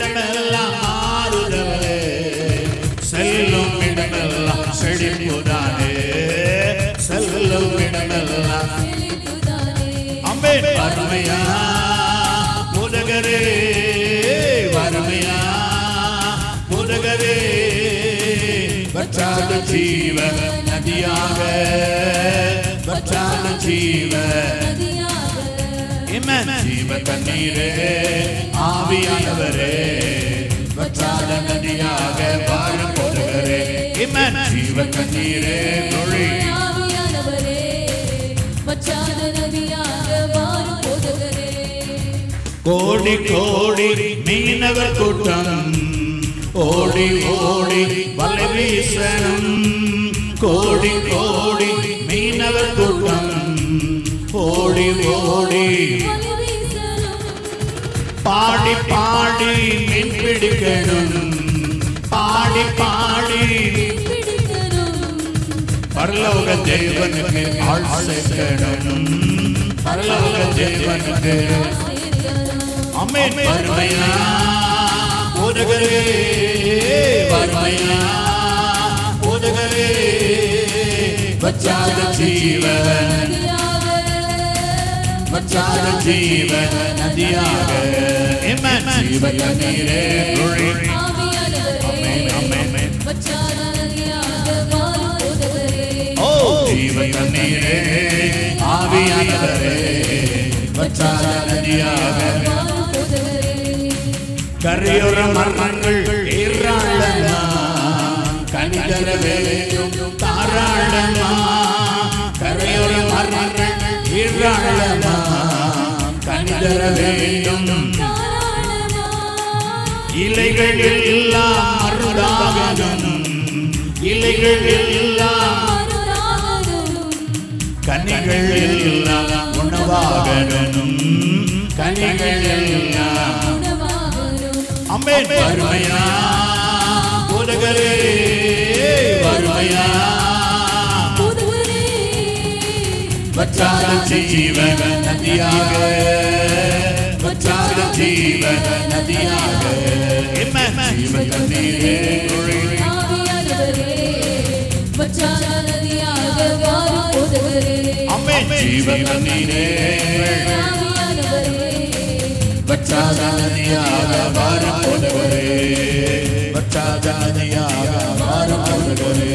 இடமெல்லாம் மாறுதலே செல்லும் இடமெல்லாம் செழிப்புதானே செல்லும் இடமெல்லாம் அம்பே வறுமையா முருகரே வறுமையா முருகரே வற்றாத ஜீவ நதியாக வற்றாத ஜீவ Amen. ஜீவ தண்ணீரே ஆவியானவரே வற்றாத நதியாக வாழும் போதுகிறே Amen. ஜீவ தண்ணீரே மொழி கோடி கோடி மீனவர் கூட்டம் ஓடி ஓடி வலை வீசணும் கோடி கோடி மீனவர் கூட்டம் ஓடி ஓடி பாடி பாடி மீன் பிடிக்கணும் பாடி பாடி பரலோக தேவனுக்கு ஆள் சேர்க்கணும் பரலோக தேவனுக்கு அமேன் வறுமையா உதகரே வறுமையா உதகரே வச்சாத ஜீவன் வச்சாத ஜீவன் நதியாக Amen. ஜீவ தண்ணீரே நுழை. Amen, amen, amen. ஓ ஜீவ தண்ணீரே ஆவியானவரே வச்சாத நதியாக கரையோர மரணங்கள் ஏராளமா கனிதர வேலையும் தாராளமா கரையோர மரணங்கள் ஏராளமா கனிதர வேண்டும் இலைகள் எல்லாம் அருளாகணும் இலைகள் எல்லாம் கனிகள் எல்லாம் உணவாகணும் கனிகள் எல்லாம் அம்பேன் வறுமையா உலகரே வறுமையா வற்றாத ஜீவன நதியாக வற்றாத ஜீவன நதியாக என்ன ஜீவ தண்ணீரே நுழை. அம்பேன் ஜீவ தண்ணீரே வற்றாத நதியாக வாரம் போதவரே வற்றாத நதியாக வாரம் போதவரே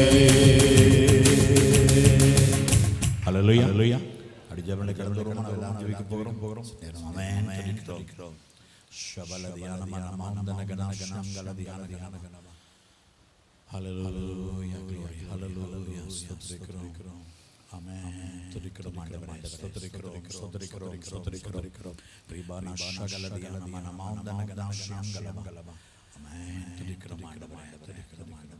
ஹalleluya ஹalleluya அடிஜபனை கடந்து வருவோம் எல்லாம் ஜெபிக்க போகிறோம் போகிறோம் ஆமென் துதிக்கிறோம் ஷபல தியான மனமாந்தன கனகனங்கள தியான தியான கனவ ஹalleluya glory ஹalleluya ஸ்தோத்திரிக்கிறோம் ஆமென் துதிக்கிறோம் ஆண்டவரே ஸ்தோத்திரிக்கிறோம் ஸ்தோத்திரிக்கிறோம் ஸ்தோத்திரிக்கிறோம் ரிபானா ஷகல தியான மனமாந்தன கனகனங்கள ஆமென் துதிக்கிறோம் ஆண்டவரே துதிக்கிறோம் ஆண்டவரே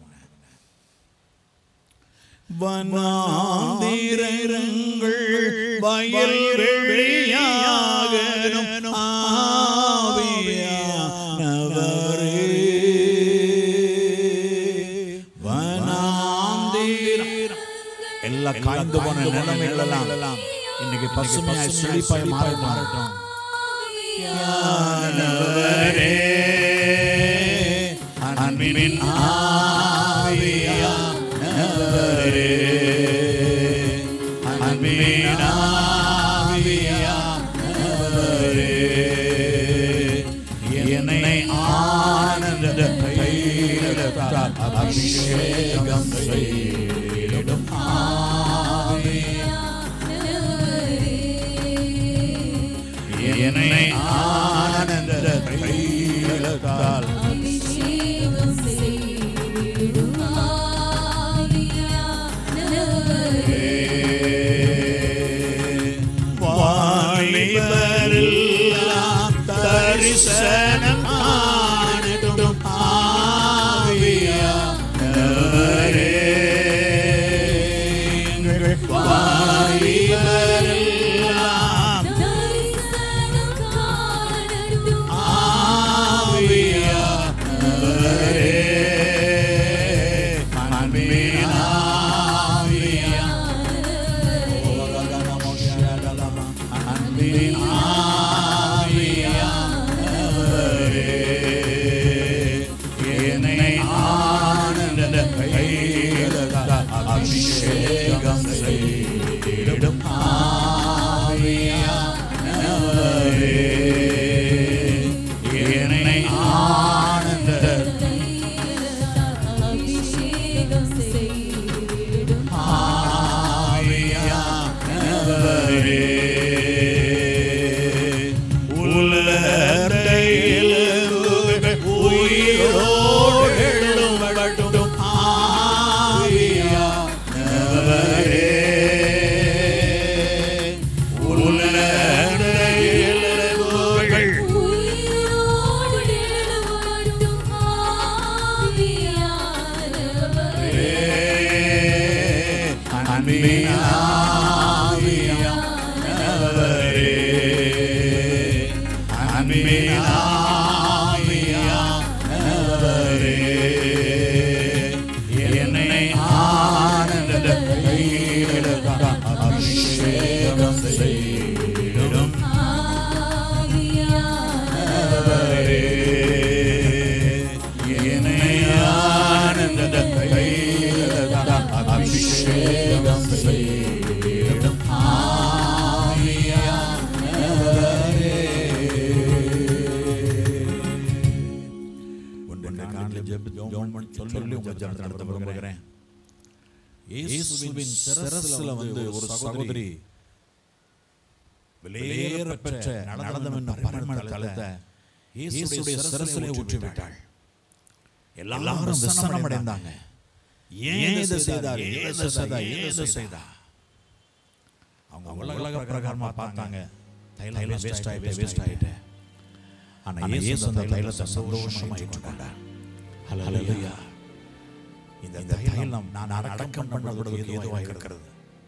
வனாந்திரங்கள் வயல் வெளியாகணும் ஆவியானவரே வனாந்திரம் எல்லா காய்ந்து போன நிலைமைகள் எல்லாம் இன்னைக்கு பசுமையாய் செழிப்பாய் மாற மாறட்டும் ஆனவரே அன்பின் ஆவியானவரே அன்பின் ஆவியானவரே என்னை ஆனந்த கையிலத்தால் அபிஷேகம் செய்திடும் என்னை ஆனந்த கையிலத்தால் வாலிபரெல்லாம் தரிசனம் காணட்டும் ஆவியானவரே. எங்கள் வாலிபரெல்லாம் ஆவியானவரே. அன்பின் ஆவியானவரே. அன்பின் ஆவியானவரே. என்னை ஆனந்த அபிஷேகம் செய்யும் என்னை ஆனந்த அபிஷேகம் செய்யும் சொல்லி உங்க ஜனத்தை நடத்த விரும்புகிறேன் இயேசுவின் சிரசுல வந்து ஒரு சகோதரி வெளியேற பெற்ற நடனம் என்னும் பரமண தலத்தை இயேசுடைய சிரசிலே ஊற்றி விட்டாள் எல்லாரும் விசனம் அடைந்தாங்க ஏன் இதை செய்தார் ஏன் இதை செய்தா ஏன் இதை செய்தா அவங்க உலக பிரகாரமா பார்த்தாங்க தைலம் வேஸ்ட் ஆயிட்டு வேஸ்ட் ஆயிட்டு ஆனா இயேசு அந்த தைலத்தை சந்தோஷமா ஏற்றுக்கொண்டார் ஹalleluya இந்த தைலம் நான் அடக்கம் பண்ணப்படுவதற்கு ஏதுவாக இருக்கிறது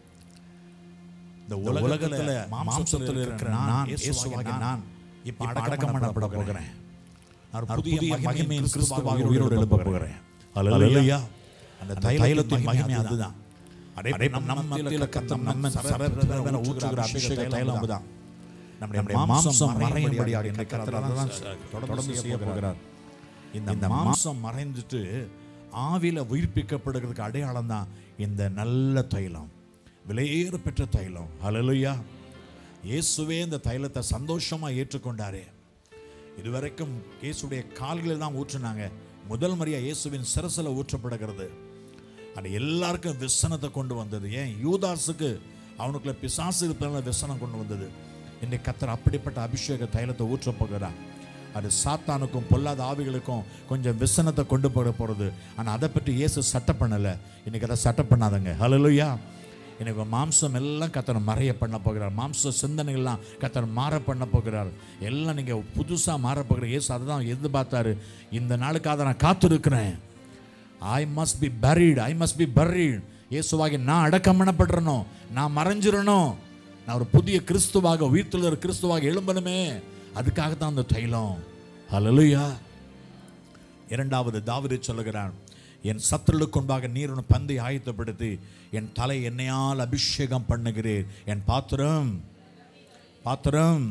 இந்த உலகத்துல மாம்சத்தில் இருக்கிற நான் இயேசுவாகிய நான் இப்ப அடக்கம் பண்ணப்பட போகிறேன் நான் புதிய மகிமையின் கிறிஸ்துவாக உயிரோடு எழுப்ப போகிறேன் ஹalleluya அந்த தைலத்தின் மகிமை அதுதான் அடே நம் நம்ம மத்தியில கர்த்தர் நம்ம சரபரன ஊற்றுகிற அபிஷேக தைலம் அதுதான் நம்முடைய மாம்சம் மறையும்படியாக இந்த கர்த்தர் அதான் தொடர்ந்து செய்ய போகிறார் இந்த மாம்சம் மறைந்துட்டு ஆவில உயிர்ப்பிக்கப்படுகிறதுக்கு அடையாளம் தான் இந்த நல்ல தைலம் விலையேற பெற்ற தைலம் ஹalleluya இயேசுவே இந்த தைலத்தை சந்தோஷமா ஏற்றுக்கொண்டாரே இதுவரைக்கும் இயேசுடைய கால்களில் தான் ஊற்றினாங்க முதல் முறையா இயேசுவின் சிரசில் ஊற்றப்படுகிறது அது எல்லாருக்கும் விசனத்தை கொண்டு வந்தது ஏன் யூதாஸுக்கு அவனுக்குள்ள பிசாசு இருப்பதால விசனம் கொண்டு வந்தது இன்னைக்கு கத்தர் அப்படிப்பட்ட அபிஷேக தைலத்தை ஊற்ற போகிறார் அது சாத்தானுக்கும் பொல்லாத ஆவிகளுக்கும் கொஞ்சம் விசனத்தை கொண்டு போக போகிறது ஆனால் அதை பற்றி இயேசு சட்டம் பண்ணலை இன்னைக்கு அதை சட்டம் பண்ணாதங்க ஹalleluya எனக்கு மாம்சம் எல்லாம் கத்தனை மறைய பண்ண போகிறார் மாம்ச சிந்தனைகள்லாம் கத்தனை மாற பண்ண போகிறார் எல்லாம் நீங்கள் புதுசாக மாற போகிற இயேசு அதை தான் எதிர்பார்த்தாரு இந்த நாளுக்காக நான் காத்திருக்கிறேன் I must be buried I must be buried இயேசுவாகி நான் அடக்கம் பண்ணப்பட்டுறணும் நான் மறைஞ்சிடணும் நான் ஒரு புதிய கிறிஸ்துவாக உயிர்த்துள்ள கிறிஸ்துவாக எழும்பணுமே அதுக்காக தான் அந்த தைலம் ஹalleluya இரண்டாவது தாவீது சொல்லுகிறான் என் சத்துருளுக்கு முன்பாக நீர் உன் பந்தை ஆயத்தப்படுத்தி என் தலை என்னையால் அபிஷேகம் பண்ணுகிறேன் என் பாத்திரம் பாத்திரம்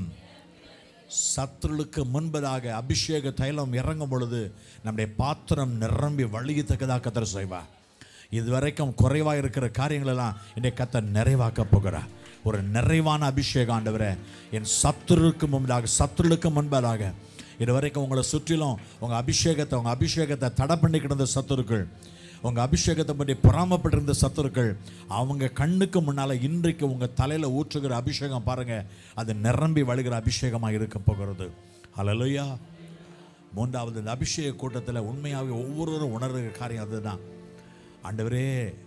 சத்துருளுக்கு முன்பதாக அபிஷேக தைலம் இறங்கும் பொழுது நம்முடைய பாத்திரம் நிரம்பி வழியத்தக்கதாக கத்தர் செய்வா இதுவரைக்கும் குறைவாக இருக்கிற காரியங்களெல்லாம் இன்னைக்கு கத்தர் நிறைவாக்க போகிறார் ஒரு நிறைவான அபிஷேகம் ஆண்டவரே என் சத்துருக்கு முன்பதாக சத்துருளுக்கு முன்பதாக இதுவரைக்கும் உங்களை சுற்றிலும் உங்கள் அபிஷேகத்தை உங்கள் அபிஷேகத்தை தடை பண்ணி கிடந்த சத்துருக்கள் உங்கள் அபிஷேகத்தை பற்றி பொறாமப்பட்டிருந்த சத்துருக்கள் அவங்க கண்ணுக்கு முன்னால் இன்றைக்கு உங்கள் தலையில் ஊற்றுகிற அபிஷேகம் பாருங்கள் அது நிரம்பி வழுகிற அபிஷேகமாக இருக்க போகிறது ஹalleluya மூன்றாவது இந்த அபிஷேக கூட்டத்தில் உண்மையாகவே ஒவ்வொருவரும் உணர்கிற காரியம் அதுதான் ஆண்டவரே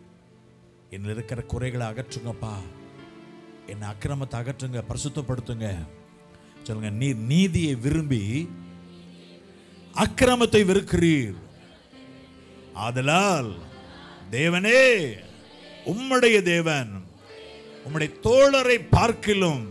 என்னில் இருக்கிற குறைகளை அகற்றுங்கப்பா என்னை அக்கிரமத்தை அகற்றுங்க பரிசுத்தப்படுத்துங்க சொல்லுங்க நீர் நீதியை விரும்பி அக்கிரமத்தை வெறுக்கிறீர் ஆதலால் தேவனே உம்முடைய தேவன் உம்முடைய தோழரை பார்க்கிலும்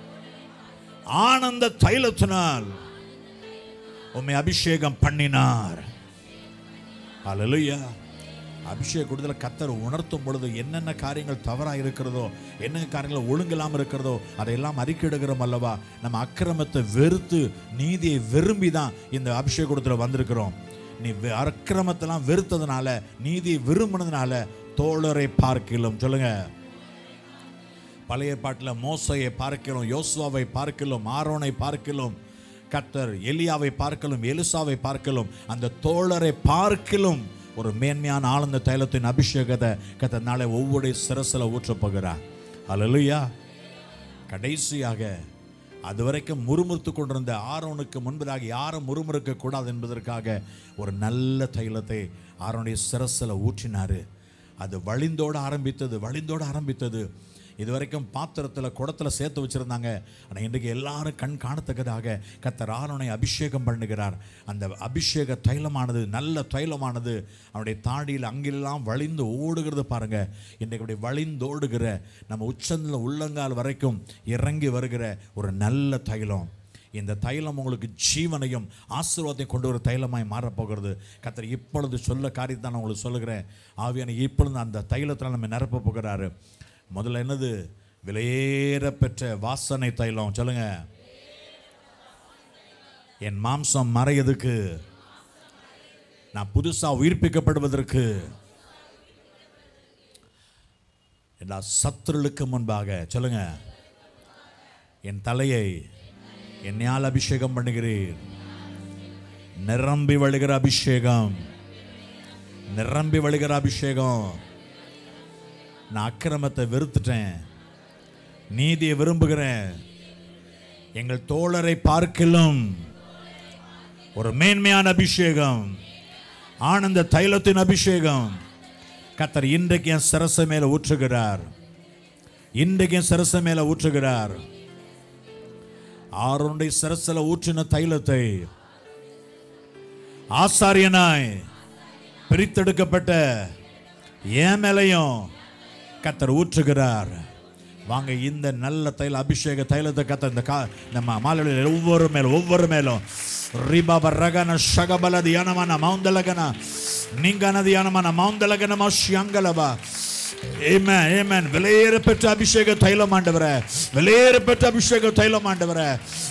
ஆனந்த தைலத்தினால் உம்மை அபிஷேகம் பண்ணினார் அல்லேலூயா அபிஷேக கூட்டத்தில் கத்தர் உணர்த்தும் பொழுது என்னென்ன காரியங்கள் தவறாக இருக்கிறதோ என்ன காரியங்கள் ஒழுங்கில்லாமல் இருக்கிறதோ அதையெல்லாம் அறிக்கையிடுகிறோம் அல்லவா நம்ம அக்கிரமத்தை வெறுத்து நீதியை விரும்பி தான் இந்த அபிஷேக கூட்டத்தில் வந்திருக்கிறோம் நீ வெ- அக்கிரமத்தெல்லாம் வெறுத்ததுனால நீதியை விரும்பினதுனால தோழரை பார்க்கிலும் சொல்லுங்க பழைய பாட்டில் மோசையை பார்க்கிறோம் யோசுவாவை பார்க்கிறோம் ஆரோனை பார்க்கிறோம் கர்த்தர் எலியாவை பார்க்கலும் எலிசாவை பார்க்கலும் அந்த தோழரை பார்க்கிலும் ஒரு மேன்மையான ஆனந்த தைலத்தின் அபிஷேகத்தை கத்த நாளை ஒவ்வொரு சிரசில் ஊற்றப் போகிறார் அல்லேலூயா கடைசியாக அதுவரைக்கும் முறுமுறுத்து கொண்டிருந்த ஆரோனுக்கு முன்பதாக யாரும் முறுமுறுக்க கூடாது என்பதற்காக ஒரு நல்ல தைலத்தை ஆரோனுடைய சிரசில் ஊற்றினாரு அது வழிந்தோட ஆரம்பித்தது வழிந்தோட ஆரம்பித்தது இதுவரைக்கும் பாத்திரத்தில் குடத்தில் சேர்த்து வச்சிருந்தாங்க ஆனால் இன்றைக்கு எல்லாரும் கண் காணத்தக்கதாக கத்தர் ஆரோனை அபிஷேகம் பண்ணுகிறார் அந்த அபிஷேக தைலமானது நல்ல தைலமானது அவனுடைய தாடியில் அங்கெல்லாம் வழிந்து ஓடுகிறது பாருங்க இன்றைக்கு அப்படி வழிந்தோடுகிற நம்ம உச்சந்தில் உள்ளங்கால் வரைக்கும் இறங்கி வருகிற ஒரு நல்ல தைலம் இந்த தைலம் உங்களுக்கு ஜீவனையும் ஆசீர்வாதத்தையும் கொண்டு வர தைலமாய் மாறப்போகிறது கத்தர் இப்பொழுது சொல்ல காரியத்தை நான் உங்களுக்கு சொல்லுகிறேன் ஆவியான இப்பொழுது அந்த தைலத்தில் நம்ம நிரப்ப போகிறாரு முதல்ல என்னது விலையேற பெற்ற வாசனை தைலம் சொல்லுங்க என் மாம்சம் மறையதுக்கு நான் புதுசா உயிர்ப்பிக்கப்படுவதற்கு எல்லா சத்துருளுக்கு முன்பாக சொல்லுங்க என் தலையை என்னையால் அபிஷேகம் பண்ணுகிறீர் நிரம்பி வழிகிற அபிஷேகம் நிரம்பி வழிகிற அபிஷேகம் நான் அக்கிரமத்தை வெறுத்துட்டேன் நீதியை விரும்புகிறேன் எங்கள் தோழரை பார்க்கிலும் ஒரு மேன்மையான அபிஷேகம் ஆனந்த தைலத்தின் அபிஷேகம் கத்தர் இன்றைக்கு என் சரச மேல ஊற்றுகிறார் இன்றைக்கு என் சரச மேல ஊற்றுகிறார் ஆறுடைய சரசல ஊற்றின தைலத்தை ஆசாரியனாய் பிரித்தெடுக்கப்பட்ட என் மேலையும் கத்தர் ஊற்றுகிறார் வாங்க இந்த நல்ல தைல அபிஷேக தைலத்தை கத்த இந்த கா நம்ம மாலையில் ஒவ்வொரு மேலும் ஒவ்வொரு மேலும் ரிபாப ரகன ஷகபல தியானமான மௌந்தலகன நீங்கன தியானமான மௌந்தலகனமா ஷியங்கலபா Amen, amen. விலையேற பெற்ற அபிஷேக தைலம் ஆண்டவரே விலையேற பெற்ற அபிஷேக தைலம் ஆண்டவரே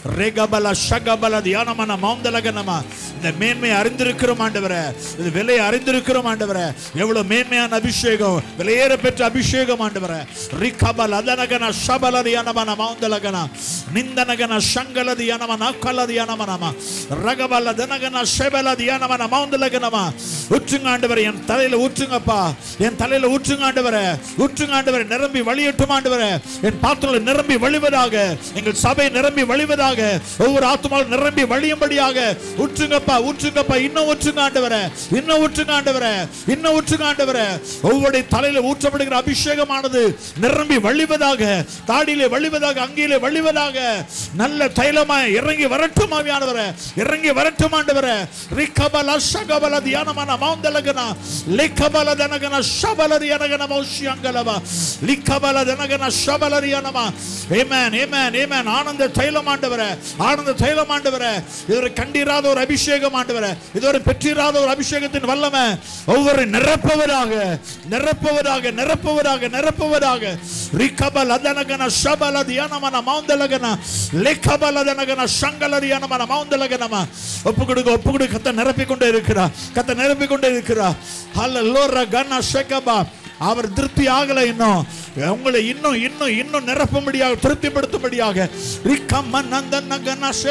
ரேகபல ஷகபல தியானமான மௌந்தலகனமா இந்த மேன்மை அறிந்திருக்கிறோம் ஆண்டவரே இது விலையை அறிந்திருக்கிறோம் ஆண்டவரே எவ்வளவு மேன்மையான அபிஷேகம் விலையேற பெற்ற அபிஷேகம் ஆண்டவரே ரிகபல அதனகன ஷபல தியானமான மௌந்தலகன நிந்தனகன ஷங்கல தியானமான கல தியானமனமா ரகபல தனகன ஷெபல தியானமான மௌந்தலகனமா ஊற்றுங்க ஆண்டவரே என் தலையில ஊற்றுங்கப்பா என் தலையில ஊற்றுங்க ஆண்டவரே ஊற்றுங்க ஆண்டவரே நிரம்பி வழியட்டும் ஆண்டவரே என் பாத்திரம் நிரம்பி வழிவதாக எங்கள் சபை நிரம்பி வழிவதாக ஒவ்வொரு ஆத்மாவும் நிரம்பி வழியும்படியாக ஊற்றுங்கப்பா ஊற்றுங்கப்பா இன்னும் ஊற்றுங்க ஆண்டவரே இன்னும் ஊற்றுங்க ஆண்டவரே இன்னும் ஊற்றுங்க ஆண்டவரே ஒவ்வொரு தலையில ஊற்றப்படுகிற அபிஷேகமானது நிரம்பி வழிவதாக தாடியிலே வழிவதாக அங்கிலே வழிவதாக நல்ல தைலமாய் இறங்கி வரட்டும் ஆவியானவரே இறங்கி வரட்டும் ஆண்டவரே ரிக்கபல ஷகபல தியானமான மௌந்தலகன லிக்கபல தனகன ஷபல தியானகன மௌஷியங்கலவ லிக்கபல தனகன ஷபல தியானமா ஆமென் ஆமென் ஆமென் ஆனந்த தைலம் ஆண்டவரே ஆனந்த தைலம் ஆண்டவரே இதுவரை கண்டிராத ஒரு அபிஷேகம் ஆண்டவரே இதுவரை பெற்றிராத ஒரு அபிஷேகத்தின் வல்லமை ஒவ்வொரு நிரப்புவதாக நிரப்புவதாக நிரப்புவதாக நிரப்புவதாக ரிக்கபல் அதனகன ஷபல தியானமன மௌந்தலகன லிக்கபல அதனகன ஷங்கல தியானமன மௌந்தலகனமா ஒப்பு கொடுக்க ஒப்பு கொடுக்க கத்த நிரப்பிக் கொண்டே இருக்கிறா கத்த நிரப்பிக் கொண்டே இருக்கிறா ஹல்லேலூயா கன ஷகபா அவர் திருப்தி ஆகல இன்னும் உங்களை இன்னும் இன்னும் இன்னும் நிரப்பும்படியாக திருப்திப்படுத்தும்படியாக ரிக்கம்ம நந்தனகனஷே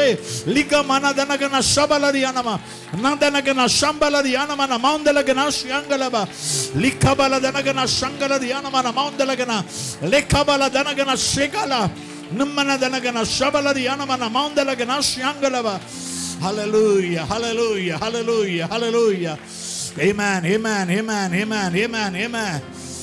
லிகமனதனகன ஷபலரியானமா நந்தனகன ஷம்பலரியானமன மௌந்தலகன ஷியங்கலப லிக்கபலதனகன ஷங்கலரியானமன மௌந்தலகன லிக்கபலதனகன ஷிகல நிம்மனதனகன ஷபலரியானமன மௌந்தலகன ஷியங்கலப Hallelujah, hallelujah, hallelujah, hallelujah. Amen, amen, amen, amen, amen, amen.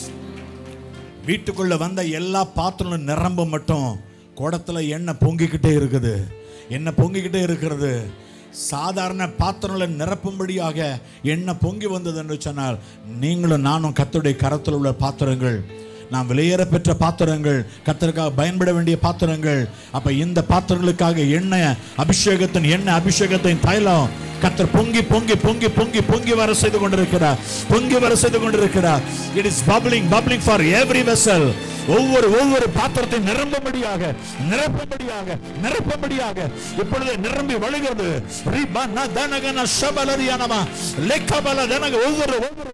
வீட்டுக்குள்ள வந்த எல்லா பாத்திரங்களும் நிரம்ப மட்டும் குடத்துல எண்ணெய் பொங்கிக்கிட்டே இருக்குது எண்ணெய் பொங்கிக்கிட்டே இருக்கிறது சாதாரண பாத்திரங்களை நிரப்பும்படியாக எண்ணெய் பொங்கி வந்தது என்று சொன்னால் நீங்களும் நானும் கர்த்தருடைய கரத்தில் உள்ள பாத்திரங்கள் நாம் வெளியேற பெற்ற பாத்திரங்கள் கத்தருக்காக பயன்பட வேண்டிய பாத்திரங்கள் அப்ப இந்த பாத்திரங்களுக்காக எண்ணெய் அபிஷேகத்தின் எண்ணெய் அபிஷேகத்தின் தைலம் கத்தர் பொங்கி பொங்கி பொங்கி பொங்கி பொங்கி வர செய்து கொண்டிருக்கிறார் பொங்கி வர செய்து கொண்டிருக்கிறார் it is bubbling bubbling for every vessel ஒவ்வொரு ஒவ்வொரு பாத்திரத்தை நிரம்பும்படியாக நிரப்பும்படியாக நிரப்பும்படியாக இப்பொழுது நிரம்பி வழிகிறது ரிபன தனகன சபலரியானமா லெக்கபல தனக ஒவ்வொரு ஒவ்வொரு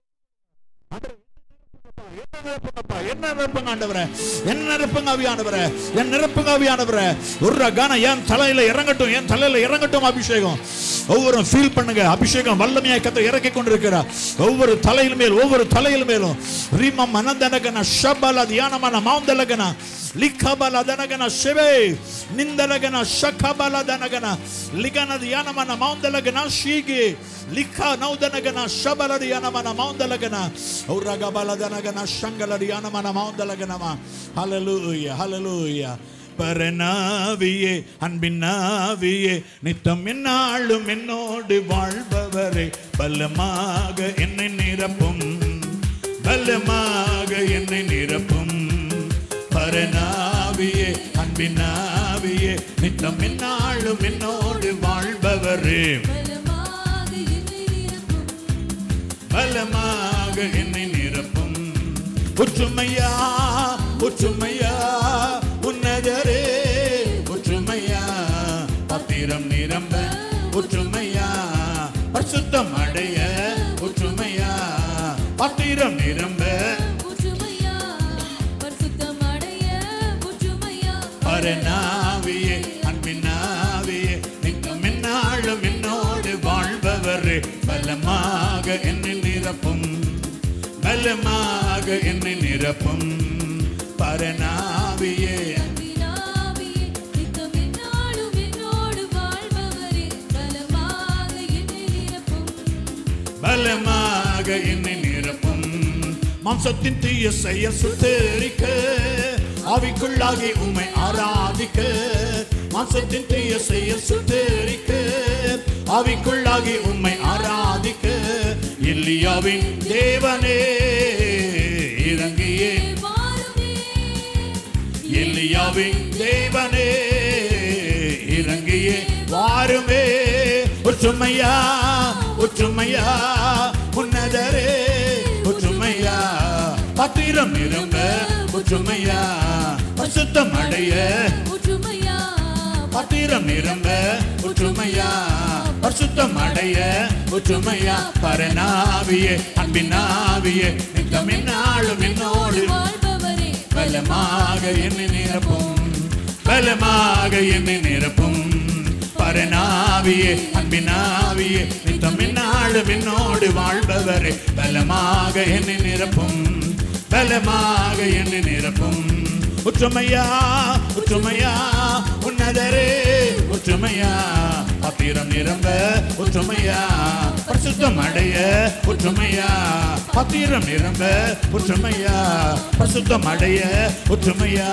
என்ன நிரப்புங்கப்பா என்ன நிரப்புங்க ஆண்டவரே என்ன நிரப்புங்க ஆவியானவரே என் நிரப்புங்க ஆவியானவரே ஒரு கான என் தலையில இறங்கட்டும் என் தலையில இறங்கட்டும் அபிஷேகம் ஒவ்வொரு ஃபீல் பண்ணுங்க அபிஷேகம் வல்லமையாய் கத்த இறக்கி கொண்டிருக்கிறார் ஒவ்வொரு தலையில் மேல் ஒவ்வொரு தலையில் மேலும் ரீமம் அனந்தனகன ஷபல தியானமான மௌந்தலகன லிக்கபல தனகன ಶಿವೆ ನಿಂದಲಗನ ಶಕಬಲ ದನಗನ ಲಿಗನ ಧ್ಯಾನಮನ ಮೌಂದಲಗನ ಶೀಗೆ ಲಿಖ ನೌದನಗನ ಶಬಲ ಧ್ಯಾನಮನ ಮೌಂದಲಗನ ಔರಗಬಲ ದನಗನ ಶಂಗಲ ಧ್ಯಾನಮನ ಮೌಂದಲಗನಮ ಹಲಲೂಯ ಹಲಲೂಯ பரநாவியே அன்பின்னாவியே நித்தம் என்னாலும் என்னோடு வாழ்பவரே பலமாக என்னை நிரப்பும் பலமாக என்னை நிரப்பும் பரநாவியே அன்பினாவியே நித்தம் என்னாலும் நாளும் என்னோடு வாழ்பவரே பலமாக என்னை நிரப்பும் பலமாக என்னை நிரப்பும் ஒற்றுமையா ஒற்றுமையா உன்னதரே ஒற்றுமையா பத்திரம் நிரம்ப ஒற்றுமையா பரிசுத்தம் அடைய ஒற்றுமையா பத்திரம் நிரம்ப ஒற்றுமையா பரிசுத்தம் அடைய ஒற்றுமையா பரநாவியே அன்பினாவியே நித்தம் என்னாலும் என்னோடு வாழ்பவரே பலமாக என்னை நிரப்பும் பலமாக என்னை நிரப்பும் பரநாவியே அன்பினாவியே நித்தம் எந்நாளும் என்னோடு வாழ்பவரே பலமாக என்னை நிரப்பும் பலமாக என்னை நிரப்பும் மாம்சத்தின் தீய செயல் சுத்தரிக்க ஆவிக்குள்ளாகி உம்மை ஆராதிக்க மாம்சத்தின் தீய செயல் சுத்தரிக்க ஆவிக்குள்ளாகி உம்மை ஆராதிக்க இல்லியாவின் தேவனே இறங்கியே வாருமே எலியாவின் தேவனே இறங்கியே வாருமே ஒற்றுமையா ஒற்றுமையா உன்னதரே ஒற்றுமையா பத்திரம் நிரம்ப ஒற்றுமையா பசுத்தம் அடைய ஒற்றுமையா பத்திரம் நிரம்ப ஒற்றுமையா பரிசுத்தம் அடைய ஒற்றுமையா பரநாவியே அன்பினாவியே நித்தம் என்னாலும் என்னோடு வாழ்பவரே பலமாக என்னை நிரப்பும் பலமாக என்னை நிரப்பும் பரநாவியே அன்பினாவியே நித்தம் என்னாலும் என்னோடு வாழ்பவரே பலமாக என்னை நிரப்பும் பலமாக என்னை நிரப்பும் ஒற்றுமையா ஒற்றுமையா உன்னதரே ஒற்றுமையா பத்திரம் நிரம்ப ஒற்றுமையா பரிசுத்தம் அடைய ஒற்றுமையா பத்திரம் நிரம்ப ஒற்றுமையா பரிசுத்தம் அடைய ஒற்றுமையா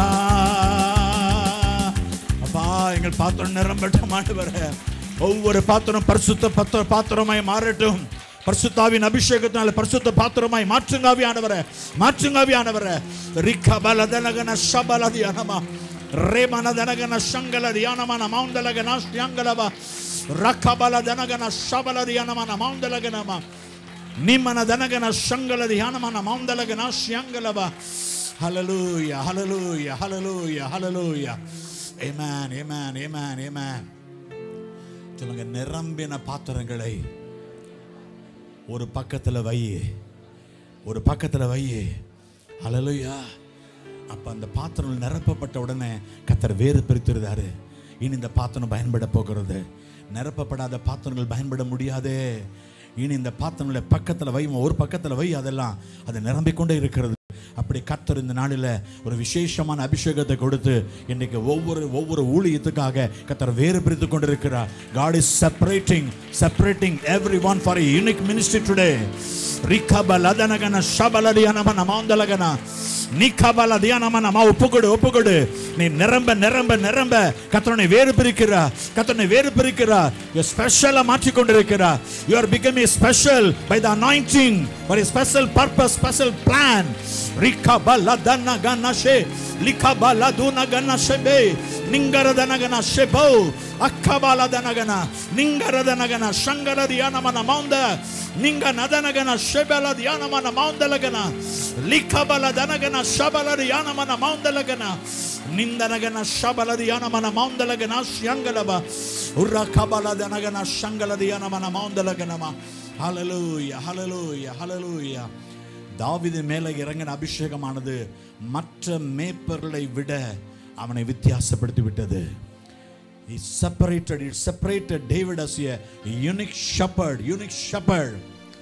அப்பா எங்கள் பாத்திரம் நிரம்பட்டும் ஆண்டவரே ஒவ்வொரு பாத்திரம் பரிசுத்த பத்திர பாத்திரமாய் மாறட்டும் பரிசுத்தாவின் அபிஷேகத்தினால பரிசுத்த பாத்திரமாய் மாற்றுங்காவியானவர மாற்றுங்காவியானவர ரிக்க பல தனகன சபலதி அனமா ரேமன தனகன சங்கல தியானமான மௌந்தலகன ஸ்யாங்கலவா ரக்கபல தனகன சபல தியானமான மௌந்தலகனமா ನಿಮ್ಮನ ದನಗನ ಶಂಗಲ ಧ್ಯಾನಮನ ಮೌಂದಲಗನ ಶ್ಯಾಂಗಲವ hallelujah hallelujah hallelujah hallelujah amen amen amen ஏமேன் சொல்லுங்க நிரம்பின பாத்திரங்களை ஒரு பக்கத்துல வை ஒரு பக்கத்துல வை ஹalleluya அப்ப அந்த பாத்திரம் நிரப்பப்பட்ட உடனே கத்தர் வேறு பிரித்திருந்தாரு இனி இந்த பாத்திரம் பயன்பட போகிறது நிரப்பப்படாத பாத்திரங்கள் பயன்பட முடியாதே இனி இந்த பாத்திரங்களை பக்கத்துல வை ஒரு பக்கத்துல வை அதெல்லாம் அது நிரம்பிக்கொண்டே இருக்கிறது அப்படி கத்தர் இந்த நாளில் ஒரு விசேஷமான அபிஷேகத்தை கொடுத்து இன்னைக்கு ஒவ்வொரு ஒவ்வொரு ஊழியத்துக்காக கத்தர் வேறு பிரித்து கொண்டிருக்கிறார் God is separating separating everyone for a unique ministry today ரிகபலதனகன ஷபலதியனமன மாந்தலகன நிகபல தியானமனமா ஒப்புக்கொடு ஒப்புக்கொடு நீ நிரம்ப நிரம்ப நிரம்ப கத்தனை வேறு பிரிக்கிறா கத்தனை வேறு பிரிக்கிறா யூ ஸ்பெஷலா மாற்றி கொண்டிருக்கிறா you are become a special by the anointing for a special purpose special plan ரிகபலதன கனஷே லிகபலதுன கனஷபே நிங்கரதனகன ஷெபோ ಅಕ್ಕಬಾಲದನಗನ ನಿಂಗರದನಗನ ಶಂಗರದಿಯಾನಮನ ಮೌಂದ ನಿಂಗ ನದನಗನ ಶೆಬಲದಿಯಾನಮನ ಮೌಂದಲಗನ ಲಿಖಬಲದನಗನ ಶಬಲದಿಯಾನಮನ ಮೌಂದಲಗನ ನಿಂದನಗನ ಶಬಲದಿಯಾನಮನ ಮೌಂದಲಗನ ಶ್ಯಂಗಲವ ಉರ್ರ ಕಬಲದನಗನ ಶಂಗಲದಿಯಾನಮನ ಮೌಂದಲಗನಮ ಹಲಲೂಯ ಹಲಲೂಯ ಹಲಲೂಯ தாவிது மேலே இறங்கின அபிஷேகமானது மற்ற மேய்ப்பர்களை விட அவனை வித்தியாசப்படுத்தி விட்டது He separated, it separated David as a unique shepherd, unique shepherd.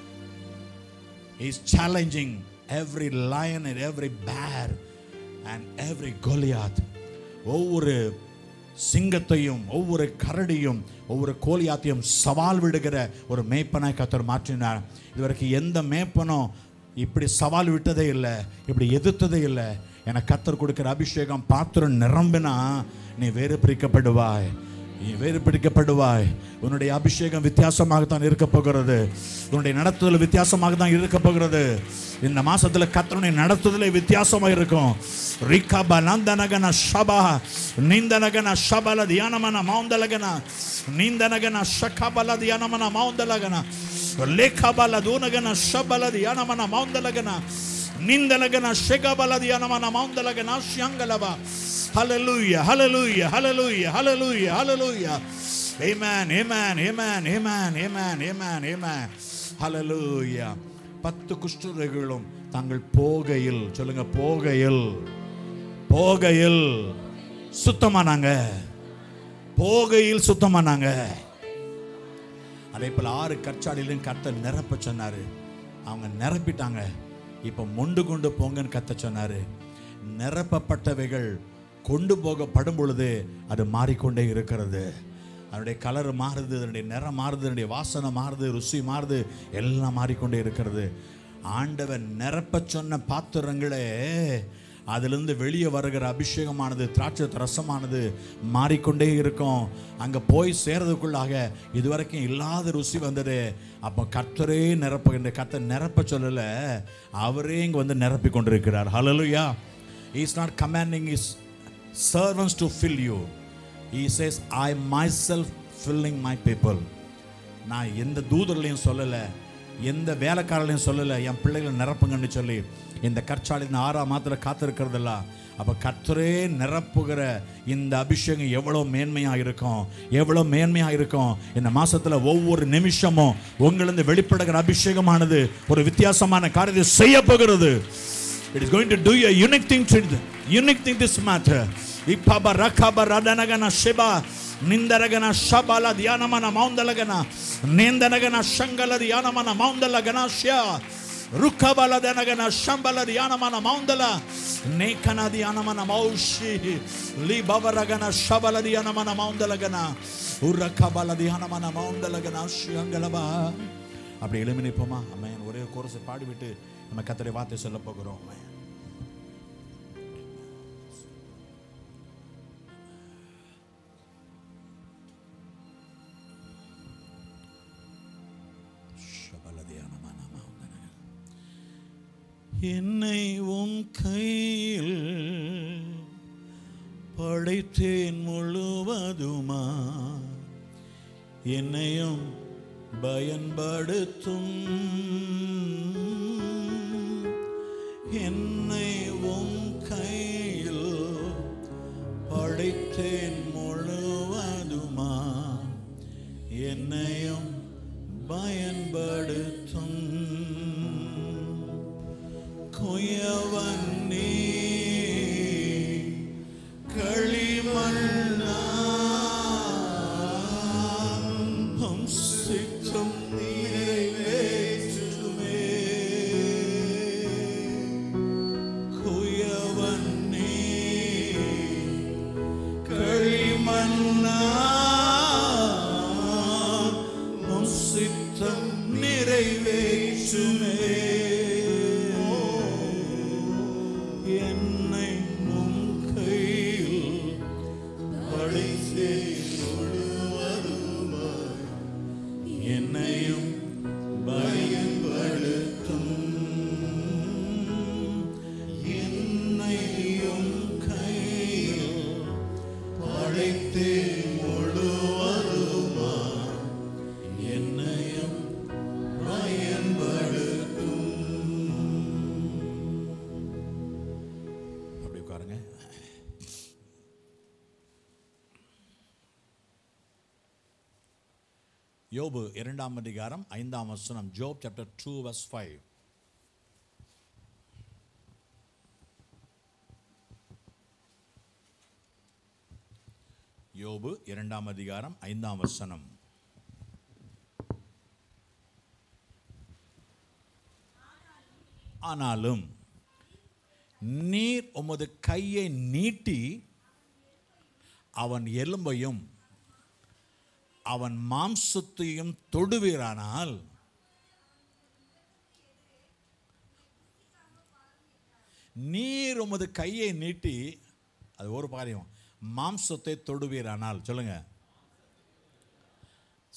He's challenging every lion and every bear and every Goliath. ஒவ்வொரு சிங்கத்தையும் ஒவ்வொரு கரடியும் ஒவ்வொரு கோலியாத்தையும் சவால் விடுகிற ஒரு மேய்ப்பனாய் கத்தர் மாற்றினார் இதுவரைக்கும் எந்த மேய்ப்பனும் இப்படி சவால் விட்டதே இல்லை இப்படி எதிர்த்ததே இல்லை என கத்தர் கொடுக்கிற அபிஷேகம் பாத்திரம் நிரம்பினா நீ வேறு பிரிக்கப்படுவாய் நீ வேறு பிடிக்கப்படுவாய் உன்னுடைய அபிஷேகம் வித்தியாசமாகத்தான் இருக்க போகிறது உன்னுடைய நடத்துதல் வித்தியாசமாக தான் இருக்க போகிறது இந்த மாசத்துல கத்தனுடைய நடத்துதலே வித்தியாசமா இருக்கும் ரிகப நந்தனகன ஷபா நிந்தனகன ஷபல தியானமன மௌந்தலகன நிந்தனகன ஷகபல தியானமன மௌந்தலகன லேಖಬಲ ದೂನಗನ ಶಬಲ ದಿಯಾನಮನ ಮೌಂದಲಗನ ನಿಂದಲಗನ ಶೆಗಬಲ ದಿಯಾನಮನ ಮೌಂದಲಗನ ಶ್ಯಾಂಗಲವ Hallelujah, hallelujah, hallelujah, hallelujah, hallelujah. Amen, amen, amen, amen, amen, amen, amen. Hallelujah. பத்து குஷ்டரோகிகளும் தாங்கள் போகையில் சொல்லுங்க போகையில் போகையில் சுத்தமானாங்க போகையில் சுத்தமானாங்க அதே போல் ஆறு கற்சாடியிலும் கர்த்தர் நிரப்ப சொன்னாரு அவங்க நிரப்பிட்டாங்க இப்போ மொண்டு கொண்டு போங்கன்னு கத்த சொன்னாரு நிரப்பப்பட்டவைகள் கொண்டு போகப்படும் பொழுது அது மாறிக்கொண்டே இருக்கிறது அதனுடைய கலர் மாறுது அதனுடைய நிறம் மாறுது அதனுடைய வாசனை மாறுது ருசி மாறுது எல்லாம் மாறிக்கொண்டே இருக்கிறது ஆண்டவன் நிரப்ப சொன்ன பாத்திரங்களே அதிலிருந்து வெளியே வருகிற அபிஷேகமானது திராட்சை ரசமானது மாறிக்கொண்டே இருக்கும் அங்கே போய் சேர்றதுக்குள்ளாக இதுவரைக்கும் இல்லாத ருசி வந்தது அப்போ கர்த்தரே நிரப்புகின்ற கர்த்தர் நிரப்ப சொல்லலை அவரே இங்கே வந்து நிரப்பி கொண்டிருக்கிறார் hallelujah is not commanding is servants to fill you he says i myself filling my people நான் எந்த தூதர்களையும் சொல்லலை எந்த வேலைக்காரர்களையும் சொல்லலை என் பிள்ளைகளை நிரப்புங்கன்னு சொல்லி இந்த கற்சாலின் ஆறாம் மாத்திர காத்திருக்கிறதில்ல அப்போ கர்த்தரே நிரப்புகிற இந்த அபிஷேகம் எவ்வளோ மேன்மையாக இருக்கும் எவ்வளோ மேன்மையாக இருக்கும் இந்த மாசத்துல ஒவ்வொரு நிமிஷமும் உங்களிருந்து வெளிப்படுகிற அபிஷேகமானது ஒரு வித்தியாசமான காரியத்தை செய்ய போகிறது It is going to do a unique thing to unique thing this matter. Ipaba rakaba radanagana shiba ನಿಂದರಗನ ಶಬಲ ಧ್ಯಾನಮನ ಮೌಂದಲಗನ ನೇಂದನಗನ ಶಂಗಲ ಧ್ಯಾನಮನ ಮೌಂದಲಗನ ಶ್ಯ ರುಖಬಲ ದನಗನ ಶಂಬಲ ಧ್ಯಾನಮನ ಮೌಂದಲ ನೇಕನ ಧ್ಯಾನಮನ ಮೌಷಿ ಲಿ ಬವರಗನ ಶಬಲ ಧ್ಯಾನಮನ ಮೌಂದಲಗನ ಉರಖಬಲ ಧ್ಯಾನಮನ ಮೌಂದಲಗನ ಶ್ಯಂಗಲಬ அப்படி எழுமி நிற்போமா அம்மையன் ஒரே கோரஸை பாடிவிட்டு நம்ம கத்தரை வார்த்தை சொல்ல போகிறோம் அம்மையன் என்னை உன் கையில் படைத்தேன் முழுவதுமா என்னையும் பயன்படுத்தும் என்னை உன் கையில் படைத்தேன் முழுவதுமா என்னையும் பயன்படுத்தும் குயவன் நீ களிமண்ணாம் சித்தம் நிறைவேற்றுமே குயவன் நீ களிமண்ணாம் சித்தம் நிறைவேற்றுமே என்னை உன் கையில் படைத்தே முழுவதுமாய் என்னையும் பயன்படுத்தும் என்னையும் கையில் படைத்தே முழுவதுமாய் என்னையும் பயன்படுத்தும் அப்படி உட்காருங்க யோபு இரண்டாம் அதிகாரம் ஐந்தாம் வசனம் Job chapter two verse five யோபு இரண்டாம் அதிகாரம் ஐந்தாம் வசனம் ஆனாலும் நீர் உமது கையை நீட்டி அவன் எலும்பையும் அவன் மாம்சத்தையும் தொடுவீரானால் நீர் உமது கையை நீட்டி அது ஒரு காரியம் மாம்சத்தை தொடுவீரானால் சொல்லுங்க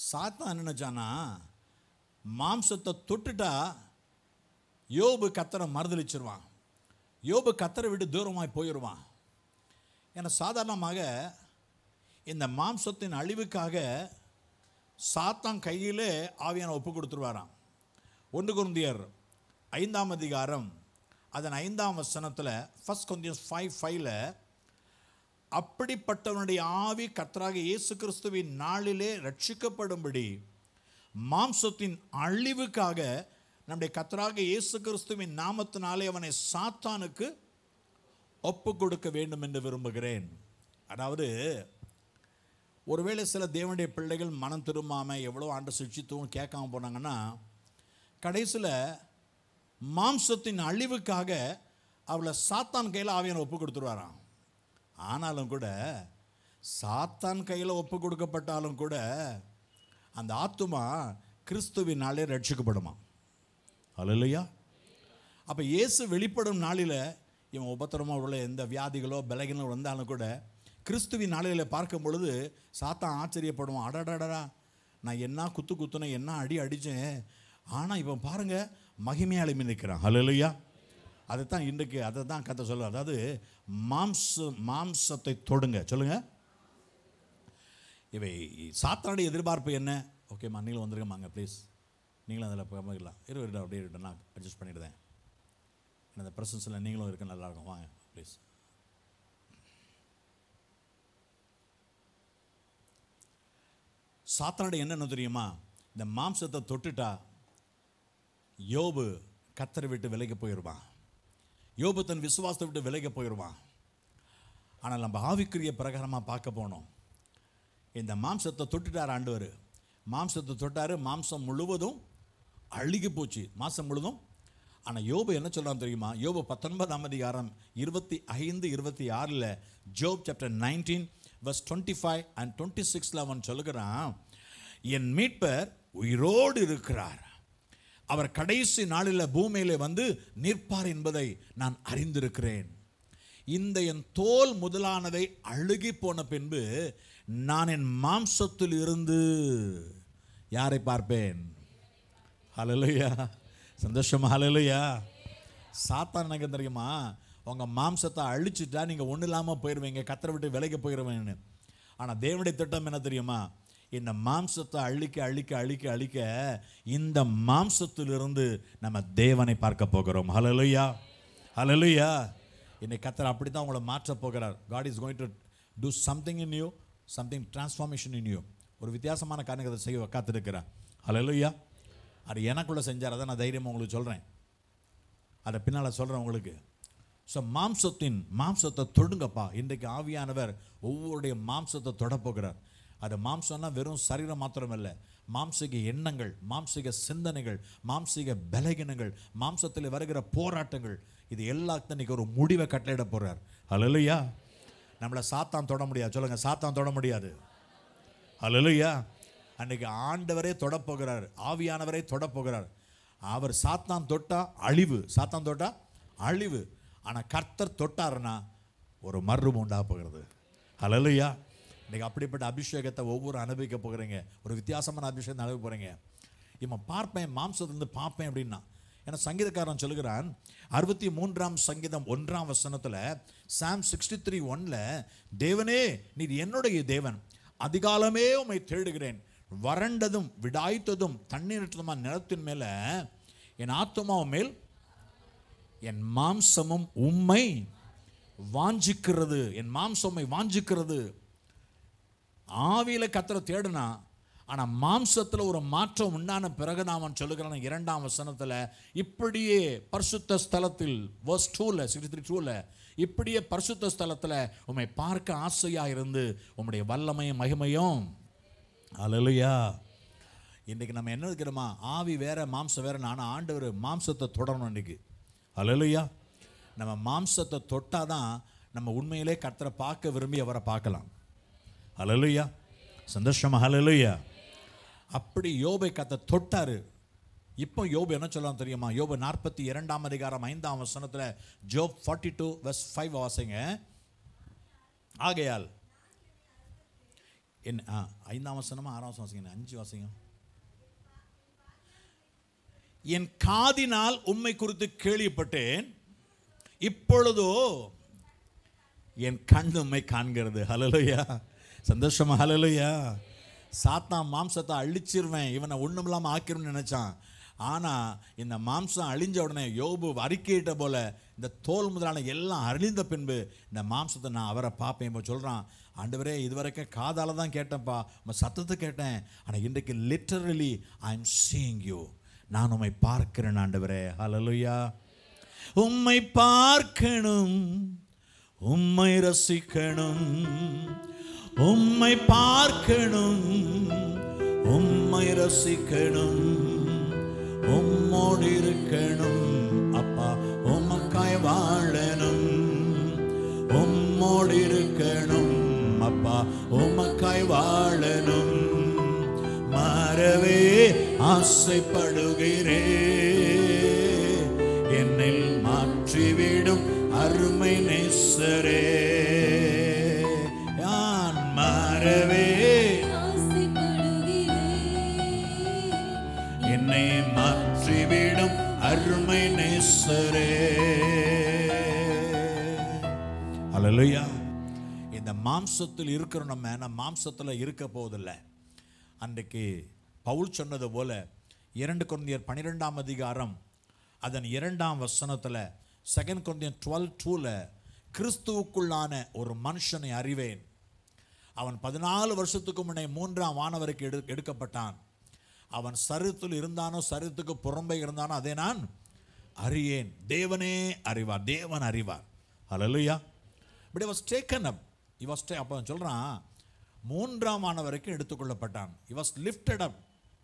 சாத்தான் என்ன நினைச்சானா மாம்சத்தை தொட்டுட்டா யோபு கத்தரை மறுதளிச்சிருவான் யோபு கத்தரை விட்டு தூரமாய் போயிடுவான் ஏன்னா சாதாரணமாக இந்த மாம்சத்தின் அழிவுக்காக சாத்தான் கையிலே ஆவியான ஒப்பு கொடுத்துருவாராம் ஒன்று குருந்தியர் ஐந்தாம் அதிகாரம் அதன் ஐந்தாம் வசனத்தில் ஃபர்ஸ்ட் கொந்தியஸ் ஃபைவ் ஃபைவ்ல அப்படிப்பட்டவனுடைய ஆவி கத்தராக இயேசு கிறிஸ்துவின் நாளிலே ரட்சிக்கப்படும்படி மாம்சத்தின் அழிவுக்காக நம்முடைய கத்தராக இயேசு கிறிஸ்துவின் நாமத்தினாலே அவனை சாத்தானுக்கு ஒப்பு கொடுக்க வேண்டும் என்று விரும்புகிறேன் அதாவது ஒருவேளை சில தேவனுடைய பிள்ளைகள் மனம் திரும்பாம எவ்வளோ ஆண்டு சிக்ஷித்துவம் கேட்காம போனாங்கன்னா கடைசியில் மாம்சத்தின் அழிவுக்காக அவளை சாத்தான் கையில் ஆவியான ஒப்பு கொடுத்துருவாராம் ஆனாலும் கூட சாத்தான் கையில் ஒப்பு கொடுக்கப்பட்டாலும் கூட அந்த ஆத்துமா கிறிஸ்துவினாலே ரட்சிக்கப்படுமா அல்லையா அப்போ இயேசு வெளிப்படும் நாளில் இவன் உபத்திரமாக உள்ள எந்த வியாதிகளோ பலகீனோ வந்தாலும் கூட கிறிஸ்துவின் நாளில் பார்க்கும் பொழுது சாத்தான் ஆச்சரியப்படுவான் அடடடடா நான் என்ன குத்து குத்துனேன் என்ன அடி அடித்தேன் ஆனால் இப்போ பாருங்க மகிமையாளி நிற்கிறான் ஹலலுயா அதை தான் இன்றைக்கு அதை தான் கதை சொல்ல அதாவது மாம்ச மாம்சத்தை தொடுங்க சொல்லுங்க இவை சாத்தானுடைய எதிர்பார்ப்பு என்ன ஓகேம்மா நீங்களும் வந்துருங்கம்மாங்க ப்ளீஸ் நீங்களும் அதில் போகலாம் இரு இரு அப்படியே இரு, நான் அட்ஜஸ்ட் பண்ணிடுறேன் அந்த ப்ரெசன்ஸில் நீங்களும் இருக்க நல்லா இருக்கும் வாங்க ப்ளீஸ் சாத்தானுடைய என்னென்ன தெரியுமா இந்த மாம்சத்தை தொட்டுட்டா யோபு கத்தரை விட்டு விலகி போயிடுவான் யோபு தன் விசுவாசத்தை விட்டு விலகி போயிடுவான் ஆனால் நம்ம ஆவிக்குரிய பிரகாரமாக பார்க்க போனோம் இந்த மாம்சத்தை தொட்டுட்டார் ஆண்டவர் மாம்சத்தை தொட்டார் மாம்சம் முழுவதும் அழுகி போச்சு மாசம் முழுதும் ஆனால் யோபு என்ன சொல்கிறான் தெரியுமா யோபு பத்தொன்பதாம் அதிகாரம் இருபத்தி ஐந்து இருபத்தி ஆறில் Job chapter nineteen verse twenty five and twenty சிக்ஸில் அவன் சொல்லுகிறான் என் மீட்பர் உயிரோடு இருக்கிறார் அவர் கடைசி நாளில் பூமியிலே வந்து நிற்பார் என்பதை நான் அறிந்திருக்கிறேன் இந்த என் தோல் முதலானதை அழுகி போன பின்பு நான் என் மாம்சத்தில் இருந்து யாரை பார்ப்பேன் ஹalleluya சந்தோஷமா ஹalleluya சாத்தான் எனக்கு தெரியுமா உங்க மாம்சத்தை அழிச்சிட்டா நீங்க ஒன்றும் இல்லாமல் போயிடுவீங்க கத்தரை விட்டு விலைக்கு போயிடுவேன்னு ஆனால் தேவனுடைய திட்டம் என்ன தெரியுமா இந்த மாம்சத்தை அழிக்க அழிக்க அழிக்க அழிக்க இந்த மாம்சத்திலிருந்து நம்ம தேவனை பார்க்க போகிறோம் ஹalleluya ஹalleluya இன்னைக்கு கத்தர் அப்படி தான் உங்களை மாற்ற போகிறார் God is going to do something in you something transformation in you ஒரு வித்தியாசமான காரியத்தை செய்ய காத்திருக்கிறார் ஹalleluya அது எனக்குள்ள செஞ்சார் அதை நான் தைரியமாக உங்களுக்கு சொல்கிறேன் அதை பின்னால் சொல்கிறேன் உங்களுக்கு ஸோ மாம்சத்தின் மாம்சத்தை தொடுங்கப்பா இன்றைக்கு ஆவியானவர் ஒவ்வொருடைய மாம்சத்தை தொடப்போகிறார் அது மாம்சம்னா வெறும் சரீரம் மாத்திரம் இல்லை மாம்சிக எண்ணங்கள் மாம்சிக சிந்தனைகள் மாம்சிக பலகீனங்கள் மாம்சத்தில் வருகிற போராட்டங்கள் இது எல்லாத்தையும் இன்னைக்கு ஒரு முடிவை கட்டளையிட போகிறார் அல்லையா நம்மளை சாத்தான் தொட முடியாது சொல்லுங்க சாத்தான் தொட முடியாது அல்லையா அன்னைக்கு ஆண்டவரே தொடப்போகிறார் ஆவியானவரே தொடப்போகிறார் அவர் சாத்தான் தொட்டா அழிவு சாத்தான் தொட்டா அழிவு ஆனால் கர்த்தர் தொட்டாருன்னா ஒரு மர்மம் உண்டாக போகிறது அல்லையா இன்னைக்கு அப்படிப்பட்ட அபிஷேகத்தை ஒவ்வொரு அனுபவிக்க போகிறீங்க ஒரு வித்தியாசமான அபிஷேகத்தை அனுபவிக்க போகிறீங்க இவன் பார்ப்பேன் மாம்சத்திலிருந்து பார்ப்பேன் அப்படின்னா ஏன்னா சங்கீதக்காரன் சொல்லுகிறான் அறுபத்தி மூன்றாம் சங்கீதம் ஒன்றாம் வசனத்தில் சாம் சிக்ஸ்டி த்ரீ ஒன்ல தேவனே நீர் என்னுடைய தேவன் அதிகாலமே உம்மை தேடுகிறேன் வறண்டதும் விடாய்த்ததும் தண்ணீரற்றதுமான நிலத்தின் மேல என் ஆத்மாவும் மேல் என் மாம்சமும் உம்மை வாஞ்சிக்கிறது என் மாம்சம் உம்மை வாஞ்சிக்கிறது ஆவியில கத்தரை தேடுனா ஆனா மாம்சத்துல ஒரு மாற்றம் உண்டான பிறகு நான் அவன் சொல்லுகிறான் இரண்டாம் வசனத்துல இப்படியே பரிசுத்த ஸ்தலத்தில் வர்ஸ் டூல சிக்ஸ்டி த்ரீ டூல இப்படியே பரிசுத்த ஸ்தலத்துல உம்மை பார்க்க ஆசையா இருந்து உம்முடைய வல்லமையும் மகிமையும் அலலுயா இன்னைக்கு நம்ம என்ன இருக்கிறோமா ஆவி வேற மாம்சம் வேற நான் ஆண்டவர் மாம்சத்தை தொடரணும் இன்னைக்கு அலலுயா நம்ம மாம்சத்தை தொட்டாதான் நம்ம உண்மையிலே கர்த்தரை பார்க்க விரும்பி அவரை பார்க்கலாம் அலலுயா சந்தோஷமா ஹலலுயா அப்படி யோபை கத்த தொட்டாரு இப்போ யோபு என்ன சொல்லலாம் தெரியுமா யோபு நாற்பத்தி இரண்டாம் அதிகாரம் ஐந்தாம் வசனத்துல Job forty two verse five வாசிங்க ஆகையால் என்ன ஆ ஐந்தாம் வசனமா ஆறாம் வசனம் வாசிங்க அஞ்சு வாசிங்க என் காதினால் உம்மை குறித்து கேள்விப்பட்டேன் இப்பொழுதோ என் கண் உம்மை காண்கிறது ஹலலுயா சந்தோஷமா ஹலலுயா சாத்தான் மாம்சத்தை அழிச்சிருவேன் இவனை ஒன்றும் இல்லாமல் ஆக்கிரும்னு நினைச்சான் ஆனால் இந்த மாம்சம் அழிஞ்ச உடனே யோபு அறிக்கையிட்ட போல இந்த தோல் முதலான எல்லாம் அழிந்த பின்பு இந்த மாம்சத்தை நான் அவரை பார்ப்பேன் இப்போ சொல்கிறான் ஆண்டவரே இதுவரைக்கும் காதால தான் கேட்டேன்ப்பா உங்கள் சத்தத்தை கேட்டேன் ஆனால் இன்றைக்கு literally I am seeing you நான் உம்மை பார்க்கிறேன் ஆண்டவரே ஹalleluya உம்மை பார்க்கணும் உம்மை ரசிக்கணும் உம்மை பார்க்கணும் உம்மை ரசிக்கணும் உம்மோடு இருக்கணும் அப்பா உமக்காய் வாழணும் உம்மோடு இருக்கணும் அப்பா உமக்காய் வாழணும் மாறவே ஆசைப்படுகிறே என்னில் மாற்றிவிடும் அருமை நேசரே நான் மாறவே என்னை மாற்றிவிடும் அருமை நேசரே அல்லேலூயா இந்த மாம்சத்தில் இருக்கிற நம்ம நம்ம மாம்சத்தில் இருக்க போவதில்லை அன்றைக்கு பவுல் சொன்னது போல இரண்டு குழந்தையர் பன்னிரெண்டாம் அதிகாரம் அதன் இரண்டாம் வசனத்தில் செகண்ட் குழந்தையர் டுவெல் டூவில் கிறிஸ்துவுக்குள்ளான ஒரு மனுஷனை அறிவேன் அவன் பதினாலு வருஷத்துக்கு முன்னே மூன்றாம் வானவருக்கு எடு எடுக்கப்பட்டான் அவன் சரித்தில் இருந்தானோ சரித்துக்கு புறம்பே இருந்தானோ அதை நான் அறியேன் தேவனே அறிவார் தேவன் அறிவார் hallelujah but was taken up he was ta- அப்போ அவன் சொல்கிறான் மூன்றாம் ஆன வரைக்கும் எடுத்துக்கொள்ளப்பட்டான் he was lifted up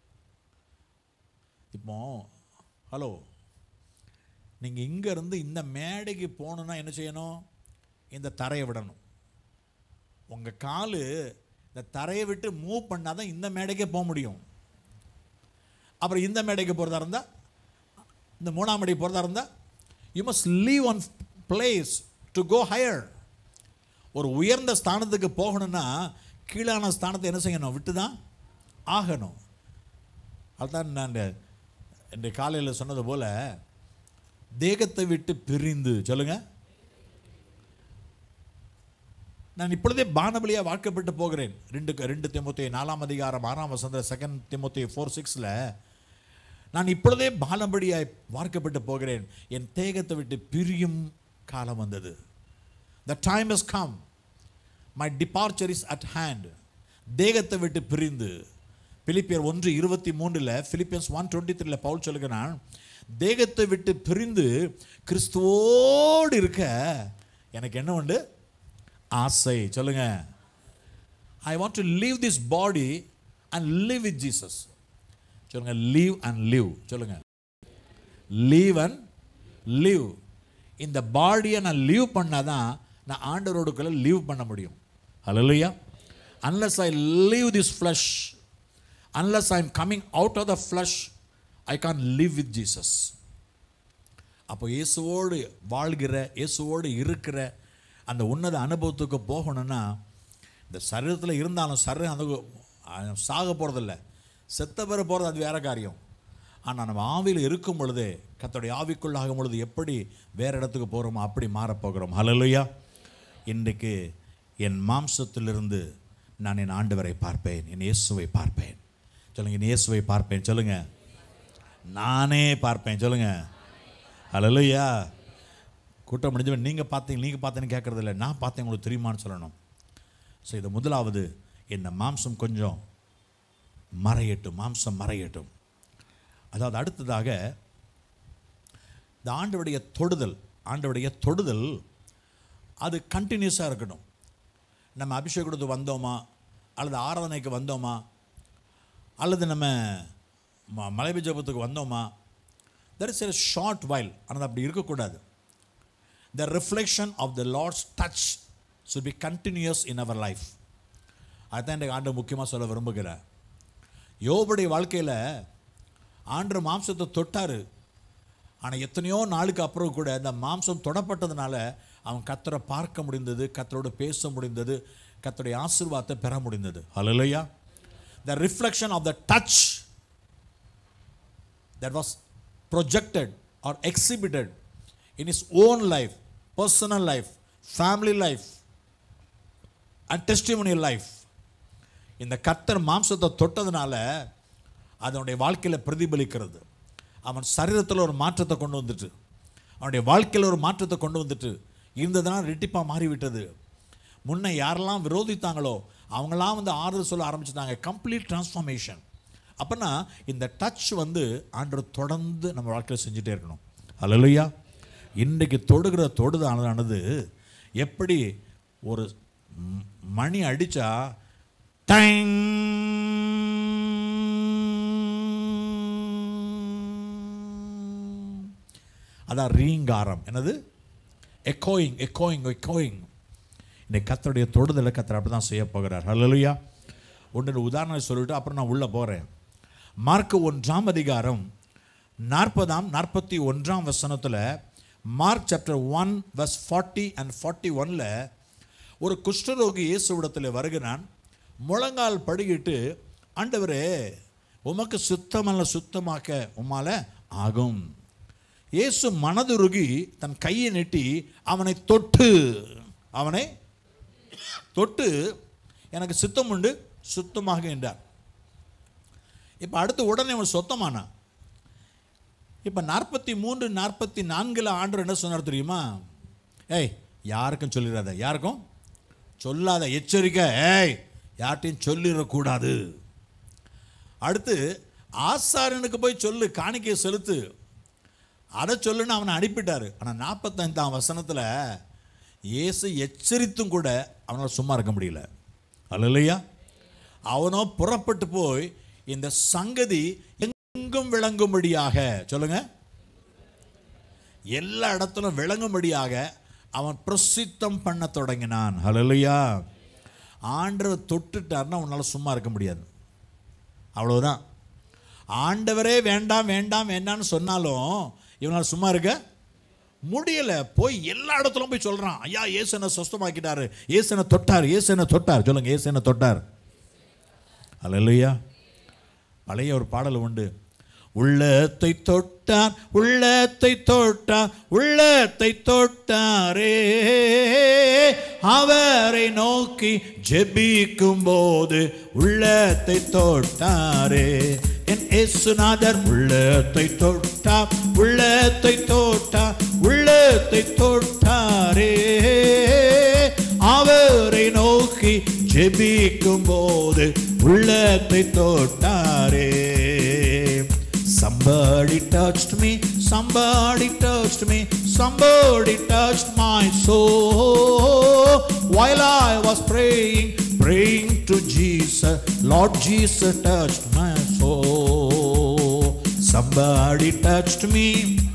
இப்போ ஹலோ நீங்கள் இங்கேருந்து இந்த மேடைக்கு போகணுன்னா என்ன செய்யணும் இந்த தரையை விடணும் உங்கள் காலு இந்த தரையை விட்டு மூவ் பண்ணால் தான் இந்த மேடைக்கே போக முடியும் அப்புறம் இந்த மேடைக்கு போகிறதா இருந்தால் இந்த மூணாம் மேடைக்கு போகிறதா இருந்தால் you must leave one place to go higher ஒரு உயர்ந்த ஸ்தானத்துக்கு போகணும்னா கீழான ஸ்தானத்தை என்ன செய்யணும் விட்டு தான் ஆகணும் அதுதான் நான் இந்த காலையில் சொன்னது போல தேகத்தை விட்டு பிரிந்து சொல்லுங்க நான் இப்பொழுதே பானபலியாக வாக்கப்பட்டு போகிறேன் ரெண்டு ரெண்டு திமுத்தி நாலாம் அதிகாரம் ஆறாம் வசந்த செகண்ட் திமுத்தி ஃபோர் சிக்ஸில் நான் இப்பொழுதே பானபலியாய் வார்க்கப்பட்டு போகிறேன் என் தேகத்தை விட்டு பிரியும் காலம் வந்தது the time is come my departure is at hand தேகத்தை விட்டு பிரிந்து பிலிப்பியர் ஒன்று இருபத்தி மூன்றில் பிலிப்பியன்ஸ் ஒன் டுவெண்ட்டி த்ரீல பவுல் சொல்லுகிறான் தேகத்தை விட்டு பிரிந்து கிறிஸ்துவோடு இருக்க எனக்கு என்ன உண்டு ஆசை சொல்லுங்க I want to leave this body and live with Jesus சொல்லுங்க லீவ் அண்ட் live சொல்லுங்க லீவ் அண்ட் live இந்த பாடியை நான் லீவ் பண்ணாதான் நான் ஆண்டவரோடுக்குள்ள லீவ் பண்ண முடியும் ஹalleluya unless i leave this flesh unless i'm coming out of the flesh i can't live with jesus அப்போ இயேசுவோடு வாழ்கிற இயேசுவோடு இருக்கிற அந்த உன்னத அனுபவத்துக்கு போகணும்னா இந்த சரீரத்தில் இருந்தாலும் சரீரம் அந்த அஹ், சாக போகிறதில்ல செத்த பிற போகிறது அது வேற காரியம் ஆனால் நம்ம ஆவியில் இருக்கும் பொழுது கத்தோடைய ஆவிக்குள்ளாகும் பொழுது எப்படி வேற இடத்துக்கு போகிறோமோ அப்படி மாறப்போகிறோம் ஹalleluya இன்றைக்கு என் மாம்சத்திலிருந்து நான் என் ஆண்டவரை பார்ப்பேன் என் இயேசுவை பார்ப்பேன் சொல்லுங்க என் இயேசுவை பார்ப்பேன் சொல்லுங்க நானே பார்ப்பேன் சொல்லுங்க ஹalleluya கூட்டம் முடிஞ்சவன் நீங்கள் பார்த்தீங்க நீங்கள் பார்த்தேன்னு கேட்கறது இல்லை நான் பார்த்தேன் உங்களுக்கு தெரியுமான்னு சொல்லணும் ஸோ இது முதலாவது என்ன மாம்சம் கொஞ்சம் மறையட்டும் மாம்சம் மறையட்டும் அதாவது அடுத்ததாக இந்த ஆண்டவருடைய தொடுதல் ஆண்டவருடைய தொடுதல் அது கண்டினியூஸாக இருக்கணும் நம்ம அபிஷேகத்துக்கு வந்தோமா அல்லது ஆராதனைக்கு வந்தோமா அல்லது நம்ம ம- மலைபி ஜபத்துக்கு வந்தோமா there is a short while ஆனால் அப்படி இருக்கக்கூடாது the reflection of the Lord's touch should be continuous in our life அதுதான் இன்றைக்கு ஆண்டு முக்கியமாக சொல்ல விரும்புகிறேன் யோபுடைய வாழ்க்கையில் ஆண்டு மாம்சத்தை தொட்டார் ஆனால் எத்தனையோ நாளுக்கு அப்புறம் கூட அந்த மாம்சம் தொடப்பட்டதுனால அவன் கத்தரை பார்க்க முடிந்தது கத்தரோடு பேச முடிந்தது கர்த்தருடைய ஆசீர்வாதத்தை பெற முடிந்தது ஹalleluya the reflection of the touch that was projected or exhibited in his own life personal life family life and testimonial life இந்த கர்த்தர் மாம்சத்தை தொட்டதுனால அதனுடைய வாழ்க்கையில் பிரதிபலிக்கிறது அவன் சரீரத்தில் ஒரு மாற்றத்தை கொண்டு வந்துட்டு அவனுடைய வாழ்க்கையில் ஒரு மாற்றத்தை கொண்டு வந்துட்டு இருந்ததுனால் ரெட்டிப்பாக மாறிவிட்டது முன்ன யாரெல்லாம் விரோதித்தாங்களோ அவங்களாம் வந்து ஆறுதல் சொல்ல ஆரம்பிச்சிட்டாங்க கம்ப்ளீட் டிரான்ஸ்ஃபார்மேஷன் அப்போனா இந்த டச் வந்து ஆண்டவர் தொடர்ந்து நம்ம வாழ்க்கையில் செஞ்சுட்டே இருக்கணும் அல்லையா இன்றைக்கு தொடுகிற தொடுதானது எப்படி ஒரு ம், மணி அடித்தா டைங் அதான் ரீங்காரம் என்னது எக்கோயிங் எக்கோயிங் எக்கோயிங் இன்னைக்கு கத்தருடைய தொடுதலை கத்தர் அப்படி தான் செய்ய போகிறார் ஹalleluya ஒன்று உதாரணம் சொல்லிட்டு அப்புறம் நான் உள்ளே போகிறேன் மார்க் ஒன்றாம் அதிகாரம் நாற்பதாம் நாற்பத்தி ஒன்றாம் வசனத்தில் Mark chapter one verse forty and forty ஒனில் ஒரு குஷ்டரோகி இயேசுவிடத்தில் வருகிறான் முழங்கால் படுகிட்டு ஆண்டவரே உமக்கு சுத்தமல்ல சுத்தமாக்க உம்மால ஆகும் இயேசு மனதுருகி தன் கையை நீட்டி அவனை தொட்டு அவனை தொட்டு எனக்கு சித்தம் உண்டு சுத்தமாக என்றார் இப்போ அடுத்து உடனே அவன் சொத்தமானான் இப்போ நாற்பத்தி மூன்று நாற்பத்தி நான்கில் ஆண்டு என்ன சொன்னார் தெரியுமா ஏய் யாருக்கும் சொல்லிடாத யாருக்கும் சொல்லாத எச்சரிக்கை ஏய் யார்ட்டையும் சொல்லிடக்கூடாது அடுத்து ஆசாரியனுக்கு போய் சொல்லு காணிக்கையை செலுத்து அதை சொல்லுன்னு அவனை அனுப்பிட்டாரு ஆனால் நாற்பத்தைந்தாம் வசனத்தில் இயேசு எச்சரித்தும் கூட அவனால் சும்மா இருக்க முடியல அல்லையா அவனோ புறப்பட்டு போய் இந்த சங்கதி எங்கும் விளங்கும்படியாக சொல்லுங்க எல்லா இடத்திலும் விளங்கும்படியாக அவன் பிரசித்தம் பண்ண தொடங்கினான் ஹalleluya ஆண்டவர் தொட்டுட்டார்னா அவனால் சும்மா இருக்க முடியாது அவ்வளவுதான் ஆண்டவரே வேண்டாம் வேண்டாம் வேண்டாம்னு சொன்னாலும் இவனால் சும்மா இருக்க முடியல போய் எல்லா இடத்துலும் போய் சொல்றான் ஐயா ஏசனை சொஸ்தமாக்கிட்டாரு ஏசனை தொட்டார் ஏசனை தொட்டார் சொல்லுங்க ஏசனை தொட்டார் அல்லையா பழைய ஒரு பாடல் உண்டு உள்ளத்தை தொட்டார் உள்ளத்தை தொட்டார் உள்ளத்தை தொட்டாரே அவரை நோக்கி ஜெபிக்கும் போது உள்ளத்தை தொட்டாரே என் இயேசுநாதர் உள்ளத்தை தொட்டார் உள்ளத்தை தொட்டார் உள்ளத்தை தொட்டாரே அவரை நோக்கி ஜெபிக்கும் போது உள்ளத்தை தொட்டாரே Somebody touched me, somebody touched me, somebody touched my soul. While I was praying, praying to Jesus, Lord Jesus touched my soul. Somebody touched me,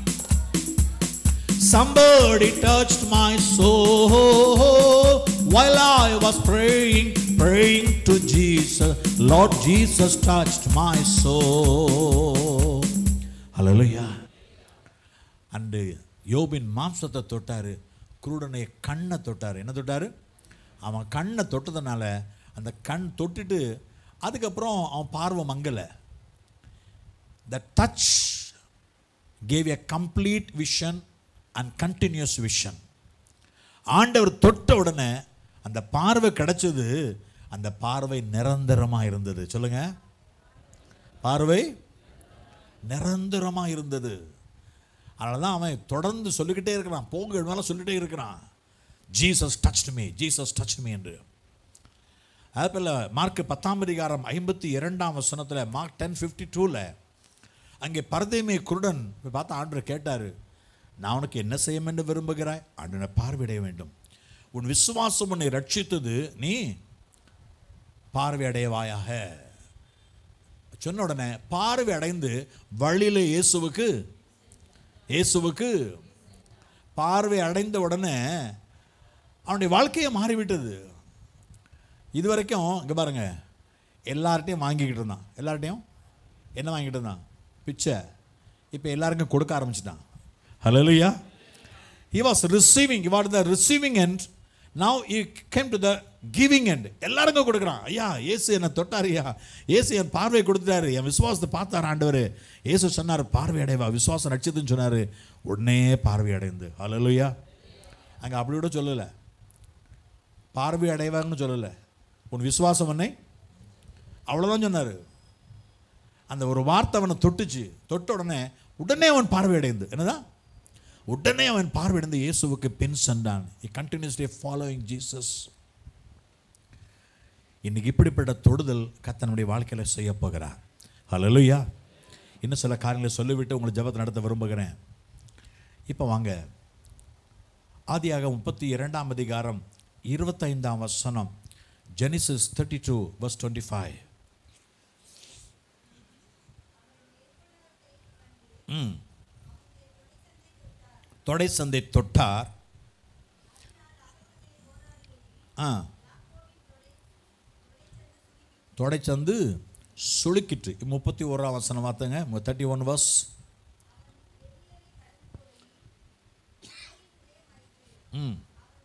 Somebody touched my soul while I was praying, praying to Jesus. Lord Jesus touched my soul. Hallelujah. And யோபின் மாம்சத்தை தொட்டாரு குருடனைய கண்ணை தொட்டாரு என்ன தொட்டாரு அவன் கண்ணை தொட்டதுனால அந்த கண் தொட்டுட்டு அதுக்கப்புறம் அவன் பார்வை மங்கலை the touch gave a complete vision and continuous vision ஆண்டவர் தொட்ட உடனே அந்த பார்வை கிடைச்சது அந்த பார்வை நிரந்தரமாக இருந்தது சொல்லுங்க பார்வை நிரந்தரமாக இருந்தது அதனால தான் அவன் தொடர்ந்து சொல்லிக்கிட்டே இருக்கிறான் போங்க மேலே சொல்லிட்டே இருக்கிறான் Jesus touch me Jesus touch me என்று அதுபோல் மார்க் பத்தாம் அதிகாரம் ஐம்பத்தி இரண்டாம் வசனத்தில் மார்க் டென் ஃபிஃப்டி டூவில் அங்கே பரதேமே குருடன் போய் பார்த்து ஆண்டவர் கேட்டார் நான் உனக்கு என்ன செய்ய என்று விரும்புகிறாய் ஆண்டனை பார்வையிட வேண்டும் உன் விசுவாசம் உன்னை ரட்சித்தது நீ பார்வையடையவாயாக சொன்ன உடனே பார்வை அடைந்து வழியில் இயேசுவுக்கு இயேசுவுக்கு பார்வை அடைந்த உடனே அவனுடைய வாழ்க்கையை மாறிவிட்டது இது வரைக்கும் இங்கே பாருங்க எல்லார்ட்டையும் வாங்கிக்கிட்டு இருந்தான் எல்லார்ட்டையும் என்ன வாங்கிட்டு இருந்தான் பிச்சை இப்போ எல்லாருக்கும் கொடுக்க ஆரம்பிச்சிட்டான் hallelujah he was receiving he was the receiving end now you came to the giving end எல்லாருக்கும் கொடுக்குறான் ஐயா இயேசு என்னை தொட்டார் ஐயா இயேசு என் பார்வை கொடுத்துட்டாரு என் விசுவாசத்தை பார்த்தார் ஆண்டவர் இயேசு சொன்னார் பார்வை அடைவா விசுவாசம் நடிச்சதுன்னு சொன்னார் உடனே பார்வை அடைந்து ஹalleluya அங்கே அப்படி கூட சொல்லலை பார்வை அடைவாங்கன்னு சொல்லலை உன் விசுவாசம் என்னை அவ்வளோதான் சொன்னார் அந்த ஒரு வார்த்தை அவனை தொட்டுச்சு தொட்ட உடனே உடனே அவன் பார்வையடைந்து என்னதான் உடனே அவன் பார்வையடைந்து இயேசுவுக்கு பின் சென்றான் இ கண்டினியூஸ்லி ஃபாலோயிங் ஜீசஸ் இன்னைக்கு இப்படிப்பட்ட தொடுதல் கத்தனுடைய வாழ்க்கையில் செய்ய போகிறார் ஹalleluya இன்னும் சில காரியங்களை சொல்லிவிட்டு உங்களை ஜெபத்தை நடத்த விரும்புகிறேன் இப்போ வாங்க ஆதியாக முப்பத்தி இரண்டாம் அதிகாரம் இருபத்தைந்தாம் வசனம் Genesis thirty two verse twenty five ம் தொடை சந்தை தொட்டார் ஆ தொடைச்சந்து சுளுக்கிட்டு முப்பத்தி ஓராம் வசனம் பார்த்தங்க தேர்ட்டி ஒன் வர்ஸ் ம்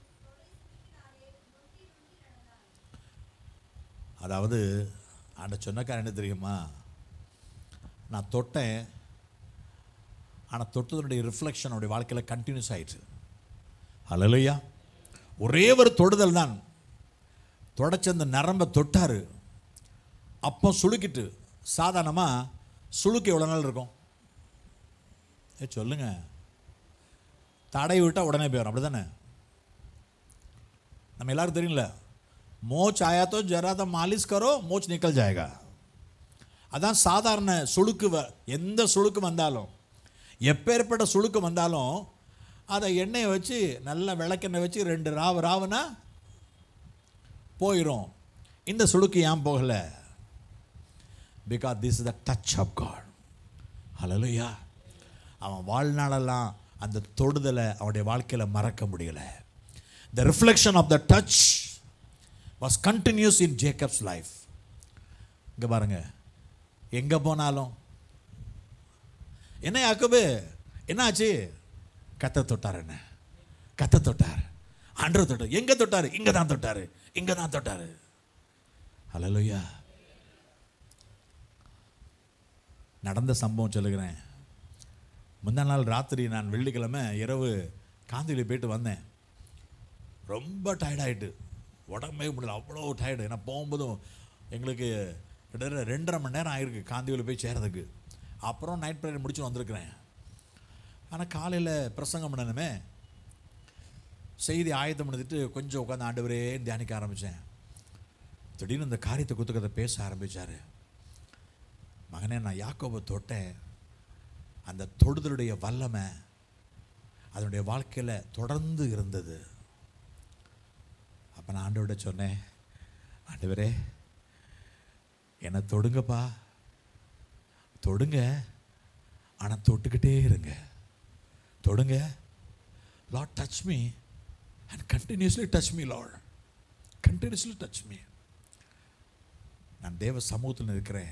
அதாவது ஆண்ட சொன்னக்கார என்ன தெரியுமா நான் தொட்டேன் ஆனால் தொட்டதனுடைய ரிஃப்ளெக்ஷன் அவருடைய வாழ்க்கையில் கண்டினியூஸ் ஆயிடுச்சு ஹalleluya ஒரே ஒரு தொடுதல் தான் தொடச்ச அந்த நரம்பை தொட்டார் அப்போ சுளுக்கிட்டு சாதாரணமாக சுளுக்கு எவ்வளோ நாள் இருக்கும் ஏ சொல்லுங்க தடை விட்டால் உடனே போயிடும் அப்படி தானே நம்ம எல்லாரும் தெரியும்ல மோச் ஆயா तो जरा तो मालिश करो मोच निकल जाएगा அதான் சாதாரண சுளுக்கு வ- எந்த சுளுக்கு வந்தாலும் எப்பேற்பட்ட சுளுக்கு வந்தாலும் அதை எண்ணெயை வச்சு நல்லா விளக்கெண்ணெய் வச்சு ரெண்டு ராவு ராவுனா போயிடும் இந்த சுளுக்கு ஏன் போகலை because this is the touch of God hallelujah அவன் வாழ்நாளெல்லாம் அந்த தொடுதலை அவனுடைய வாழ்க்கையில் மறக்க முடியல the reflection of the touch was continuous in Jacob's life இங்கே பாருங்க எங்கே போனாலும் என்ன யாக்கோபு என்னாச்சு கத்த தொட்டார் என்ன கத்த தொட்டார் ஆண்டவர் தொட்டார் எங்கே தொட்டார் இங்கே தான் தொட்டார் இங்கே தான் தொட்டார் ஹalleluya நடந்த சம்பவம் சொல்லுகிறேன் முந்தா நாள் ராத்திரி நான் வெள்ளிக்கிழமை இரவு காந்தியில் போயிட்டு வந்தேன் ரொம்ப டயர்டாயிட்டு உடம்பே முடியல அவ்வளோ டயர்டு ஏன்னா போகும்போதும் எங்களுக்கு கிட்டத்தட்ட ரெண்டரை மணி நேரம் ஆயிருக்கு காந்தியில் போய் சேரதுக்கு அப்புறம் நைட் ப்ரேயர் முடிச்சு வந்திருக்கிறேன் ஆனால் காலையில் பிரசங்கம் பண்ணணுமே செய்தி ஆயத்தம் பண்ணிட்டு கொஞ்சம் உட்காந்து ஆண்டவரே தியானிக்க ஆரம்பித்தேன் திடீர்னு இந்த காரியத்தை குத்துக்கதை பேச ஆரம்பித்தார் மகனே நான் யாக்கோபை தொட்டேன் அந்த தொடுதலுடைய வல்லமை அதனுடைய வாழ்க்கையில் தொடர்ந்து இருந்தது அப்போ நான் ஆண்டவர்கிட்ட சொன்னேன் ஆண்டவரே என்னை தொடுங்கப்பா தொடுங்க ஆனால் தொட்டுக்கிட்டே இருங்க தொடுங்க Lord touch me and continuously touch me Lord continuously touch me நான் தேவ சமூகத்தில் இருக்கிறேன்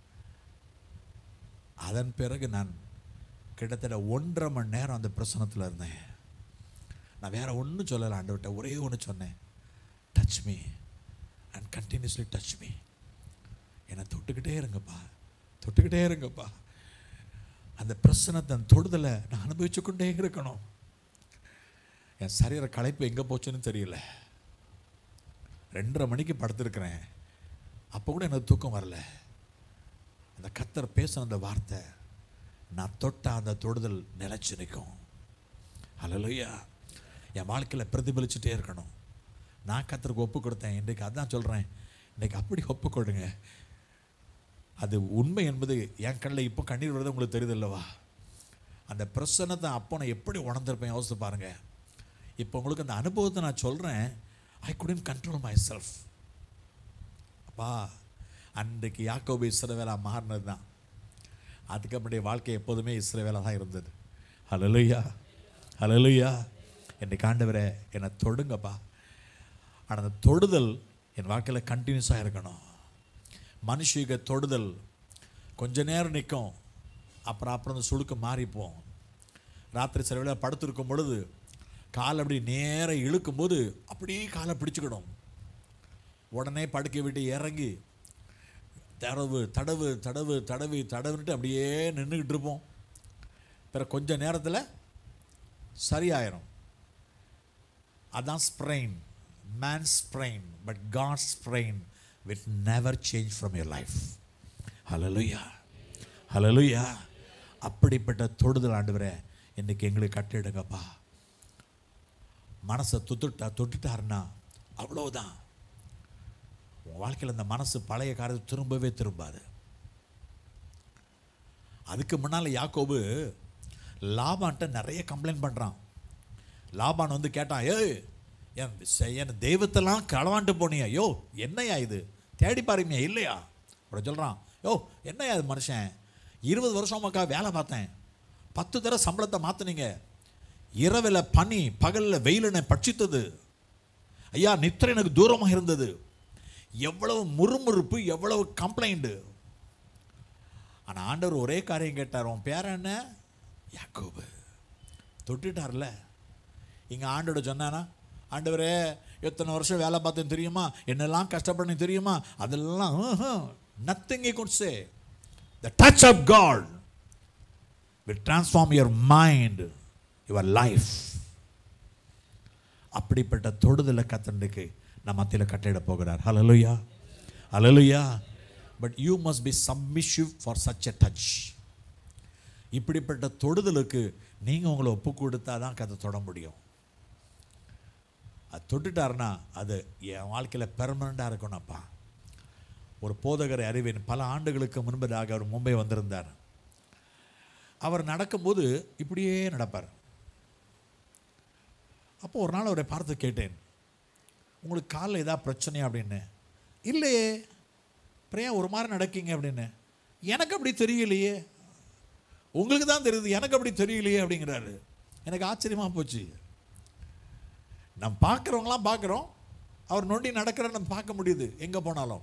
அதன் பிறகு நான் கிட்டத்தட்ட ஒன்றரை மணி நேரம் அந்த பிரசனத்தில் இருந்தேன் நான் வேற ஒன்றும் சொல்லலை ஆண்டவர்கிட்ட ஒரே ஒன்று சொன்னேன் touch me and continuously touch me என்னை தொட்டுக்கிட்டே இருங்கப்பா தொட்டுக்கிட்டே இருங்கப்பா அந்த பிரசனத்தை அந்த தொடுதலை நான் அனுபவிச்சு கொண்டே இருக்கணும் என் சரீர களைப்பு எங்கே போச்சுன்னு தெரியல ரெண்டரை மணிக்கு படுத்திருக்கிறேன் அப்போ கூட எனக்கு தூக்கம் வரல அந்த கத்தர் பேசின அந்த வார்த்தை நான் தொட்ட அந்த தொடுதல் நிலைச்சு நிற்கும் ஹalleluya என் வாழ்க்கையில் பிரதிபலிச்சுட்டே இருக்கணும் நான் கத்தருக்கு ஒப்பு கொடுத்தேன் இன்றைக்கு அதான் சொல்கிறேன் இன்றைக்கு அப்படி ஒப்பு கொடுங்க அது உண்மை என்பது என் கண்ணில் இப்போ கண்ணீர் வருது உங்களுக்கு தெரியுது இல்லவா அந்த பிரசன்னத்தை அப்போ நான் எப்படி உணர்ந்திருப்பேன் யோசித்து பாருங்க இப்போ உங்களுக்கு அந்த அனுபவத்தை நான் சொல்கிறேன் ஐ couldn't கண்ட்ரோல் மை செல்ஃப் அப்பா அன்றைக்கு யாக்கோபு இஸ்ரவேலா மாறினது தான் அதுக்கப்புறம் வாழ்க்கை எப்போதுமே இஸ்ரவேலா தான் இருந்தது ஹalleluya ஹalleluya என்னை ஆண்டவரே என்னை தொடுங்கப்பா ஆனால் அந்த தொடுதல் என் வாழ்க்கையில் கண்டினியூஸாக இருக்கணும் மனுஷிக தொடுதல் கொஞ்ச நேரம் நிற்கும் அப்புறம் அப்புறம் அந்த சுளுக்கு மாறிப்போம் ராத்திரி சில வேளை படுத்திருக்கும் பொழுது கால் அப்படி நேரா இழுக்கும்போது அப்படியே காலை பிடிச்சுக்கிடும் உடனே படுக்கை விட்டு இறங்கி தடவு தடவு தடவு தடவி தடவிட்டு அப்படியே நின்றுக்கிட்டு இருப்போம் பிறகு கொஞ்ச நேரத்தில் சரியாயிரும் அதான் sprain man sprain but God sprain with never change from your life hallelujah hallelujah அப்படிப்பட்ட தொடுதல் ஆண்டவரே இன்னைக்கு எங்களுக்கு கட்டிடுங்கப்பா மனசை தொட்டுட்டா தொட்டுட்டாருன்னா அவ்வளவுதான் உன் வாழ்க்கையில் இந்த மனசு பழைய காரியத்தை திரும்பவே திரும்பாது அதுக்கு முன்னால் யாக்கோபு லாபான்ட்ட நிறைய கம்ப்ளைண்ட் பண்ணுறான் லாபான் வந்து கேட்டான் ஏய் என் செ- என் தெய்வத்தெல்லாம் களவாண்டு போனியா யோ என்னையா இது தேடி பாருங்க இல்லையா அப்படி சொல்கிறான் யோ என்னையா இது மனுஷன் இருபது வருஷமாக்கா வேலை பார்த்தேன் பத்து தடவை சம்பளத்தை மாற்றுனீங்க இரவில் பனி பகலில் வெயில் என்னை பட்சித்தது ஐயா நித்திரை எனக்கு தூரமாக இருந்தது எவ்வளவு முறுமுறுப்பு எவ்வளவு கம்ப்ளைண்ட்டு ஆனால் ஆண்டவர் ஒரே காரியம் கேட்டார் உன் பேர் என்ன யாக்கோபு தொட்டுட்டார்ல இங்கே ஆண்டோட சொன்னானா ஆண்டவரே எத்தனை வருஷம் வேலை பார்த்தேன் தெரியுமா என்னெல்லாம் கஷ்டப்படணும் தெரியுமா அதெல்லாம் nothing I could say the touch of God will transform your mind your life அப்படிப்பட்ட தொடுதலை கத்தண்டுக்கு நம்ம மத்தியில் கட்டிட போகிறார் hallelujah hallelujah but you must be submissive for such a touch இப்படிப்பட்ட தொடுதலுக்கு நீங்கள் உங்களை ஒப்பு கொடுத்தா தான் கதை தொட முடியும் அது தொட்டுட்டாருன்னா அது என் வாழ்க்கையில் பெர்மனண்ட்டாக இருக்கணும்ப்பா ஒரு போதகரை அறிவேன் பல ஆண்டுகளுக்கு முன்பதாக அவர் மும்பை வந்திருந்தார் அவர் நடக்கும்போது இப்படியே நடப்பார் அப்போ ஒரு நாள் அவரை பார்த்து கேட்டேன் உங்களுக்கு காலில் ஏதாவது பிரச்சனையா அப்படின்னு இல்லையே அப்புறம் ஏன் ஒரு மாதிரி நடக்கீங்க அப்படின்னு எனக்கு அப்படி தெரியலையே உங்களுக்கு தான் தெரியுது எனக்கு அப்படி தெரியலையே அப்படிங்கிறாரு எனக்கு ஆச்சரியமாக போச்சு நம்ம பார்க்குறவங்களாம் பார்க்குறோம் அவர் நொண்டி நடக்கிற நம்ம பார்க்க முடியுது எங்கே போனாலும்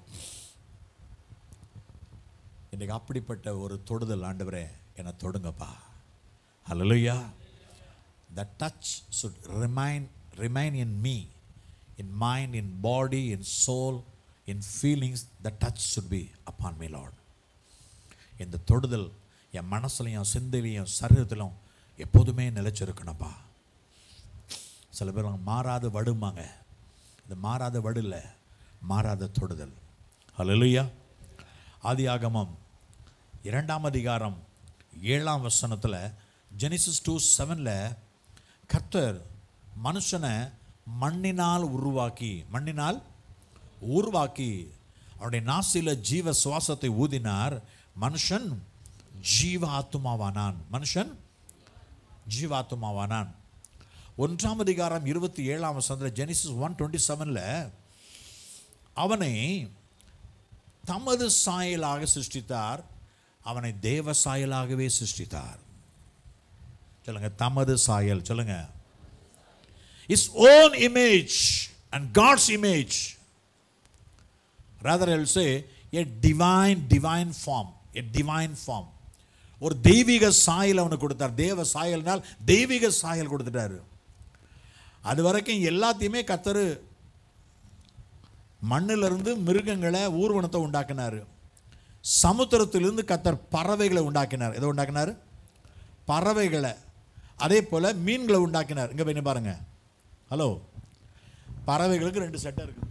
இன்னைக்கு அப்படிப்பட்ட ஒரு தொடுதல் ஆண்டவரே என்னை தொடுங்கப்பா ஹalleluya the touch should remain remain in me in mind in body in soul in feelings the touch should be upon me lord இந்த தொடுதல் என் மனசுலையும் சிந்தையிலையும் சரீரத்திலும் எப்போதுமே நிலைச்சிருக்கணும்ப்பா சில பேர் அவங்க மாறாத வடுமாங்க இது மாறாத வடு இல்லை மாறாத தொடுதல் ஹalleluya ஆதியாகமம் இரண்டாம் அதிகாரம் ஏழாம் வசனத்தில் ஜெனிசிஸ் டூ செவனில் கர்த்தர் மனுஷனை மண்ணினால் உருவாக்கி மண்ணினால் உருவாக்கி அவனுடைய நாசில ஜீவ சுவாசத்தை ஊதினார் மனுஷன் ஜீவ ஆத்துமாவானான் மனுஷன் ஜீவாத்துமாவானான் ஒன்றாம் அதிகாரம் இருபத்தி ஏழாம் வசனத்தில் ஜெனிசிஸ் ஒன் டுவெண்ட்டி செவனில் அவனை தமது சாயலாக சிருஷ்டித்தார் அவனை தேவ சாயலாகவே சிருஷ்டித்தார் சொல்லுங்க தமது சாயல் சொல்லுங்க his own image and God's image rather I'll say a divine divine form a divine form ஒரு தெய்வீக சாயல் அவனுக்கு கொடுத்தார் தேவ சாயல்னால் தெய்வீக சாயல் கொடுத்துட்டாரு அது வரைக்கும் எல்லாத்தையுமே கத்தரு மண்ணிலிருந்து மிருகங்களை ஊர்வனத்தை உண்டாக்கினார் சமுத்திரத்திலிருந்து கத்தர் பறவைகளை உண்டாக்கினார் எதை உண்டாக்கினார் பறவைகளை அதே போல் மீன்களை உண்டாக்கினார் இங்கே போய் பாருங்க ஹலோ பறவைகளுக்கு ரெண்டு செட்டை இருக்குது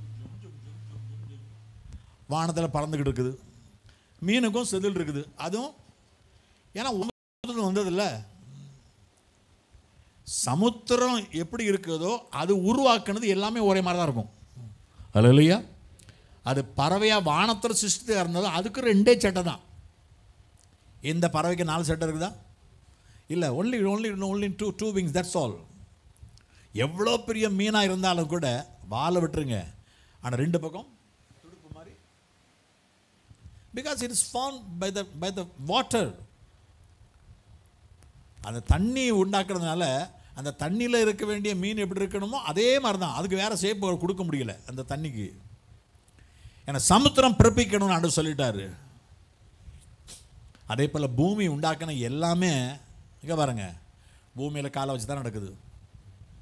வானத்தில் பறந்துக்கிட்டு இருக்குது மீனுக்கும் செதில் இருக்குது அதுவும் ஏன்னா ஒன்று வந்ததில்ல சமுத்திரம் எப்படி இருக்குதோ அது உருவாக்குனது எல்லாமே ஒரே மாதிரி தான் இருக்கும் அல்ல இல்லையா அது பறவையாக வானத்தில் சிருஷ்டியாக இருந்தது அதுக்கு ரெண்டே சட்டை தான் இந்த பறவைக்கு நாலு சட்டை இருக்குதா இல்லை only only only two two wings that's all எவ்வளோ பெரிய மீனாக இருந்தாலும் கூட வாழை விட்டுருங்க ஆனால் ரெண்டு பக்கம் துடுப்பு மாதிரி because it is form by the by the water அந்த தண்ணி உண்டாக்குறதுனால அந்த தண்ணியில் இருக்க வேண்டிய மீன் எப்படி இருக்கணுமோ அதே மாதிரி தான் அதுக்கு வேறு ஷேப் கொடுக்க முடியல அந்த தண்ணிக்கு ஏன்னா சமுத்திரம் பிறப்பிக்கணும்னு ஆண்டு சொல்லிட்டாரு அதே போல் பூமி உண்டாக்கின எல்லாமே இங்கே பாருங்க பூமியில் காலை வச்சு தான் நடக்குது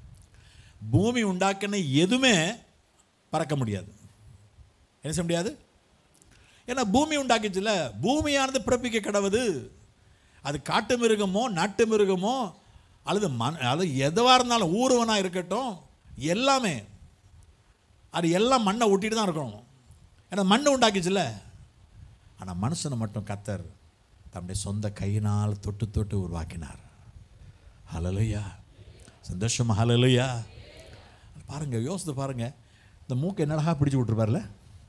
பூமி உண்டாக்கின எதுவுமே பறக்க முடியாது என்ன செய்ய முடியாது ஏன்னா பூமி உண்டாக்கிச்சுல பூமியானது பிறப்பிக்க கிடவுது அது காட்டு மிருகமோ நாட்டு மிருகமோ அல்லது மண் அது எதுவாக இருந்தாலும் ஊர்வனாக இருக்கட்டும் எல்லாமே அது எல்லாம் மண்ணை ஒட்டிட்டு தான் இருக்கணும் ஏன்னா மண்ணை உண்டாக்கிச்சுல ஆனால் மனுஷனை மட்டும் கத்தர் தம்முடைய சொந்த கையினால் தொட்டு தொட்டு உருவாக்கினார் ஹலலுயா சந்தோஷமா ஹலலுயா பாருங்க யோசித்து பாருங்க இந்த மூக்கை என்னடா பிடிச்சி விட்டுருப்பார்ல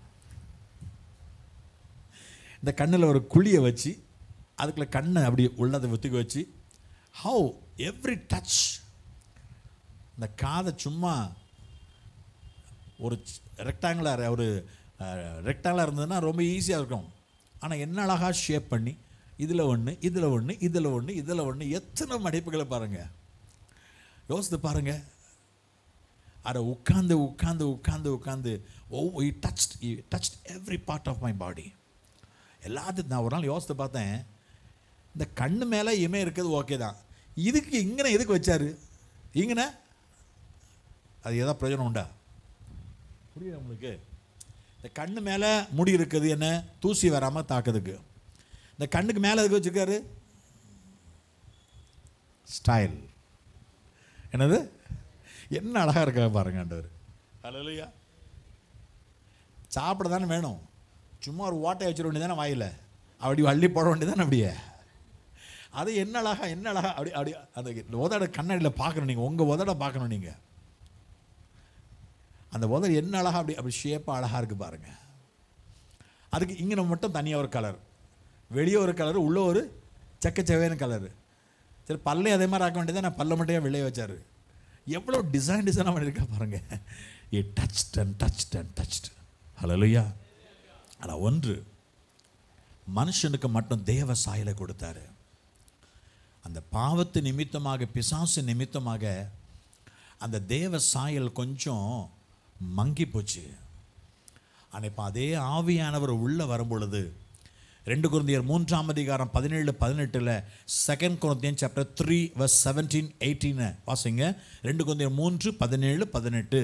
இந்த கண்ணில் ஒரு குழியை வச்சு அதுக்குள்ள கண்ணை அப்படி உள்ளதை ஒத்துக்க வச்சு ஹவு எவ்ரி டச் இந்த காதை சும்மா ஒரு ரெக்டாங்குலர் ஒரு ரெக்டாங்குலர் இருந்ததுன்னா ரொம்ப ஈஸியாக இருக்கும் ஆனால் என்ன அழகாக ஷேப் பண்ணி இதில் ஒன்று இதில் ஒன்று இதில் ஒன்று இதில் ஒன்று எத்தனை மடிப்புகளை பாருங்கள் யோசித்து பாருங்கள் அதை உட்காந்து உட்காந்து உட்காந்து உட்காந்து oh touch touch every part of my body எல்லாத்தையும் நான் ஒரு நாள் யோசித்து பார்த்தேன் இந்த கண்ணு மேலே இமை இருக்கிறது ஓகே தான் இதுக்கு இங்கன எதுக்கு வச்சாரு இங்கன அது ஏதாவது பிரயோஜனம் உண்டா புரியுது உங்களுக்கு இந்த கண்ணு மேலே முடி இருக்குது என்ன தூசி வராமல் தாக்குறதுக்கு இந்த கண்ணுக்கு மேலே எதுக்கு வச்சுருக்காரு ஸ்டைல் என்னது என்ன அழகாக இருக்கா பாருங்க ஆண்டவர் ஹalleluya சாப்பிட தானே வேணும் சும்மா ஒரு ஓட்டை வச்சிட வேண்டியதானே வாயில் அப்படி அள்ளி போட வேண்டியதானே அப்படியே அது என்ன அழகா என்ன அழகா அப்படி அப்படி அந்த உதட கண்ணாடியில் பார்க்கணும் நீங்கள் உங்கள் உதட பார்க்கணும் நீங்கள் அந்த உதடு என்ன அழகா அப்படி அப்படி ஷேப்பாக அழகாக இருக்குது பாருங்க அதுக்கு இங்கே மட்டும் தனியாக ஒரு கலர் வெளியே ஒரு கலர் உள்ள ஒரு செக்கச்செவேன கலர் சரி பல்லே அதே மாதிரி ஆக்க வேண்டியதை நான் பல்ல மட்டும் விளைய வச்சாரு எவ்வளோ டிசைன் டிசைனாக பண்ணியிருக்கா பாருங்க a touch and touch and touch hallelujah ஆனால் ஒன்று மனுஷனுக்கு மட்டும் தேவ சாயலை கொடுத்தாரு அந்த பாவத்து நிமித்தமாக பிசாசு நிமித்தமாக அந்த தேவ சாயல் கொஞ்சம் மங்கி போச்சு ஆனால் இப்போ அதே ஆவியானவர் உள்ளே வரும் பொழுது ரெண்டு குருந்தியர் மூன்றாம் அதிகாரம் பதினேழு பதினெட்டில் second Corinthian chapter three verse seventeen eighteen வாசிங்க ரெண்டு குருந்தியர் மூன்று பதினேழு பதினெட்டு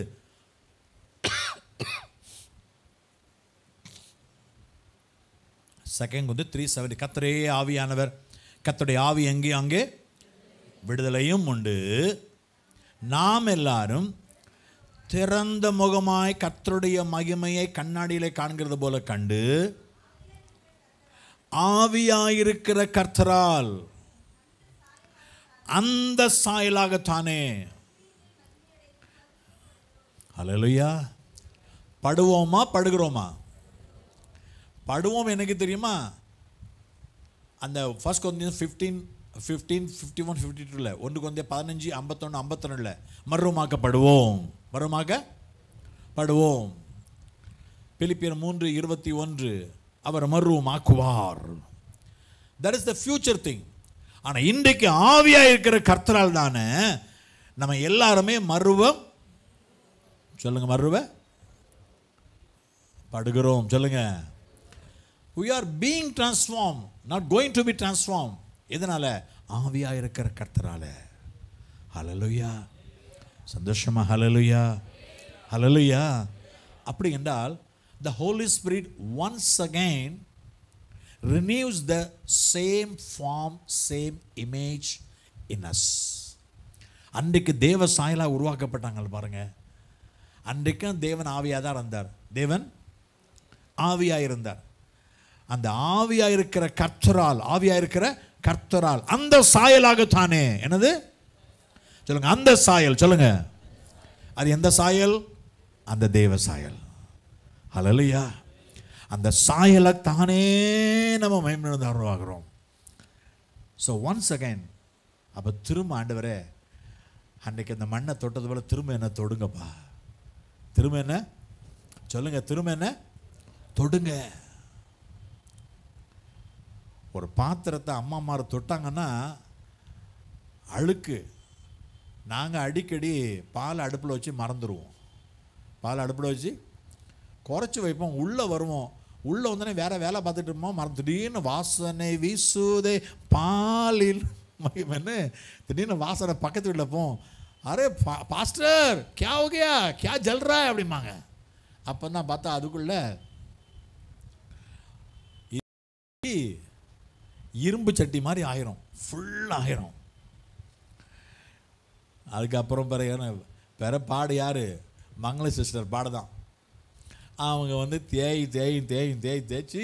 செகண்ட் வந்து த்ரீ செவன்டி கத்தரே ஆவியானவர் கத்தருடைய ஆவி எங்கே அங்கே விடுதலையும் உண்டு நாம் எல்லாரும் திறந்த முகமாய் கர்த்தருடைய மகிமையை கண்ணாடியிலே காண்கிறது போல கண்டு ஆவியாயிருக்கிற கர்த்தரால் அந்த சாயலாகத்தானே ஹalleluya படுவோமா படுகிறோமா படுவோம் எனக்கு தெரியுமா அந்த ஃபர்ஸ்ட் கொஞ்சம் fifteen fifteen fifty one fifty டூவில் ஒன்று கொஞ்சம் பதினஞ்சு ஐம்பத்தொன்று ஐம்பத்தொன்னில் மர்வமாக்கப்படுவோம் மர்வமாக்கப்படுவோம் பிலிப்பியர் மூன்று இருபத்தி ஒன்று அவர் மர்வமாக்குவார் that is the future thing ஆனால் இன்றைக்கு ஆவியாக இருக்கிற கர்த்தரால் தானே நம்ம எல்லாருமே மருவம் சொல்லுங்க மருவ படுகிறோம் சொல்லுங்க we are being transformed not going to be transformed எதனால ஆவியா இருக்கிற கர்த்தரால ஹalleluya சந்தோஷமா ஹalleluya ஹalleluya அப்படி என்றால் the holy spirit once again renews the same form same image in us அன்றைக்கு தேவ சாயலா உருவாக்கப்பட்டாங்க பாருங்க அன்றைக்கும் தேவன் ஆவியாக தான் இருந்தார் தேவன் ஆவியாக இருந்தார் அந்த ஆவியா இருக்கிற கர்த்தரால் ஆவியா இருக்கிற கர்த்தரால் அந்த சாயலாகத்தானே என்னது சொல்லுங்க அந்த சாயல் சொல்லுங்க அது எந்த சாயல் அந்த தேவ சாயல் ஹalleluya அந்த சாயலை தானே நம்ம மயமிழந்தாகிறோம் ஸோ ஒன்ஸ் அகைன் அப்போ திரும்ப ஆண்டவரே அன்னைக்கு அந்த மண்ணை தொட்டது போல திரும்ப என்ன தொடுங்கப்பா திரும்ப என்ன சொல்லுங்க திரும்ப என்ன தொடுங்க ஒரு பாத்திரத்தை அம்மா அம்மாரை தொட்டாங்கன்னா அழுக்கு நாங்கள் அடிக்கடி பால் அடுப்பில் வச்சு மறந்துடுவோம் பால் அடுப்பில் வச்சு குறைச்சி வைப்போம் உள்ளே வருவோம் உள்ளே வந்தோடனே வேற வேலை பார்த்துட்டு இருப்போம் மறந்து திடீர்னு வாசனை வீசுதே பாலில் மகிமன்னு திடீர்னு வாசனை பக்கத்து வீட்டில் போம் அரே பா- பாஸ்டர் கியா ஹோ கயா கியா ஜல் ரா है அப்படிம்பாங்க அப்போ தான் பார்த்தா அதுக்குள்ள இ- இரும்பு சட்டி மாதிரி ஆயிரும் ஃபுல் ஆயிரும் அதுக்கப்புறம் பிறகு என்ன பிற பாடு யாரு மங்கள சிஸ்டர் பாடுதான் அவங்க வந்து தேய் தேய் தேய் தேய் தேய்ச்சி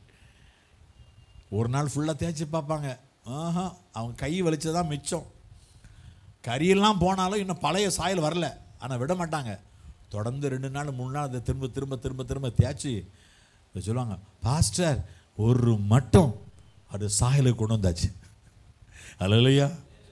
ஒரு நாள் ஃபுல்லாக தேய்ச்சி பார்ப்பாங்க ஆஹா அவங்க கை வலிச்சதான் மிச்சம் கறியெல்லாம் போனாலும் இன்னும் பழைய சாயல் வரல ஆனால் விட மாட்டாங்க தொடர்ந்து ரெண்டு நாள் மூணு நாள் அதை திரும்ப திரும்ப திரும்ப திரும்ப தேய்ச்சி இதை சொல்லுவாங்க பாஸ்டர் ஒரு மட்டும் அது சாயலுக்கு கொண்டு வந்தாச்சு அல்லையா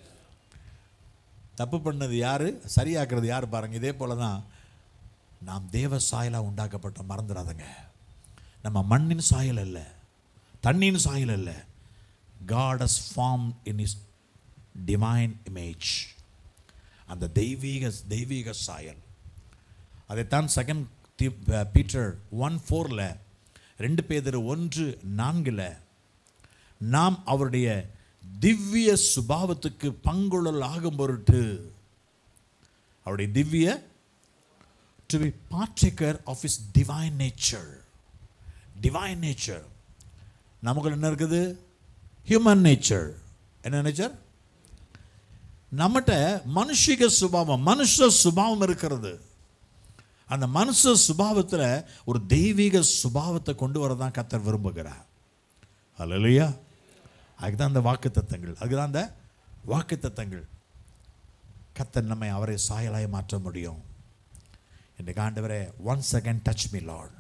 தப்பு பண்ணது யாரு சரியாக்குறது யார் பாருங்க இதே போல தான் நாம் தேவ சாயலா உண்டாக்கப்பட்டோம் மறந்துடாதங்க நம்ம மண்ணின் சாயல் அல்ல தண்ணியின் சாயல் அல்ல God has formed in his divine image அந்த தெய்வீக தெய்வீக சாயல் அதைத்தான் செகண்ட் பீட்டர் ஒன் ஃபோரில் ரெண்டு பேதர் ஒன்று நான்கில் நாம் அவருடைய திவ்ய சுபாவத்துக்கு பங்குழல் ஆகும் பொருட்டு அவருடைய திவ்ய to be partaker of his divine nature divine nature நமக்கு என்ன இருக்குது ஹியூமன் நேச்சர் என்ன நேச்சர் நம்மகிட்ட மனுஷிக சுபாவம் மனுஷ சுபாவம் இருக்கிறது அந்த மனுஷ சுபாவத்தில் ஒரு தெய்வீக சுபாவத்தை கொண்டு வரதான் கத்தர் விரும்புகிறார் அல்லையா அதுதான் அந்த வாக்கு தத்தங்கள் அதுதான் அந்த வாக்கு தத்தங்கள் கத்தர் நம்மை அவரை சாயலாய் மாற்ற முடியும் இன்றைக்கு ஆண்டவரே once again touch me Lord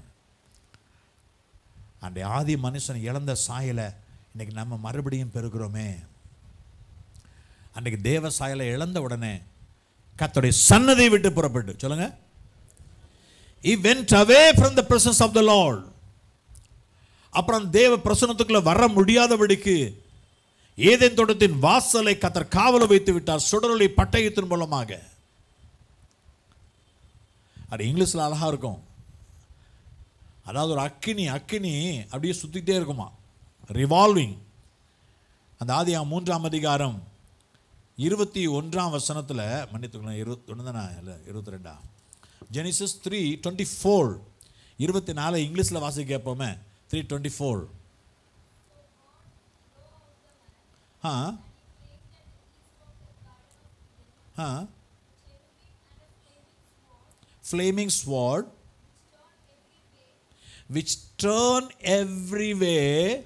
அந்த ஆதி மனுஷன் இழந்த சாயலை இன்னைக்கு நம்ம மறுபடியும் பெறுகிறோமே அன்றைக்கு தேவ சாயலை இழந்த உடனே கத்தருடைய சன்னதை விட்டு புறப்பட்டு சொல்லுங்க he went away from the presence of the lord அப்புறம் தேவ பிரசனத்துக்குள்ள வர முடியாதபடிக்கு ஏதேன் தோட்டத்தின் வாசலை கத்தர் காவல வைத்து விட்டார் சுடரொளி பட்டயத்தின் மூலமாக அது இங்கிலீஷ்ல அழகா இருக்கும் அதாவது ஒரு அக்கினி அக்கினி அப்படியே சுத்திட்டே இருக்குமா ரிவால்விங் அந்த ஆதியா மூன்றாம் அதிகாரம் இருபத்தி ஒன்றாம் வசனத்தில் மன்னித்துக்கலாம் இருபத்தி ஒன்று தானே இல்லை இருபத்தி ரெண்டா ஜெனிசஸ் த்ரீ டுவெண்ட்டி ஃபோர் இருபத்தி நாலு இங்கிலீஷில் வாசிக்க கேட்போமே three twenty four ah ah flaming sword which turn every way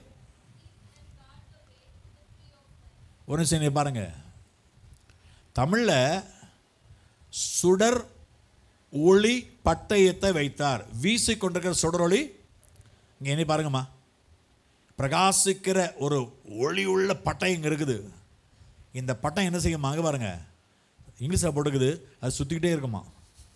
ஒரு நிமிஷம் நீங்க பாருங்க தமிழ்ல சுடர் ஒளி பட்டயத்தை வைத்தார் வீசி கொண்டிருக்கிற சுடர் ஒளி இங்க என்ன பாருங்கம்மா பிரகாசிக்கிற ஒரு ஒளி உள்ள பட்டயம் இங்க இருக்குது இந்த பட்டயம் என்ன செய்யுமா அங்க பாருங்க இங்கிலீஷில் போட்டுக்குது அது சுத்திக்கிட்டே இருக்குமா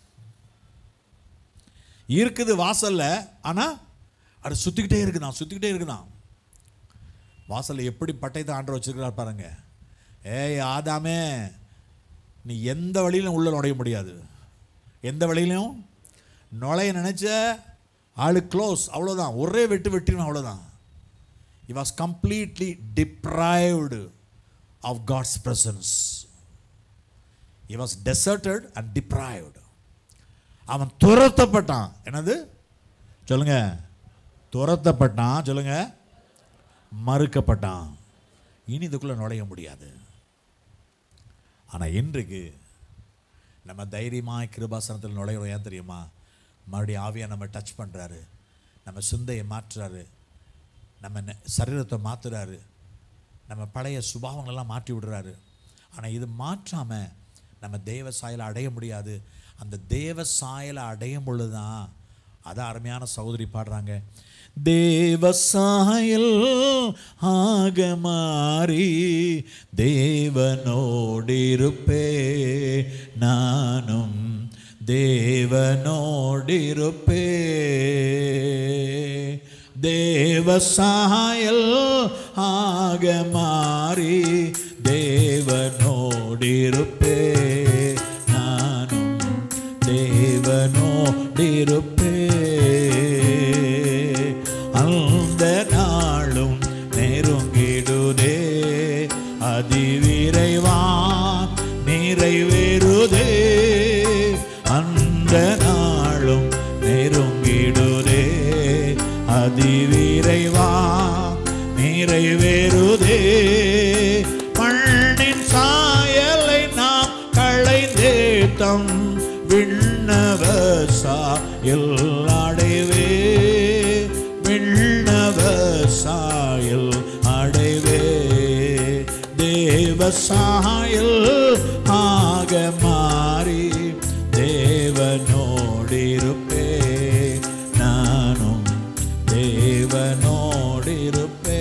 இருக்குது வாசல்ல ஆனா அது சுத்திக்கிட்டே இருக்குதான் சுத்திக்கிட்டே இருக்குதான் வாசல்ல எப்படி பட்டயத்தை ஆண்டவர் வச்சிருக்கிறார் பாருங்க ஏய் ஆதாமே நீ எந்த வழியிலும் உள்ள நுழைய முடியாது எந்த வழியிலும் நுழைய நினைச்ச ஆளு க்ளோஸ் அவ்வளோதான் ஒரே வெட்டு வெட்டிடும் அவ்வளோதான் he was completely deprived of God's presence. He was deserted and deprived. அவன் துரத்தப்பட்டான் என்னது சொல்லுங்க துரத்தப்பட்டான் சொல்லுங்க மறுக்கப்பட்டான் இனி இதுக்குள்ள நுழைய முடியாது ஆனா இன்றைக்கு நம்ம தைரியமாக கிருபாசனத்தில் நுழையிறோம் ஏன் தெரியுமா மறுபடியும் ஆவியா நம்ம டச் பண்றாரு நம்ம சிந்தையை மாற்றுறாரு நம்ம நெ- சரீரத்தை மாத்துறாரு நம்ம பழைய சுபாவங்களெல்லாம் மாற்றி விடுறாரு ஆனால் இது மாற்றாம நம்ம தேவ சாயலை அடைய முடியாது அந்த தேவ சாயலை அடையும் பொழுது தான் அதான் அருமையான சகோதரி பாடுறாங்க தேவ சாயல் ஆக மாறி தேவனோடிருப்பே நானும் தேவனோடிருப்பே தேவசாயல் ஆக மாறி தேவனோடிருப்பே நானும் தேவனோடிருப்பே அந்த நாளும் நெருங்கிடுதே அதிவிரைவான் நிறைவேறுதே நிறைவேறுதே மண்ணின் சாயலை நாம் களைந்தேத்தம் விண்ணவ சாயல் அடைவே விண்ணவ சாயல் அடைவே தேவ சாயல் ஆக மாறி தேவனோடிருப்பே நானும் தேவனோடிருப்பே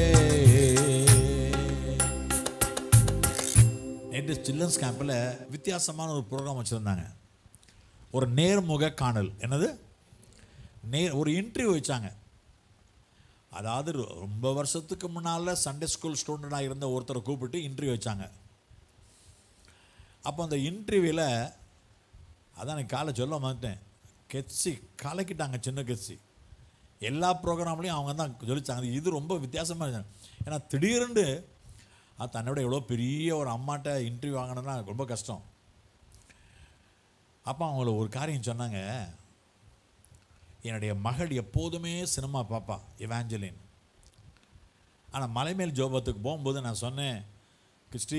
நேற்று சில்ட்ரன்ஸ் கேம்பில் வித்தியாசமான ஒரு ப்ரோக்ராம் வச்சுருந்தாங்க ஒரு நேர்முக காணல் என்னது நேர் ஒரு இன்டர்வியூ வச்சாங்க அதாவது ரொ- ரொம்ப வருஷத்துக்கு முன்னால் சண்டே ஸ்கூல் ஸ்டூடெண்டாக இருந்த ஒருத்தரை கூப்பிட்டு இன்டர்வியூ வச்சாங்க அப்போ அந்த இன்டர்வியூவில் அதான் எனக்கு காலை சொல்ல மாட்டேன் கெட்சி கலக்கிட்டாங்க சின்ன கெட்சி எல்லா ப்ரோக்ராம்லையும் அவங்க தான் சொல்லிச்சாங்க இது ரொம்ப வித்தியாசமாக இருந்துச்சு ஏன்னா திடீர்னு அது தன்னோட எவ்வளோ பெரிய ஒரு அம்மாட்ட இன்டர்வியூ வாங்கணும்னா ரொம்ப கஷ்டம் அப்போ அவங்கள ஒரு காரியம் சொன்னாங்க என்னுடைய மகள் எப்போதுமே சினிமா பாப்பா இவாஞ்சலின் ஆனால் மலைமேல் ஜோபத்துக்கு போகும்போது நான் சொன்னேன் கிறிஸ்டி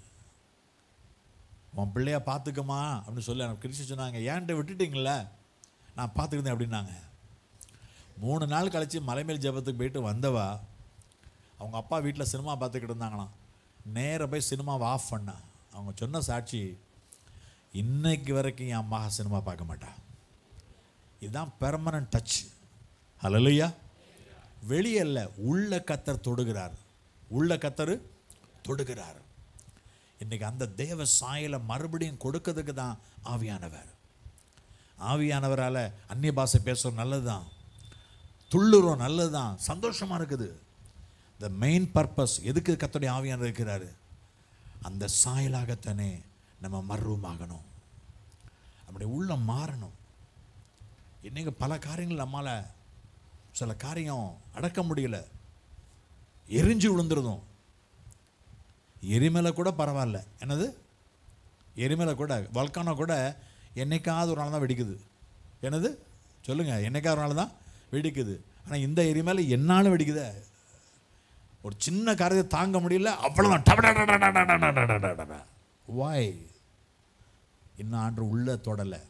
உன் பிள்ளைய பார்த்துக்கமா அப்படின்னு சொல்லி எனக்கு கிறிஸ்டி சொன்னாங்க ஏன்ட்ட விட்டுட்டீங்கள நான் பார்த்துக்கிட்டேன் அப்படின்னாங்க மூணு நாள் கழிச்சு மலைமேல் ஜெபத்துக்கு போயிட்டு வந்தவா அவங்க அப்பா வீட்டில் சினிமா பார்த்துக்கிட்டு இருந்தாங்களாம் நேரா போய் சினிமாவை ஆஃப் பண்ணா அவங்க சொன்ன சாட்சி இன்னைக்கு வரைக்கும் என் மகா சினிமா பார்க்க மாட்டா இதுதான் பெர்மனன்ட் டச் ஹalleluya வெளியே இல்ல உள்ள கத்தர் தொடுகிறார் உள்ள கத்தர் தொடுகிறார் இன்னைக்கு அந்த தேவ சாயலை மறுபடியும் கொடுக்கிறதுக்கு தான் ஆவியானவர் ஆவியானவரால் அந்நிய பாஷை பேசுறது நல்லதுதான் துள்ளுறோம் நல்லதுதான் சந்தோஷமா இருக்குது த மெயின் பர்பஸ் எதுக்கு கத்தோடைய ஆவியானவர் இருக்கிறாரு அந்த சாயலாகத்தானே நம்ம மர்வமாகணும் நம்முடைய உள்ளம் மாறணும் இன்னைக்கு பல காரியங்கள் நம்மால சில காரியம் அடக்க முடியல எரிஞ்சு விழுந்துருதும் எரிமலை கூட பரவாயில்ல என்னது எரிமலை கூட வல்கானோ கூட என்னைக்காவது ஒரு நாள் தான் வெடிக்குது என்னது சொல்லுங்க என்னைக்காவது ஒரு நாள் தான் வெடிக்குது ஆனால் இந்த எரிமலை என்னாலும் வெடிக்குதே ஒரு சின்ன காரியத்தை தாங்க முடியல அவ்வளோதான் வாய் இன்னும் ஆண்டு உள்ள தொடலை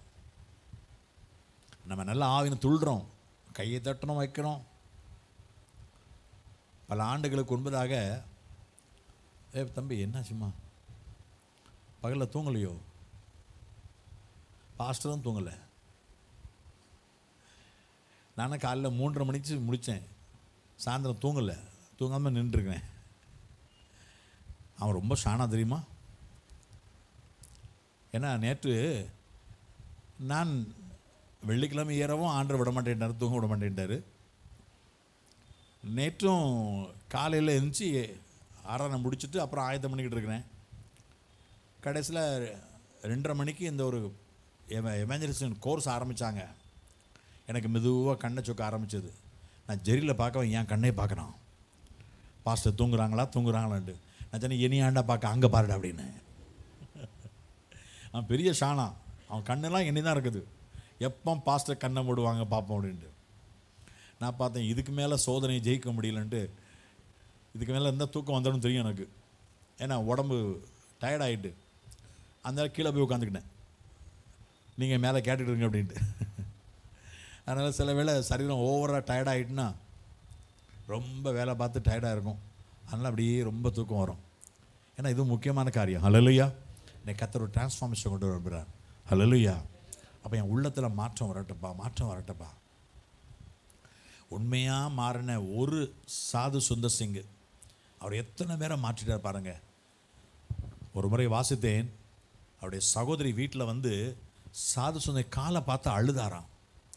நம்ம நல்லா ஆவின்னு துள்ளுறோம் கையை தட்டணும் வைக்கிறோம் பல ஆண்டுகளுக்கு முன்பதாக ஏ தம்பி என்னாச்சும்மா பகலில் தூங்கலையோ பாஸ்டரும் தூங்கலை நானும் காலைல மூன்றரை மணிக்கு முடித்தேன் சாயந்தரம் தூங்கலை தூங்காமல் நின்றுருக்கிறேன் அவன் ரொம்ப ஷானா தெரியுமா ஏன்னா நேற்று நான் வெள்ளிக்கிழமை ஏறவும் ஆண்டரை விட மாட்டேன்ட்டார் தூங்க விட மாட்டேன்ட்டார் நேற்றும் காலையில் எழுந்துச்சி ஆறாரை முடிச்சுட்டு அப்புறம் ஆயத்தம் பண்ணிக்கிட்டு இருக்கிறேன் கடைசியில் ரெண்டரை மணிக்கு இந்த ஒரு எமர்ஜென்சி கோர்ஸ் ஆரம்பித்தாங்க எனக்கு மெதுவாக கண்ணை சொக்க ஆரம்பிச்சது நான் ஜெரியில் பார்க்க என் கண்ணே பார்க்குறான் பாஸ்டர் தூங்குறாங்களா தூங்குறாங்களான்ட்டு நான் சொன்னேன் இனி ஆண்டா பார்க்க அங்கே பாருடா அப்படின்னு அவன் பெரிய ஷானா அவன் கண்ணெல்லாம் எண்ணி தான் இருக்குது எப்போ பாஸ்டர் கண்ணை மூடுவாங்க பார்ப்போம் அப்படின்ட்டு நான் பார்த்தேன் இதுக்கு மேலே சோதனையை ஜெயிக்க முடியலன்ட்டு இதுக்கு மேலே இருந்தால் தூக்கம் வந்துடும் தெரியும் எனக்கு ஏன்னா உடம்பு tired ஆயிட்டு அந்த கீழே போய் உட்காந்துக்கிட்டேன் நீங்கள் மேலே கேட்டுட்டு இருங்க அப்படின்ட்டு அதனால் சில வேளை சரீரம் ஓவராக டயர்ட் ஆகிட்டுனா ரொம்ப வேலை பார்த்து டயர்டாக இருக்கும் அதனால் அப்படியே ரொம்ப தூக்கம் வரும் ஏன்னா இது முக்கியமான காரியம் ஹலலுயா இன்னைக்கு கத்தர் ஒரு டிரான்ஸ்ஃபார்மேஷன் கொண்டு வருகிறார் ஹலலுயா அப்போ என் உள்ளத்தில் மாற்றம் வரட்டப்பா மாற்றம் வரட்டப்பா உண்மையாக மாறின ஒரு சாது சுந்தர் சிங் அவர் எத்தனை பேரை மாற்றிட்டார் பாருங்க ஒரு முறை வாசித்தேன் அவருடைய சகோதரி வீட்டில் வந்து சாது சுந்தர் காலை பார்த்து அழுதாராம்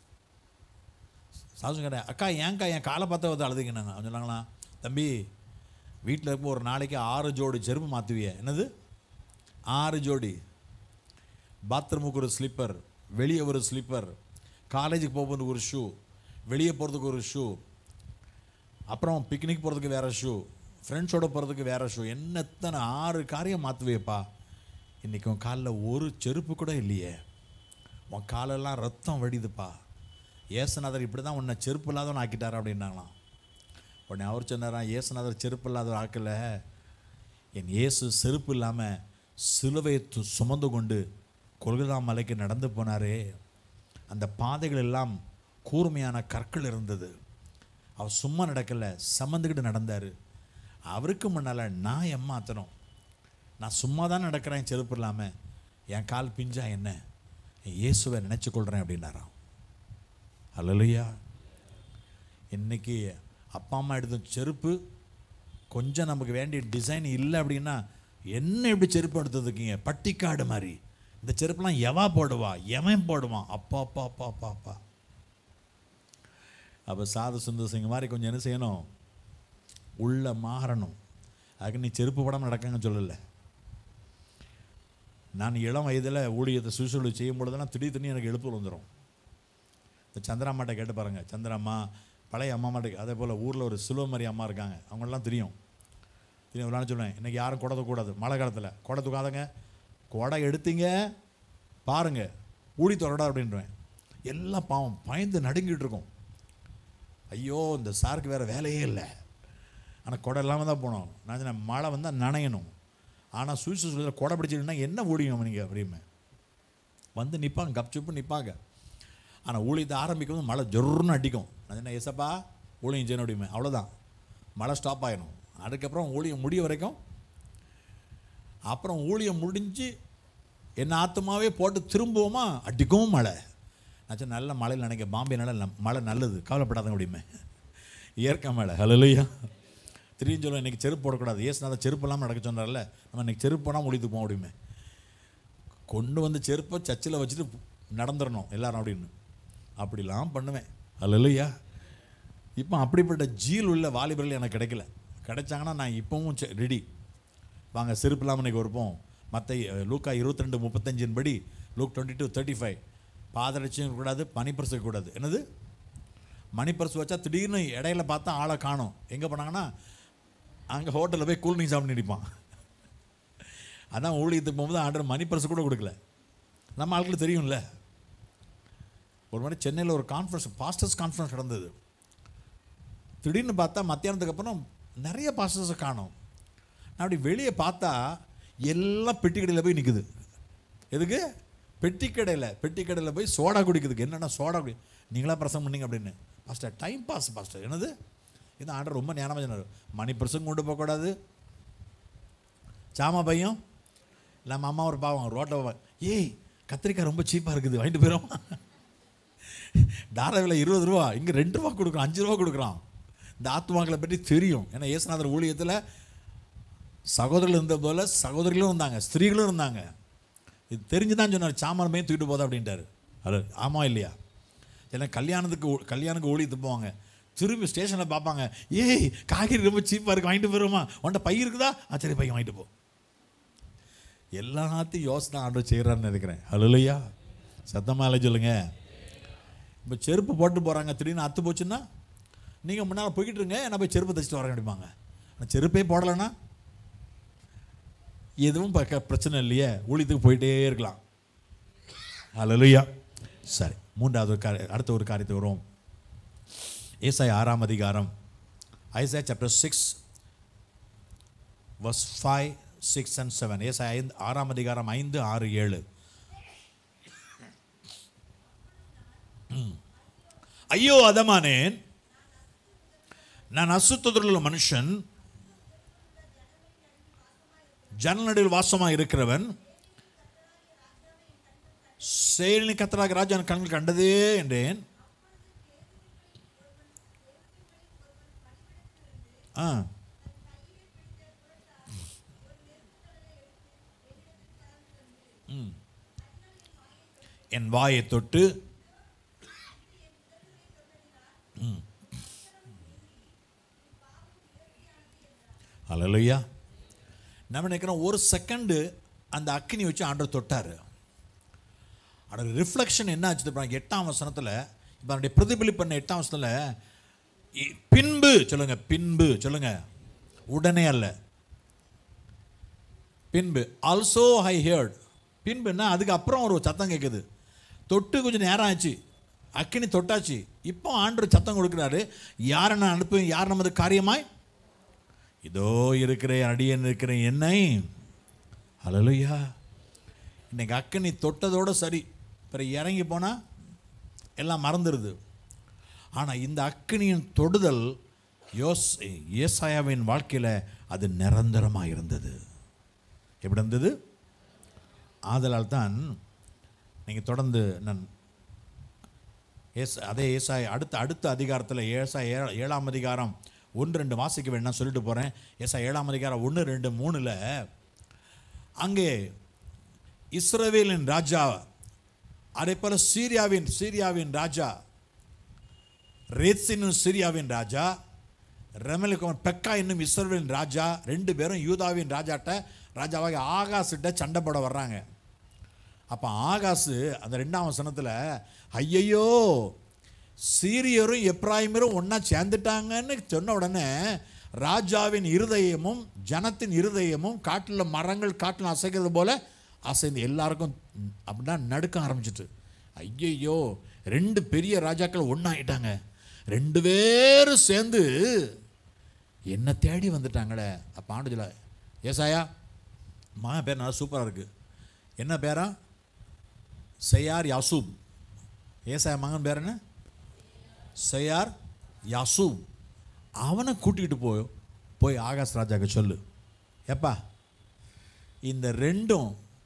சாது கேட்டேன் அக்கா ஏன்க்கா என் காலை பார்த்து வந்து அழுதுங்கன்னாங்க அவன் சொன்னாங்களா தம்பி வீட்டில் இருக்கும் ஒரு நாளைக்கு ஆறு ஜோடி செருப்பு மாற்றுவிய என்னது ஆறு ஜோடி பாத்ரூமுக்கு ஒரு ஸ்லிப்பர் வெளியே ஒரு ஸ்லிப்பர் காலேஜுக்கு போகிறதுக்கு ஒரு ஷூ வெளியே போகிறதுக்கு ஒரு ஷூ அப்புறம் பிக்னிக் போகிறதுக்கு வேறு ஷூ ஃப்ரெண்ட்ஸோட போகிறதுக்கு வேறு ஷூ என்னத்தனை ஆறு காரியம் மாற்றுவேப்பா இன்றைக்கி உன் காலில் ஒரு செருப்பு கூட இல்லையே உன் காலெல்லாம் ரத்தம் வடிதுப்பா ஏசுநாதர் இப்படி தான் உன்னை செருப்பு இல்லாதவன் ஆக்கிட்டார் அப்படின்னாங்களாம் உடனே அவர் சொன்னாராம் இயேசுநாதர் செருப்பு இல்லாத ஆக்கல என் இயேசு செருப்பு இல்லாமல் சிலுவை து- சுமந்து கொண்டு கொல்கதா மலைக்கு நடந்து போனாரே அந்த பாதைகள் எல்லாம் கூர்மையான கற்கள் இருந்தது அவர் சும்மா நடக்கல சமந்துக்கிட்டு நடந்தார் அவருக்கு முன்னால் நான் ஏமாத்தணும் நான் சும்மா தான் நடக்கிறேன் செருப்பு இல்லாமல் என் கால் பிஞ்சா என்ன என் இயேசுவை நினச்சி கொள்கிறேன் அப்படின்னாராம் அல்லலையா இன்னைக்கு அப்பா அம்மா எடுத்த செருப்பு கொஞ்சம் நமக்கு வேண்டிய டிசைன் இல்லை அப்படின்னா என்ன இப்படி செருப்பு எடுத்ததுக்கீங்க பட்டிக்காடு மாதிரி இந்த செருப்புலாம் எவா போடுவா எவன் போடுவான் அப்பா அப்பா அப்பா அப்பா அப்பா அப்போ சாது சுந்தர் சிங் மாதிரி கொஞ்சம் என்ன செய்யணும் உள்ள மாறணும் அதுக்கு நீ செருப்பு படம் நடக்கங்கன்னு சொல்லலை நான் இளம் வயதில் ஊழியத்தை சுசுழு செய்யும் பொழுதெல்லாம் திடீர் திடீர்னு எனக்கு எழுப்பு வந்துடும் இந்த சந்திராம்மாட்ட கேட்டு பாருங்கள் சந்திராம்மா பழைய அம்மா மாட்டே அதே போல் ஊரில் ஒரு சிலுவமரி அம்மா இருக்காங்க அவங்களெலாம் தெரியும் தெரியும் விளாட சொல்லுவேன் இன்றைக்கி யாரும் குடை தூக்கக்கூடாது மழை காலத்தில் குடை தூக்காதங்க குடை எடுத்தீங்க பாருங்க ஊடி தொடடா அப்படின்றேன் எல்லாம் பாவம் பயந்து நடுங்கிட்டு இருக்கும் ஐயோ இந்த சாருக்கு வேறு வேலையே இல்லை ஆனால் குடை இல்லாமல் தான் போனோம் நான் சொன்னேன் மழை வந்தால் நனையணும் ஆனால் சூழ்ச்சி சொல்லுற குடை பிடிச்சிட்டுனா என்ன ஓடியும் நீங்கள் அப்படிமே வந்து நிற்பாங்க கப்சுப்பு நிற்பாங்க ஆனால் ஊழியத்தை ஆரம்பிக்கும் போது மழை ஜொர்னு அடிக்கும் நான் என்ன ஏசப்பா ஊழியம் செய்யணும் அப்படிமே அவ்வளோதான் மழை ஸ்டாப் ஆயிடும் அதுக்கப்புறம் ஊழியம் முடிய வரைக்கும் அப்புறம் ஊழியம் முடிஞ்சு என்ன ஆத்துமாவே போட்டு திரும்புவோமா அடிக்கவும் மழை நான் சொன்னேன், நல்ல மழையில் நினைக்க பாம்பே நல்ல மழை நல்லது கவலைப்படாதங்க அப்படிமே இயற்கை மழை ஹலோலையா திடீர்னு சொல்லுவேன் இன்றைக்கி செருப்பு போடக்கூடாது ஏசுனாதான் செருப்பு இல்லாமல் நடக்க சொன்னார்ல நம்ம இன்றைக்கி செருப்பு போனால் முடித்து போவோம் அப்படிமே கொண்டு வந்து செருப்பை சர்ச்சில் வச்சுட்டு நடந்துடணும் எல்லாரும் அப்படின்னு அப்படிலாம் பண்ணுவேன் அல்லையா இப்போ அப்படிப்பட்ட ஜீல் உள்ள வாலிபர்கள் எனக்கு கிடைக்கல கிடைச்சாங்கன்னா நான் இப்போவும் ரெடி வாங்க செருப்பு இல்லாமல் இன்னைக்கு இருப்போம் மற்ற லூக்கா இருபத்தி ரெண்டு முப்பத்தஞ்சின் படி Luke twenty two thirty five பாதரட்சியும் கூடாது பனிப்பரிசு கூடாது என்னது மணிப்பரிசு வச்சா திடீர்னு இடையில பார்த்தா ஆளை காணும் எங்கே போனாங்கன்னா அங்கே ஹோட்டலில் போய் கூல்ட்ரிங்க் சாப்பிட்டு நிற்பான் அதான் ஊழியத்துக்கு போகும்போது ஆர்டர் மணி பரிசு கூட கொடுக்கல நம்ம ஆட்களுக்கு தெரியும்ல ஒரு மாதிரி சென்னையில் ஒரு கான்ஃபரன்ஸ் பாஸ்டர்ஸ் கான்ஃபரன்ஸ் நடந்தது திடீர்னு பார்த்தா மத்தியானத்துக்கு அப்புறம் நிறைய பாஸ்டர்ஸை காணோம் நான் அப்படி வெளியே பார்த்தா எல்லாம் பெட்டி கடையில் போய் நிற்குது எதுக்கு பெட்டி கடையில் பெட்டி கடையில் போய் சோடா குடிக்கிறதுக்கு என்னென்ன சோடா குடி நீங்களா பிரசங்கம் பண்ணீங்க அப்படின்னு பாஸ்டர் டைம் பாஸ் பாஸ்டர் என்னது இது ஆர்டர் ரொம்ப ஞானமாக சொன்னார் மணி பிரசங்கம் கொண்டு போகக்கூடாது சாமா பையன் நம்ம அம்மா ஒரு பாவம் ரோட்டில் ஏய் கத்திரிக்காய் ரொம்ப சீப்பாக இருக்குது வாங்கிட்டு போயிடும் டார விலை இருபது ரூபா இங்கே ரெண்டு ரூபா கொடுக்குறான் அஞ்சு ரூபா கொடுக்குறான் இந்த ஆத்மாக்களை பற்றி தெரியும் ஏன்னா இயேசுநாதர் ஊழியத்தில் சகோதரர்கள் இருந்த போல சகோதரிகளும் இருந்தாங்க ஸ்திரீகளும் இருந்தாங்க இது தெரிஞ்சு தான் சொன்னார் சாமான் பையன் தூக்கிட்டு போதா அப்படின்ட்டாரு அது ஆமாம் இல்லையா ஏன்னா கல்யாணத்துக்கு ஊ- கல்யாணுக்கு ஊழியத்துக்கு போவாங்க திரும்பி ஸ்டேஷனில் பார்ப்பாங்க ஏய் காய்கறி ரொம்ப சீப்பாக இருக்கு வாங்கிட்டு போயிருமா உன்ட்ட பை இருக்குதா ஆ சரி பையன் வாங்கிட்டு போ எல்லாத்தையும் யோசனை ஆண்டு செய்கிறான்னு நினைக்கிறேன் ஹலோலையா சத்தமால சொல்லுங்க இப்போ செருப்பு போட்டு போகிறாங்க திடீர்னு அத்து போச்சுன்னா நீங்கள் முன்னால் போய்கிட்டு இருங்க நான் போய் செருப்பு தைச்சிட்டு வரேன் அப்படிம்பாங்க ஆனால் செருப்பே போடலைன்னா எதுவும் பக்க பிரச்சனை இல்லையே ஊழியத்துக்கு போயிட்டே இருக்கலாம் ஹalleluya சரி மூன்றாவது ஒரு காரிய அடுத்த ஒரு காரியத்தை வருவோம் ஏசாய் ஆறாம் அதிகாரம் Isaiah chapter six verse five six and seven ஏசாய் ஐந்து ஆறாம் அதிகாரம் ஐந்து ஆறு ஏழு ம். ஐயோ அதமானேன் நான் அசுத்தத்தில் உள்ள மனுஷன் ஜன்னலடியில் வாசமாக இருக்கிறவன் செயலின் கத்தராக ராஜா என் கண்கள் கண்டதே என்றேன் ஆ ம். என் வாயை தொட்டு ம். ஹalleluya நம்ம நினைக்கிறோம் ஒரு செகண்டு அந்த அக்கினி வச்சு ஆண்டவர் தொட்டார் அதோட ரிஃப்ளெக்ஷன் என்ன ஆச்சு தெரியுமா? எட்டாம் வசனத்தில் இப்போ அதனுடைய பிரதிபலிப்பு பண்ண எட்டாம் வசனத்தில் இ- பின்பு சொல்லுங்க பின்பு சொல்லுங்க உடனே அல்ல பின்பு ஆல்சோ ஐ ஹியர்ட் பின்புன்னா அதுக்கு அப்புறம் ஒரு சத்தம் கேட்குது தொட்டு கொஞ்சம் நேரம் ஆச்சு அக்கினி தொட்டாச்சு இப்போ ஆண்டவர் சத்தம் கொடுக்குறாரு யாரை நான் அனுப்புவேன் யார் நமது காரியமாய் இதோ இருக்கிறேன் அடியன் இருக்கிறேன் என்னை ஹalleluya இன்னைக்கு அக்கனி தொட்டதோட சரி பிறகு இறங்கி போனால் எல்லாம் மறந்துடுது ஆனால் இந்த அக்கினியின் தொடுதல் யோஸ் ஏசாயாவின் வாழ்க்கையில் அது நிரந்தரமாக இருந்தது எப்படி இருந்தது ஆதலால் தான் நீங்கள் தொடர்ந்து நான் ஏஸ் அதே ஏசாய் அடுத்த அடுத்த அதிகாரத்தில் ஏசா ஏழ- ஏழாம் அதிகாரம் ஒன்று ரெண்டு வாசிக்க வேண்டாம் சொல்லிட்டு போகிறேன் ஏசா ஏழாம் அதிகாரம் ஒன்று ரெண்டு மூணில் அங்கே இஸ்ரவேலின் ராஜா அதே போல சீரியாவின் சீரியாவின் ராஜா ரேத்சின் சீரியாவின் ராஜா ரெமலுக்கு பெக்கா என்னும் இஸ்ரவேலின் ராஜா ரெண்டு பேரும் யூதாவின் ராஜாட்ட ராஜாவாக ஆகாசிட்ட சண்டை போட வர்றாங்க அப்போ ஆகாசு அந்த ரெண்டாம் வசனத்தில் ஐயையோ சீரியரும் எப்ராயிமரும் ஒன்றா சேர்ந்துட்டாங்கன்னு சொன்ன உடனே ராஜாவின் இருதயமும் ஜனத்தின் இருதயமும் காட்டில் மரங்கள் காட்டில் அசைக்கிறது போல அசைந்து எல்லாருக்கும் அப்படின்னா நடுக்க ஆரம்பிச்சிட்டு ஐயையோ ரெண்டு பெரிய ராஜாக்கள் ஒன்றாயிட்டாங்க ரெண்டு பேரும் சேர்ந்து என்ன தேடி வந்துட்டாங்களே அப்போ ஆண்டு சொல்ல ஏசாயா மகன் பேர் நல்லா சூப்பராக இருக்குது என்ன பேரா செய்யார் யாசூப் ஏசாயா மகன் பேர் என்ன செய்யார் யாசூப் அவனை கூட்டிகிட்டு போய் போய் ஆகாஷ் ராஜாக்கு சொல்லு எப்பா இந்த ரெண்டும்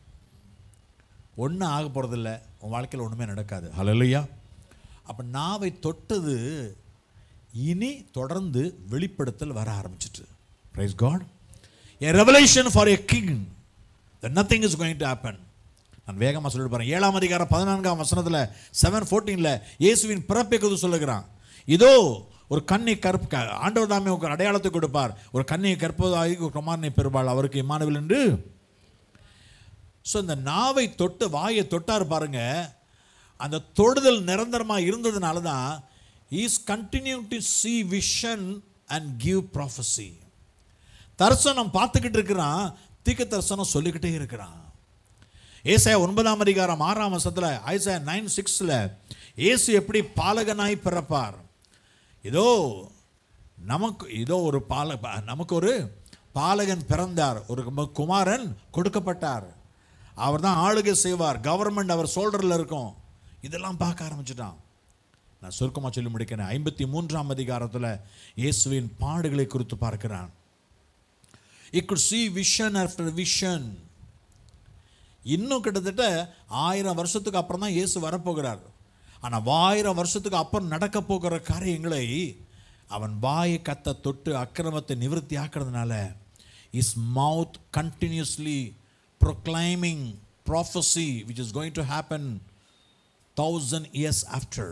ஒன்றும் ஆக போகிறதில்ல உன் வாழ்க்கையில் ஒன்றுமே நடக்காது ஹலலுயா அப்போ நாவை தொட்டது இனி தொடர்ந்து வெளிப்படுத்தல் வர ஆரம்பிச்சிட்டு praise God a revelation for a king that nothing is going to happen நான் வேகமாக சொல்லிட்டு போகிறேன் ஏழாம் அதிகாரம் பதினான்காம் வசனத்தில் செவன் ஃபோர்டீனில் இயேசுவின் பிறப்பை குறித்து சொல்லுகிறான் இதோ ஒரு கண்ணை கற்ப ஆண்டவர் தாமே ஒரு அடையாளத்தை கொடுப்பார் ஒரு கண்ணியை கற்பதாகி ஒரு குமாரனை பெறுவாள் அவருக்கு இம்மானுவில் என்று ஸோ இந்த நாவை தொட்டு வாயை தொட்டார் பாருங்க அந்த தொடுதல் நிரந்தரமாக இருந்ததுனால தான் his continue to see vision and give prophecy தரிசனம் பார்த்துக்கிட்டு இருக்கிறான் தீக்க தரிசனம் சொல்லிக்கிட்டே இருக்கிறான் ஏசாயா ஒன்பதாம் அதிகாரம் ஆறாம் வருஷத்தில் ஐசாயா நைன் சிக்ஸில் இயேசு எப்படி பாலகனாய் பிறப்பார் இதோ நமக்கு இதோ ஒரு பால ப- நமக்கு ஒரு பாலகன் பிறந்தார் ஒரு கு- குமாரன் கொடுக்கப்பட்டார் அவர் தான் ஆளுகை செய்வார் கவர்மெண்ட் அவர் சோல்டரில் இருக்கும் இதெல்லாம் பார்க்க ஆரம்பிச்சிட்டான் நான் சுருக்கமாக சொல்லி முடிக்கிறேன் ஐம்பத்தி மூன்றாம் அதிகாரத்தில் இயேசுவின் பாடுகளை குறித்து பார்க்கிறான் he could see vision after vision இன்னும் கிட்டத்தட்ட ஆயிரம் வருஷத்துக்கு அப்புறம் தான் இயேசு வரப்போகிறார் ஆனால் ஆயிரம் வருஷத்துக்கு அப்புறம் நடக்க போகிற காரியங்களை அவன் வாயை கத்த தொட்டு அக்கிரமத்தை நிவர்த்தி ஆக்கிறதுனால his mouth continuously proclaiming prophecy which is going to happen thousand years after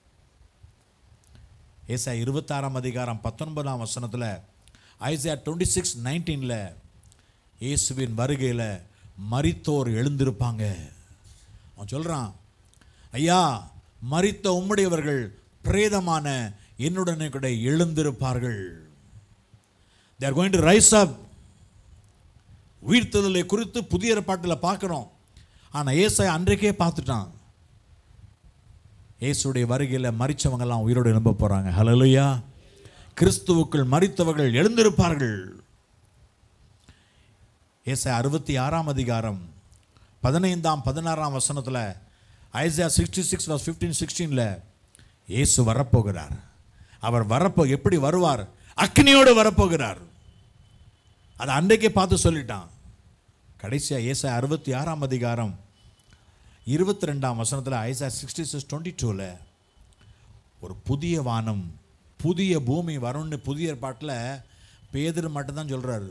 ஏசா இருபத்தாறாம் அதிகாரம் பத்தொன்பதாம் வசனத்தில் ஐசியா டுவெண்ட்டி சிக்ஸ் நைன்டீனில் இயேசுவின் வருகையில் மரித்தோர் எழுந்திருப்பாங்க அவன் சொல்கிறான் ஐயா மரித்த உம்முடையவர்கள் பிரேதமான என்னுடனே கூட எழுந்திருப்பார்கள் they are going to rise up உயிர்த்தெழுதலை குறித்து புதிய ஏற்பாட்டில் பார்க்குறோம் ஆனால் ஏசாய் அன்றைக்கே பார்த்துட்டான் இயேசுடைய வருகையில் மறிச்சவங்கெல்லாம் உயிரோடு எழும்ப போகிறாங்க ஹலலுயா கிறிஸ்துவுக்குள் மறித்தவர்கள் எழுந்திருப்பார்கள் ஏசாய் அறுபத்தி ஆறாம் அதிகாரம் பதினைந்தாம் பதினாறாம் வசனத்தில் Isaiah sixty six verse fifteen சிக்ஸ்டீனில் இயேசு வரப்போகிறார் அவர் வரப்போ எப்படி வருவார் அக்னியோடு வரப்போகிறார் அதை அன்றைக்கே பார்த்து சொல்லிட்டான் கடைசியாக ஏசா அறுபத்தி ஆறாம் அதிகாரம் இருபத்தி ரெண்டாம் வசனத்தில் ஐசா சிக்ஸ்டி சிக்ஸ் டுவெண்ட்டி டூவில் ஒரு புதிய வானம் புதிய பூமி வரும்னு புதிய ஏற்பாட்டில் பேதர் மட்டும்தான் சொல்கிறாரு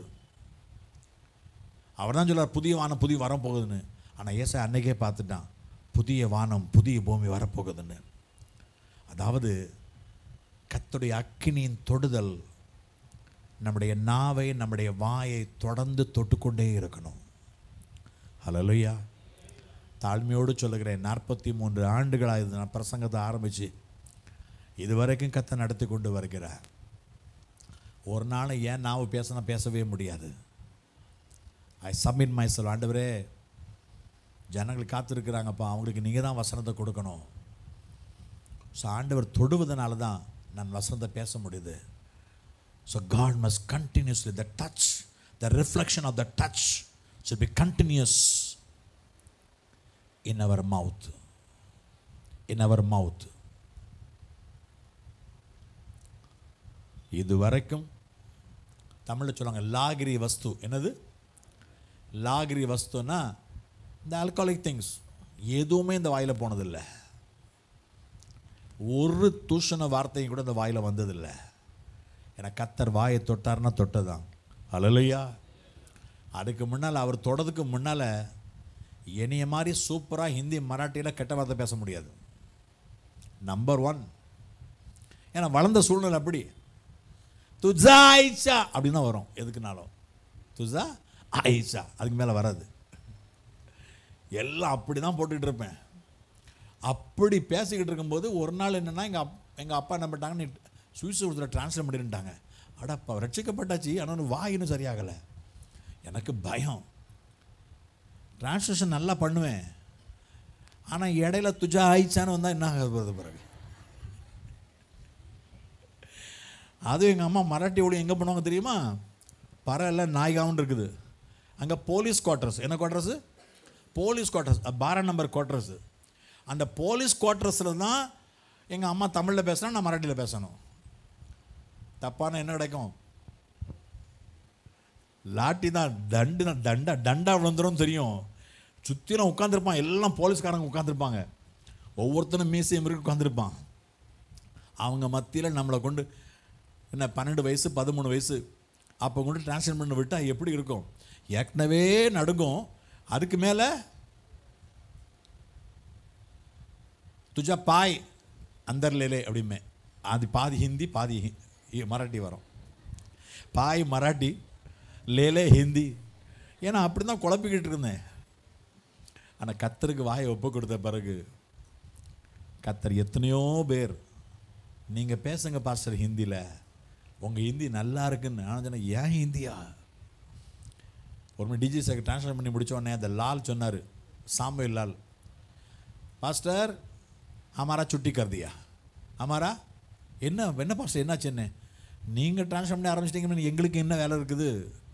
அவர் தான் சொல்றார் புதிய வானம் புதிய வரம் போகுதுன்னு ஆனால் ஏசா அன்னைக்கே பார்த்துட்டான் புதிய வானம் புதிய பூமி வரப்போகுதுன்னு அதாவது கர்த்தருடைய அக்கினியின் தொடுதல் நம்முடைய நாவை நம்முடைய வாயை தொடர்ந்து தொட்டுக்கொண்டே இருக்கணும் ஹலலுயா தாழ்மையோடு சொல்லுகிறேன் நாற்பத்தி மூன்று ஆண்டுகளாக இது நான் பிரசங்கத்தை ஆரம்பித்து இதுவரைக்கும் கத்தை நடத்தி கொண்டு வருகிறார் ஒரு நாள் ஏன் நாவு பேசினா பேசவே முடியாது ஐ சப்மிட் மை செல் ஆண்டவரே ஜனங்கள் காத்திருக்கிறாங்கப்பா அவங்களுக்கு நீங்கள் தான் வசனத்தை கொடுக்கணும் ஸோ ஆண்டவர் தொடுவதனால தான் நான் வசனத்தை பேச முடியுது so God must continuously the touch the reflection of the touch should be continuous in our mouth in our mouth இது வரைக்கும் தமிழில் சொல்லுவாங்க லாகிரி வஸ்து என்னது லாகிரி வஸ்துன்னா இந்த ஆல்கஹாலிக் திங்ஸ் எதுவுமே இந்த வாயில் போனதில்லை ஒரு தூஷண வார்த்தையும் கூட இந்த வாயில் வந்ததில்லை ஏன்னா கத்தர் வாயை தொட்டார்னா தொட்டதான் அழலையா அதுக்கு முன்னால் அவர் தொடதுக்கு முன்னால் என்னைய மாதிரி சூப்பராக ஹிந்தி மராட்டியில் கெட்ட வார்த்தை பேச முடியாது நம்பர் ஒன் ஏன்னா வளர்ந்த சூழ்நிலை அப்படி துஜா ஆயிச்சா அப்படின்னு தான் வரும் எதுக்குனாலும் துஜா ஆயிச்சா அதுக்கு மேலே வராது எல்லாம் அப்படி தான் போட்டுக்கிட்டு இருப்பேன் அப்படி பேசிக்கிட்டு இருக்கும்போது ஒரு நாள் என்னென்னா எங்கள் அப் எங்கள் அப்பா என்ன பண்ணிட்டாங்க நீ சுவிஸ் ஒருத்தர் டிரான்ஸ்லேட் பண்ணிட்டாங்க அடப்பா ரட்சிக்கப்பட்டாச்சு ஆனால் வாய் இன்னும் சரியாகலை எனக்கு பயம் டிரான்ஸ்லேஷன் நல்லா பண்ணுவேன் ஆனால் இடையில துஜா ஆயிச்சான்னு வந்தால் என்ன ஆகுது பிறகு அதுவும் எங்கள் அம்மா மராட்டி ஒளி எங்கே பண்ணுவாங்க தெரியுமா பரவாயில்ல நாய்காவும் இருக்குது அங்கே போலீஸ் குவார்ட்டர்ஸ் என்ன குவார்ட்டர்ஸு போலீஸ் குவார்ட்டர்ஸ் பாரா நம்பர் குவார்ட்டர்ஸு அந்த போலீஸ் குவார்ட்டர்ஸில் தான் எங்கள் அம்மா தமிழில் பேசினா நான் மராட்டியில் பேசணும் தப்பான என்ன கிடைக்கும் லாட்டி தான் தண்டு தான் தண்டா தண்டா விழுந்துரும் தெரியும் சுற்றிலும் உட்காந்துருப்பான் எல்லாம் போலீஸ்காரங்க உட்காந்துருப்பாங்க ஒவ்வொருத்தனும் மீசையும் இருக்கு உட்காந்துருப்பான் அவங்க மத்தியில் நம்மளை கொண்டு என்ன பன்னெண்டு வயசு பதிமூணு வயசு அப்போ கொண்டு டிரான்ஸ்லேட் பண்ண விட்டால் எப்படி இருக்கும் ஏற்கனவே நடுங்கும் அதுக்கு மேலே துஜா பாய் அந்தர் லேலே அப்படிமே அது பாதி ஹிந்தி பாதி ஹி- ஹி- மராட்டி வரும் பாய் மராட்டி லேலே ஹிந்தி ஏன்னா அப்படி தான் குழப்பிக்கிட்டு இருந்தேன் ஆனால் கத்தருக்கு வாயை ஒப்பு கொடுத்த பிறகு கத்தர் எத்தனையோ பேர் நீங்கள் பேசுங்க பாஸ்டர் ஹிந்தியில் உங்கள் ஹிந்தி நல்லா இருக்குன்னு நான் சொன்னேன் ஏன் ஹிந்தியா ஒரு டிஜி சார் ட்ரான்ஸ்லேட் பண்ணி முடிச்ச உடனே அந்த லால் சொன்னார் சாம்பல் லால் பாஸ்டர் हमारा छुट्टी कर दिया हमारा என்ன என்ன பாஸ்டர் என்னாச்சு என்ன நீங்கள் ட்ரான்ஸ்ஃபர் பண்ணி ஆரம்பிச்சிட்டிங்கன்னு எங்களுக்கு என்ன வேலை இருக்குது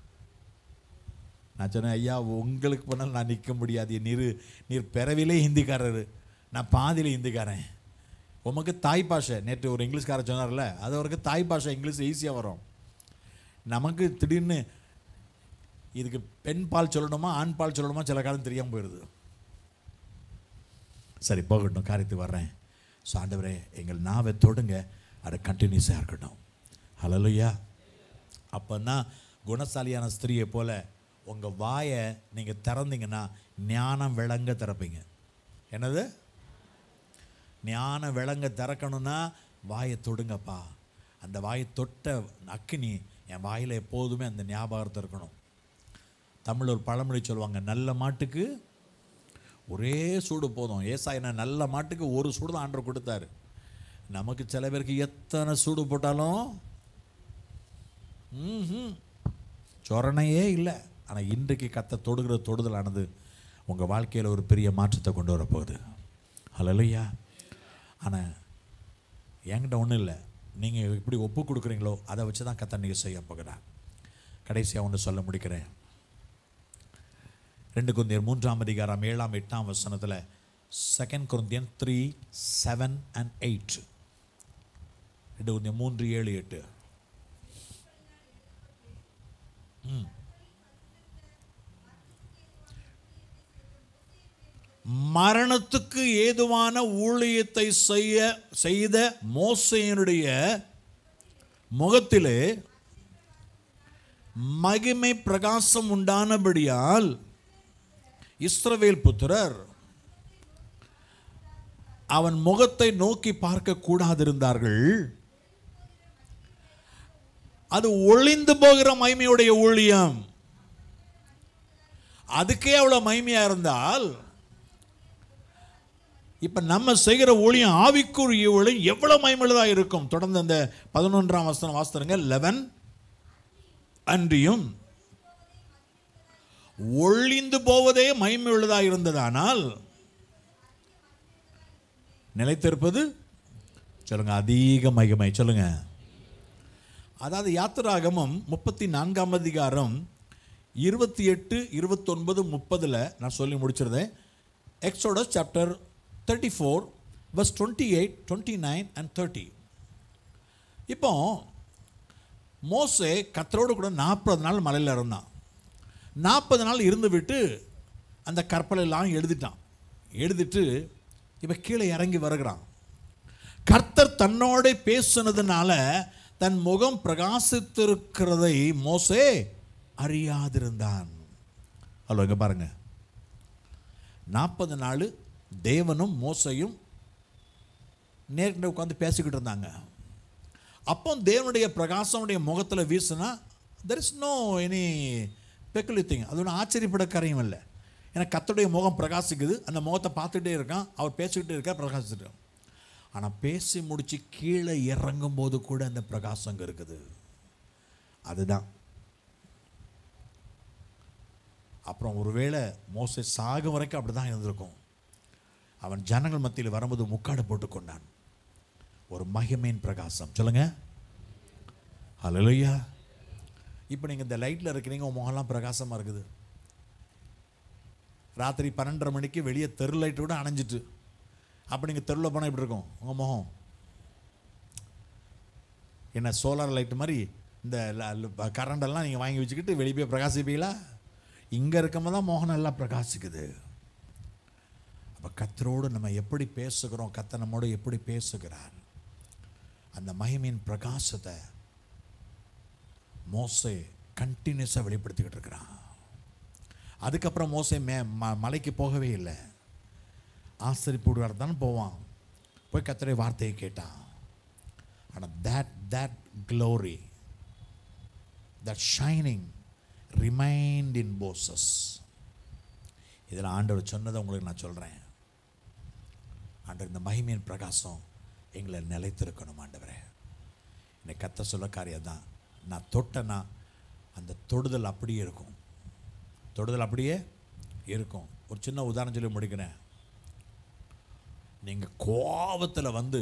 நான் சொன்னேன் ஐயா உங்களுக்கு பண்ணால் நான் நிற்க முடியாது நீர் நீர் பிறவிலே ஹிந்திக்காரர் நான் பாதியில் ஹிந்திக்காரன் உமக்கு தாய் பாஷை நேற்று ஒரு இங்கிலீஷ்காரர் சொன்னார்ல அது அவருக்கு தாய் பாஷை இங்கிலீஷ் ஈஸியாக வரும் நமக்கு திடீர்னு இதுக்கு பெண் பால் சொல்லணுமா ஆண் பால் சொல்லணுமா சில காலம் தெரியாமல் போயிடுது சரி போகட்டும் காரியத்துக்கு வர்றேன் ஸோ ஆண்டவரே எங்கள் நாவை தொடுங்க அதை கண்டினியூஸாக இருக்கட்டும் ஹலலுயா அப்போ தான் குணசாலியான ஸ்திரியை போல் உங்கள் வாயை நீங்கள் திறந்தீங்கன்னா ஞானம் விளங்க திறப்பீங்க என்னது ஞானம் விளங்க திறக்கணும்னா வாயை தொடுங்கப்பா அந்த வாயை தொட்ட அக்கினி என் வாயில் எப்போதுமே அந்த ஞாபகத்தை இருக்கணும் தமிழ் ஒரு பழமொழி சொல்லுவாங்க நல்ல மாட்டுக்கு ஒரே சூடு போதும் ஏசாயினா நல்ல மாட்டுக்கு ஒரு சூடு தான் ஆண்டவர் கொடுத்தாரு நமக்கு சில பேருக்கு எத்தனை சூடு போட்டாலும் ம்ஹும். சொரணையே இல்லை ஆனால் இன்றைக்கு கத்த தொடுகிற தொடுதலானது உங்கள் வாழ்க்கையில் ஒரு பெரிய மாற்றத்தை கொண்டு வரப்போகுது ஹலோலையா ஆனால் என்கிட்ட ஒன்றும் இல்லை நீங்கள் எப்படி ஒப்பு கொடுக்குறீங்களோ அதை வச்சு தான் கத்த நீங்கள் செய்ய போகிறார் கடைசியாக ஒன்று சொல்ல முடிக்கிறேன் ரெண்டு குருந்தியர் மூன்றாம் அதிகாரம் ஏழாம் எட்டாம் வசனத்தில் second Corinthian three seven and eight ரெண்டு குருந்தியர் மூன்று ஏழு எட்டு ம். மரணத்துக்கு ஏதுவான ஊழியத்தை செய்ய செய்த மோசையனுடைய முகத்திலே மகிமை பிரகாசம் உண்டானபடியால் இஸ்ரவேல் புத்திரர் அவன் முகத்தை நோக்கி பார்க்க கூடாதிருந்தார்கள் அது ஒளிந்து போகிற மகிமையுடைய ஊழியம் அதுக்கே அவ்வளவு மகிமையா இருந்தால் இப்ப நம்ம செய்கிற ஊழியம் ஆவிக்குரிய ஊழியம் எவ்வளவு மகிமையுள்ளதா இருக்கும் தொடர்ந்து அந்த பதினொன்றாம் வசனம் வாசித்துருங்க லெவன் அன்றியும் ஒளிந்து போவதே மகிமையுள்ளதாக இருந்ததானால் நிலைத்திருப்பது சொல்லுங்க அதிக மகிமை சொல்லுங்க அதாவது யாத்திராகமம் முப்பத்தி நான்காம் அதிகாரம் இருபத்தி எட்டு இருபத்தொன்பது முப்பதில் நான் சொல்லி முடிச்சிருந்தேன் Exodus chapter thirty four verse twenty eight twenty nine and thirty இப்போ மோசே கத்தரோடு கூட நாற்பது நாள் மலையில் இருந்தான் நாற்பது நாள் இருந்து விட்டு அந்த கற்பலெல்லாம் எழுதிட்டான் எழுதிட்டு இப்போ கீழே இறங்கி வருகிறான் கர்த்தர் தன்னோட பேசுனதுனால தன் முகம் பிரகாசித்திருக்கிறதை மோசே அறியாதிருந்தான் ஹலோ இங்க பாருங்க நாற்பது நாள் தேவனும் மோசையும் நேர்கிட்ட உட்காந்து பேசிக்கிட்டு இருந்தாங்க அப்போ தேவனுடைய பிரகாசமுடைய முகத்தில் வீசினா there is no any peculiar thing அது ஒன்றும் ஆச்சரியப்பட காரியம் இல்லை ஏன்னா கத்தருடைய முகம் பிரகாசிக்குது அந்த முகத்தை பார்த்துட்டே இருக்கான் அவர் பேசிக்கிட்டே இருக்கா பிரகாசிச்சுட்டு ஆனால் பேசி முடிச்சு கீழே இறங்கும் போது கூட அந்த பிரகாசம் அங்கே இருக்குது அதுதான் அப்புறம் ஒருவேளை மோசே சாக வரைக்கும் அப்படி தான் இருந்திருக்கும் அவன் ஜனங்கள் மத்தியில் வரும்போது முக்காடு போட்டுக்கொண்டான் ஒரு மகிமையின் பிரகாசம் சொல்லுங்க ஹalleluya இப்போ நீங்கள் இந்த லைட்டில் இருக்கிறீங்க உங்கள் முகம்லாம் பிரகாசமாக இருக்குது ராத்திரி பன்னெண்டரை மணிக்கு வெளியே தெரு லைட்டு கூட அணைஞ்சிட்டு அப்போ நீங்கள் தெருவில் போனால் இப்படி இருக்கும் உங்கள் முகம் என்ன சோலார் லைட்டு மாதிரி இந்த கரண்டெல்லாம் நீங்கள் வாங்கி வச்சுக்கிட்டு வெளியே போய் பிரகாசிப்பீங்களா இங்கே இருக்கும்போது தான் மோகனம் எல்லாம் பிரகாசிக்குது அப்போ கத்தரோடு நம்ம எப்படி பேசுகிறோம் கத்த நம்மோடு எப்படி பேசுகிறார் அந்த மகிமையின் பிரகாசத்தை மோசே கண்டினியூஸாக வெளிப்படுத்திக்கிட்டு இருக்கிறான் அதுக்கப்புறம் மோசே மே ம மலைக்கு போகவே இல்லை ஆசிரிப்பு தான் போவான் போய் கத்தரை வார்த்தையை கேட்டான் ஆனால் that that glory that shining remained in Moses இதில் ஆண்டவர் சொன்னதை உங்களுக்கு நான் சொல்கிறேன் ஆண்டவர் இந்த மகிமையின் பிரகாசம் எங்களை நிலைத்திருக்கணும் ஆண்டவரே என்னை கத்த சொல்ல காரியம் தான் நான் தொட்டேன்னா அந்த தொடுதல் அப்படியே இருக்கும் தொடுதல் அப்படியே இருக்கும் ஒரு சின்ன உதாரணம் சொல்லி முடிக்கிறேன் நீங்கள் கோபத்தில் வந்து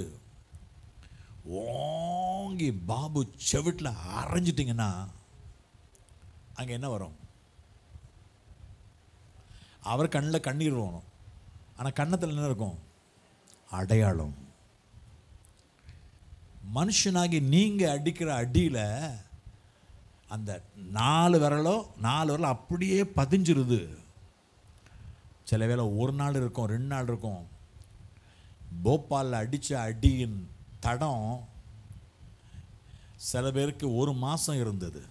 ஓங்கி பாபு செவிட்டில் அரைஞ்சிட்டிங்கன்னா அங்கே என்ன வரும் அவர் கண்ணில் கண்ணீர் வரும் ஆனால் கன்னத்தில் என்ன இருக்கும் அடையாளம் மனுஷனாகி நீங்கள் அடிக்கிற அடியில் அந்த நாலு விரலோ நாலு விரலும் அப்படியே பதிஞ்சிருது சில வேளை ஒரு நாள் இருக்கும் ரெண்டு நாள் இருக்கும் போபாலில் அடித்த அடியின் தடம் சில பேருக்கு ஒரு மாதம் இருந்தது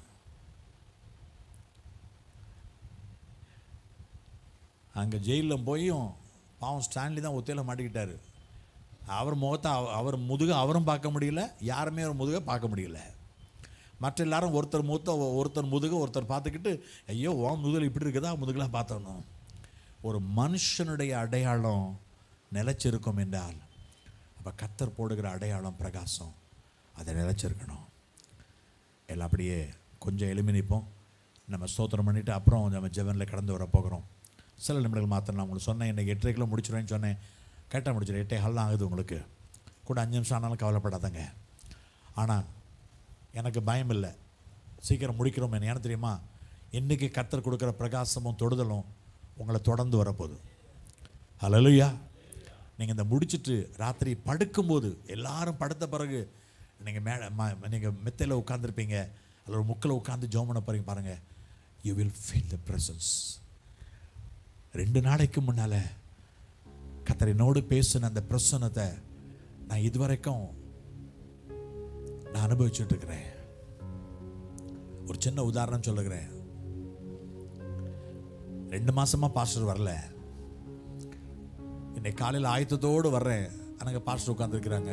அங்கே ஜெயிலில் போயும் பாவம் ஸ்டான்லி தான் ஒத்தையில் மாட்டிக்கிட்டாரு அவர் முகத்தை அவ- அவர் முதுக அவரும் பார்க்க முடியல யாருமே அவர் முதுக பார்க்க முடியல மற்ற எல்லாரும் ஒருத்தர் மூத்த ஒருத்தர் முதுக ஒருத்தர் பார்த்துக்கிட்டு ஐயோ உன் முதுகில் இப்படி இருக்குதா முதுகெலாம் பார்த்தணும் ஒரு மனுஷனுடைய அடையாளம் நிலைச்சிருக்கும் என்றால் அப்போ கத்தர் போடுகிற அடையாளம் பிரகாசம் அதை நிலைச்சிருக்கணும் எல்லாம் அப்படியே கொஞ்சம் எளிமை நிற்போம் நம்ம ஸ்தோத்திரம் பண்ணிவிட்டு அப்புறம் நம்ம ஜெவனில் கடந்து வர போகிறோம் சில நிமிடங்கள் மாத்திரம் நான் உங்களுக்கு சொன்னேன் இன்றைக்கி எட்டரைக்குள்ள முடிச்சிடுவேன்னு சொன்னேன் கேட்டால் முடிச்சிடும் எட்டே ஹால் ஆகுது உங்களுக்கு கூட அஞ்சு நிமிஷம் ஆனாலும் கவலைப்படாதங்க ஆனால் எனக்கு பயம் இல்லை சீக்கிரம் முடிக்கிறோம் என்ன தெரியுமா இன்றைக்கி கத்தர் கொடுக்குற பிரகாசமும் தொடுதலும் உங்களை தொடர்ந்து வரப்போகுது ஹலலுயா நீங்கள் இந்த முடிச்சிட்டு ராத்திரி படுக்கும்போது எல்லாரும் படுத்த பிறகு நீங்கள் மே நீங்கள் மெத்தையில் உட்காந்துருப்பீங்க அல்ல ஒரு முக்கில் உட்காந்து ஜோம் பண்ண போறீங்க பாருங்கள் you will feel the presence ரெண்டு நாளைக்கு முன்னால் கத்தரினோடு பேசின அந்த பிரசனத்தை நான் இதுவரைக்கும் நான் அனுபவிச்சுட்டு இருக்கிறேன் ஒரு சின்ன உதாரணம் சொல்லுகிறேன் ரெண்டு மாசமா பாஸ்டர் வரல இன்னைக்கு காலையில் ஆயத்தத்தோடு வர்றேன் அங்கே பாஸ்டர் உட்காந்துருக்குறாங்க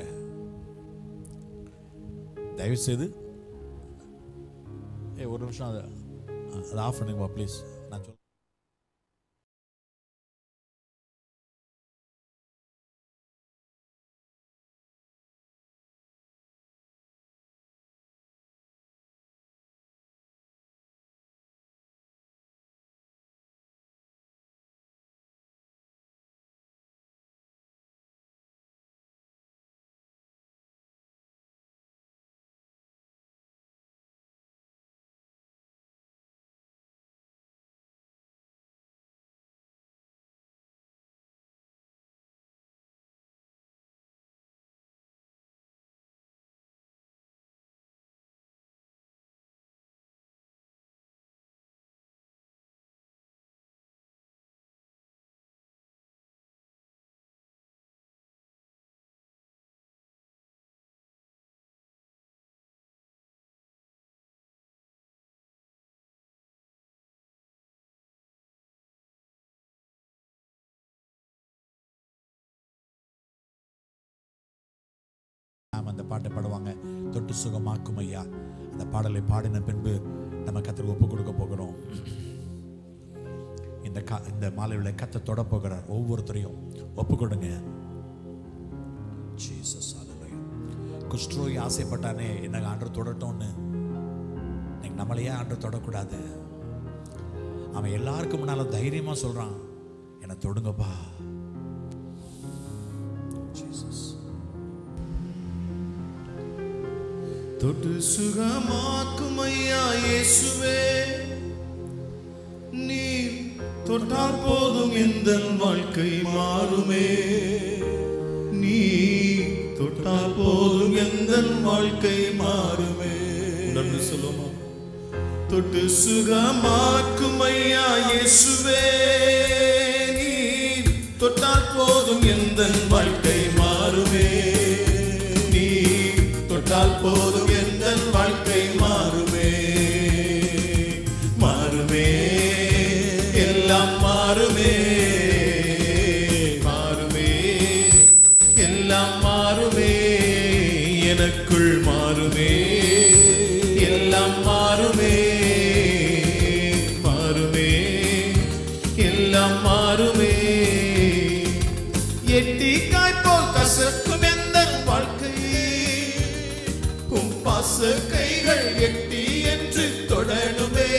தயவு செய்து ஏ ஒரு நிமிஷம் அதை அதை ஆஃப் பண்ணுங்கப்பா ப்ளீஸ் நான் சொல் பாட்டை பாடுவாங்க தொட்டு சுகமாக்கும் ஐயா அந்த பாடலை பாடின பின்பு நம்ம கத்தர் ஒப்பு கொடுக்க போகிறோம் இந்த கா இந்த மாலையில கத்த தொட போகிறார் ஒவ்வொருத்தரையும் ஒப்பு கொடுங்க ஜீசஸ் ஹalleluya குஷ்டரோகி ஆசைப்பட்டானே என்ன ஆண்டு தொடட்டோன்னு இன்னைக்கு நம்மளையே ஆண்டு தொடக்கூடாது அவன் எல்லாருக்கும் முன்னால தைரியமா சொல்றான் என்னை தொடுங்கப்பா ஜீசஸ் தொட்டு சுகமாக்கும் ஐயா இயேசுவே நீ தொட்டால் போதும் இந்த வாழ்க்கை மாறுமே நீ தொட்டால் போதும் எந்த வாழ்க்கை மாறுமே நன்றி சொல்லுமா தொட்டு சுகமாக்கும் ஐயா இயேசுவே நீ தொட்டால் போதும் எந்த வாழ்க்கை மாறுமே நீ தொட்டால் போதும் எந்த வாழ்க்கை மாறுமே மாறுமே எல்லாம் மாறுமே மாறுமே எல்லாம் மாறுமே எனக்குள் மாறுமே எல்லாம் மாறுமே மாறுமே எல்லாம் மாறுமே எட்டி காய்போல் கசக்கும் எந்த வாழ்க்கை உம் பாச கைகள் எட்டி என்று தொடணுமே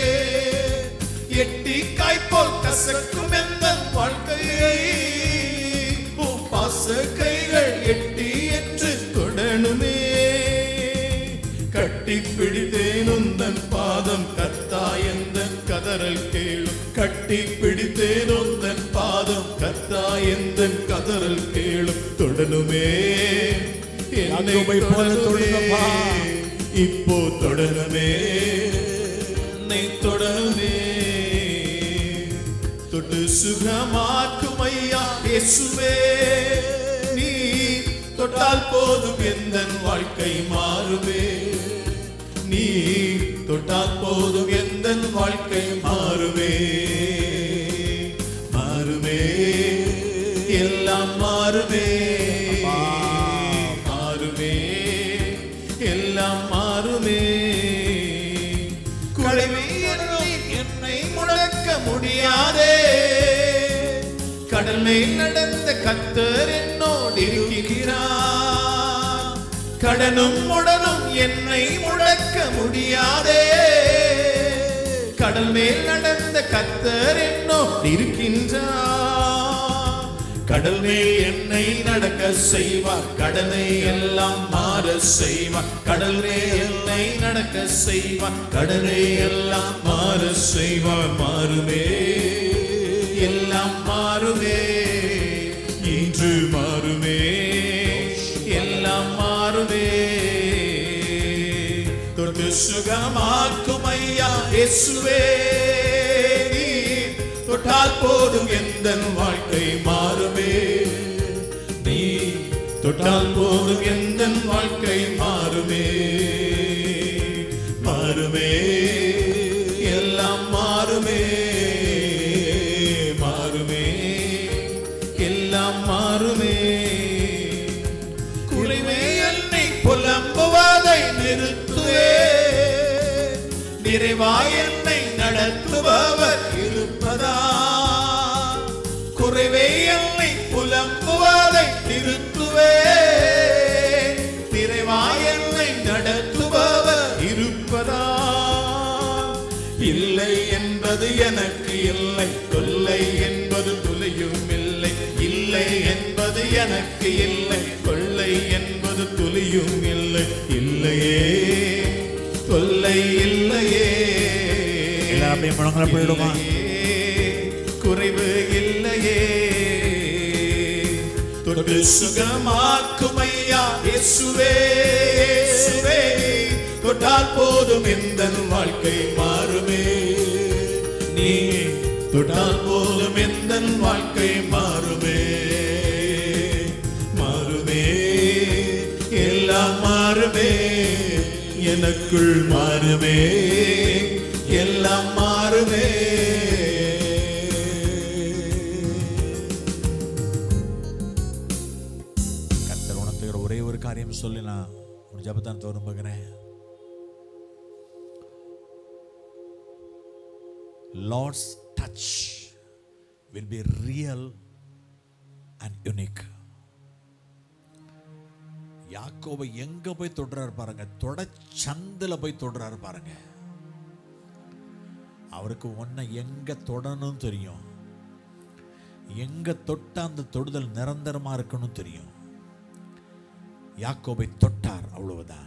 எட்டி காய்போல் கசக்கும் எந்த வாழ்க்கையை உம் பாச கைகள் எட்டி என்று தொடணுமே கட்டி பிடித்தேன் உந்தன் பாதம் கத்தா எந்த கதறல் கேளும் கட்டி பிடித்தேன் உந்தன் பாதம் கத்தா எந்த கதறல் கேளும் தொடணுமே என்னை யாக்கோபை போல தொடணுமே. தொடுங்கப்பா. இப்போ தொடருமே என்னை தொடருமே தொட்டு சுகமாக்கும் ஐயா இயேசுவே நீ தொட்டால் போதும் எந்த வாழ்க்கை மாறுமே நீ தொட்டால் போதும் எந்த வாழ்க்கை மாறுமே மாறுமே எல்லாம் மாறுமே மாறுமே எல்லாம் மாறுமே குறைவே என்னை என்னை முடக்க முடியாதே கடல் மேல் நடந்த கத்தர் என்னோடு இருக்கிறார் கடனும் உடனும் என்னை முடக்க முடியாதே கடல் மேல் நடந்த கத்தர் என்னோடு இருக்கின்றார் கடல் மேல் என்னை நடக்க செய்வார் கடலை எல்லாம் மாற செய்வார் கடல் மேல் என்னை நடக்க செய்வார் கடலை எல்லாம் மாற செய்வார் மாறுமே எல்லாம் மாறுமே இன்று மாறுமே எல்லாம் மாறுமே தொட்டு சுகமாக்கும் ஐயா இயேசுவே நீ தொட்டால் போதும் எந்த வாழ்க்கை மாறுமே நீ தொட்டால் போதும் எந்த வாழ்க்கை மாறுமே மாறுமே எல்லாம் மாறுமே மாறுமே எல்லாம் மாறுமே குறைவே என்னை புலம்புவதை நிறுத்துவே நிறைவாய் என்னை நடத்துபவர் இருப்பதா குறைவே என்னை புலம்புவதை நிறுத்துவே நிறைவாய் என்னை நடத்துபவர் இருப்பதா இல்லை என்பது எனக்கு இல்லை தொல்லை என்பது துளியும் இல்லை இல்லை என்பது எனக்கு இல்லை கொள்ளை என்பது துளியும் இல்லை இல்லையே தொல்லை இல்லையே எல்லாரும் அப்படியே முழங்கலை போயிடுமா? இல்லையே, குறைவு இல்லையே தொட்டு சுகமாக்கும் ஐயா இயேசுவே இயேசுவே தொட்டால் போதும் எந்த வாழ்க்கை மாறுமே நீ தொட்டால் போதும் எந்த வாழ்க்கை மாறுமே மாறுமே எல்லாம் மாறுமே எனக்குள் மாறுமே எல்லாம் மாறுமே கர்த்தர் உணர்த்துகிற ஒரே ஒரு காரியம் சொல்லி நான் ஜபத்தான் விரும்புகிறேன் Lord's touch will be real and unique யாக்கோபை எங்க போய் தொடுறாரு பாருங்க தொட சந்தில போய் தொடுறாரு பாருங்க அவருக்கு ஒன்ன எங்க தொடணும் தெரியும் எங்க தொட்டா அந்த தொடுதல் நிரந்தரமா இருக்கணும் தெரியும் யாக்கோபை தொட்டார் அவ்வளவுதான்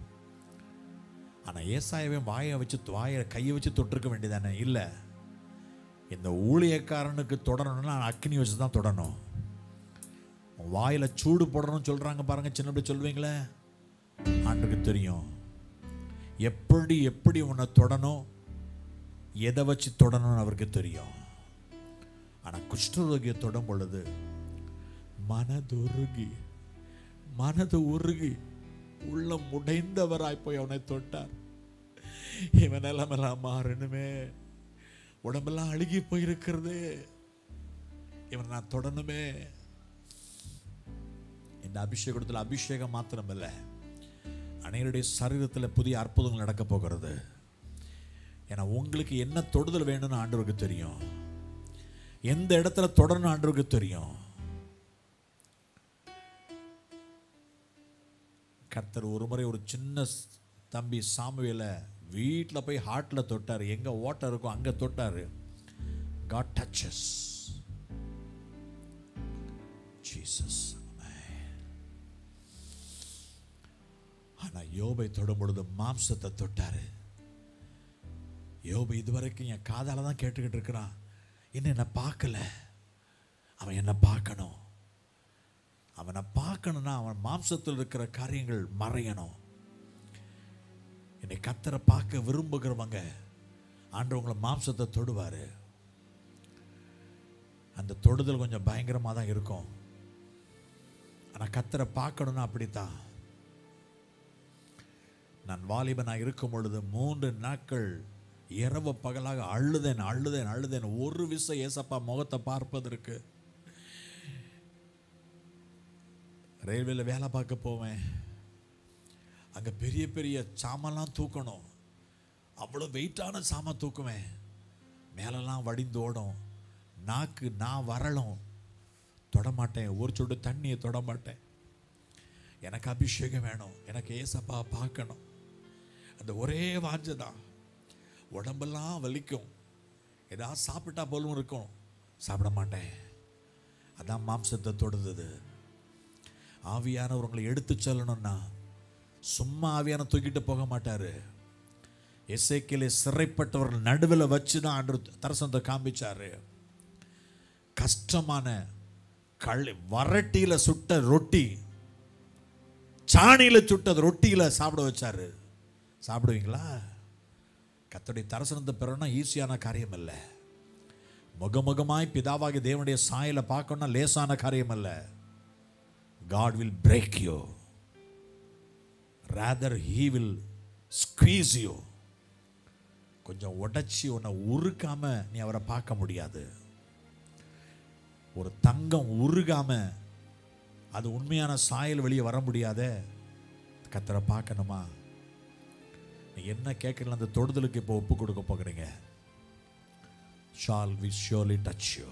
ஆனா ஏசாயவே வாயை வச்சு வாயை கையை வச்சு தொட்டிருக்க வேண்டியதானே இல்லை இந்த ஊழியக்காரனுக்கு தொடரணும்னா அக்னி வச்சு தான் தொடணும் வாயில சூடு போடணும்னு சொல்றாங்க பாருங்க சின்ன பிள்ளை சொல்வீங்களே ஆண்டுக்கு தெரியும் எப்படி எப்படி உன்னை தொடணும் எதை வச்சு தொடணும்னு அவருக்கு தெரியும் ஆனா குஷ்டரோகிய தொடும் பொழுது மனதுருகி மனது உருகி உள்ள முடைந்தவராய் போய் அவனை தொட்டார் இவன் நிலமெல்லாம் மாறணுமே உடம்பெல்லாம் அழுகி போயிருக்கிறது இவன் நான் தொடணுமே இந்த அபிஷேகத்தில் அபிஷேகம் மாத்திரமல்ல அனைவருடைய சரீரத்தில் புதிய அற்புதங்கள் நடக்க போகிறது ஏன்னா உங்களுக்கு என்ன தொடுதல் வேணும்னு ஆண்டவருக்கு தெரியும் எந்த இடத்துல தொடரணும் ஆண்டவருக்கு தெரியும் கர்த்தர் ஒரு முறை ஒரு சின்ன ஸ்- தம்பி சாமுவேலை வீட்டில் போய் ஹார்ட்டில் தொட்டார் எங்கே ஓட்டம் இருக்கோ அங்கே தொட்டார் காட் டச்சஸ் ஜீசஸ் ஆனால் யோபை தொடும் பொழுது மாம்சத்தை தொட்டாரு யோபு இதுவரைக்கும் என் காதால தான் கேட்டுக்கிட்டு இருக்கிறான் இன்னும் என்னை பார்க்கல அவன் என்னை பார்க்கணும் அவனை பார்க்கணும்னா அவன் மாம்சத்தில் இருக்கிற காரியங்கள் மறையணும் என்னை கத்தரை பார்க்க விரும்புகிறவங்க ஆண்டவங்களை மாம்சத்தை தொடுவார் அந்த தொடுதல் கொஞ்சம் பயங்கரமாக தான் இருக்கும் ஆனால் கத்தரை பார்க்கணும்னா அப்படித்தான் நான் வாலிபனாக இருக்கும் பொழுது மூன்று நாட்கள் இரவு பகலாக அழுதேன் அழுதேன் அழுதேன் ஒரு விசை ஏசப்பா முகத்தை பார்ப்பதற்கு ரயில்வேல வேலை பார்க்க போவேன் அங்கே பெரிய பெரிய சாமான்லாம் தூக்கணும் அவ்வளோ வெயிட்டான சாமான் தூக்குவேன் மேலெல்லாம் வடிந்தோடும் நாக்கு நான் வரலும் தொடமாட்டேன் ஒரு சொட்டு தண்ணியை தொடமாட்டேன் எனக்கு அபிஷேகம் வேணும் எனக்கு ஏசப்பா பார்க்கணும் அந்த ஒரே வாஞ்சை தான் உடம்பெல்லாம் வலிக்கும் ஏதாவது சாப்பிட்டா போலும் இருக்கும் சாப்பிட மாட்டேன் அதான் மாம்சத்தை தொடுதது ஆவியானவர் உங்களை எடுத்து செல்லணும்னா சும்மா ஆவியான தூக்கிட்டு போக மாட்டாரு எசேக்கிலே சிறைப்பட்டவர்கள் நடுவில் வச்சு தான் ஆண்டு தரசனத்தை காண்பிச்சாரு கஷ்டமான களி வரட்டியில சுட்ட ரொட்டி சாணியில சுட்டது ரொட்டியில சாப்பிட வச்சாரு சாப்பிடுவீங்களா கத்தோடைய தரிசனத்தை பெறணும்னா ஈஸியான காரியம் அல்ல முகமுகமாய் பிதாவாகி தேவனுடைய சாயலை பார்க்கணும்னா லேசான காரியம் அல்ல God will break you rather he will squeeze you கொஞ்சம் உடைச்சி உன்னை உருக்காம நீ அவரை பார்க்க முடியாது ஒரு தங்கம் உருகாம அது உண்மையான சாயல் வெளியே வர முடியாதே கத்தரை பார்க்கணுமா நீ என்ன கேட்கல அந்த தொடுதலுக்கு இப்போ ஒப்பு கொடுக்க போகிறீங்க shall we surely touch you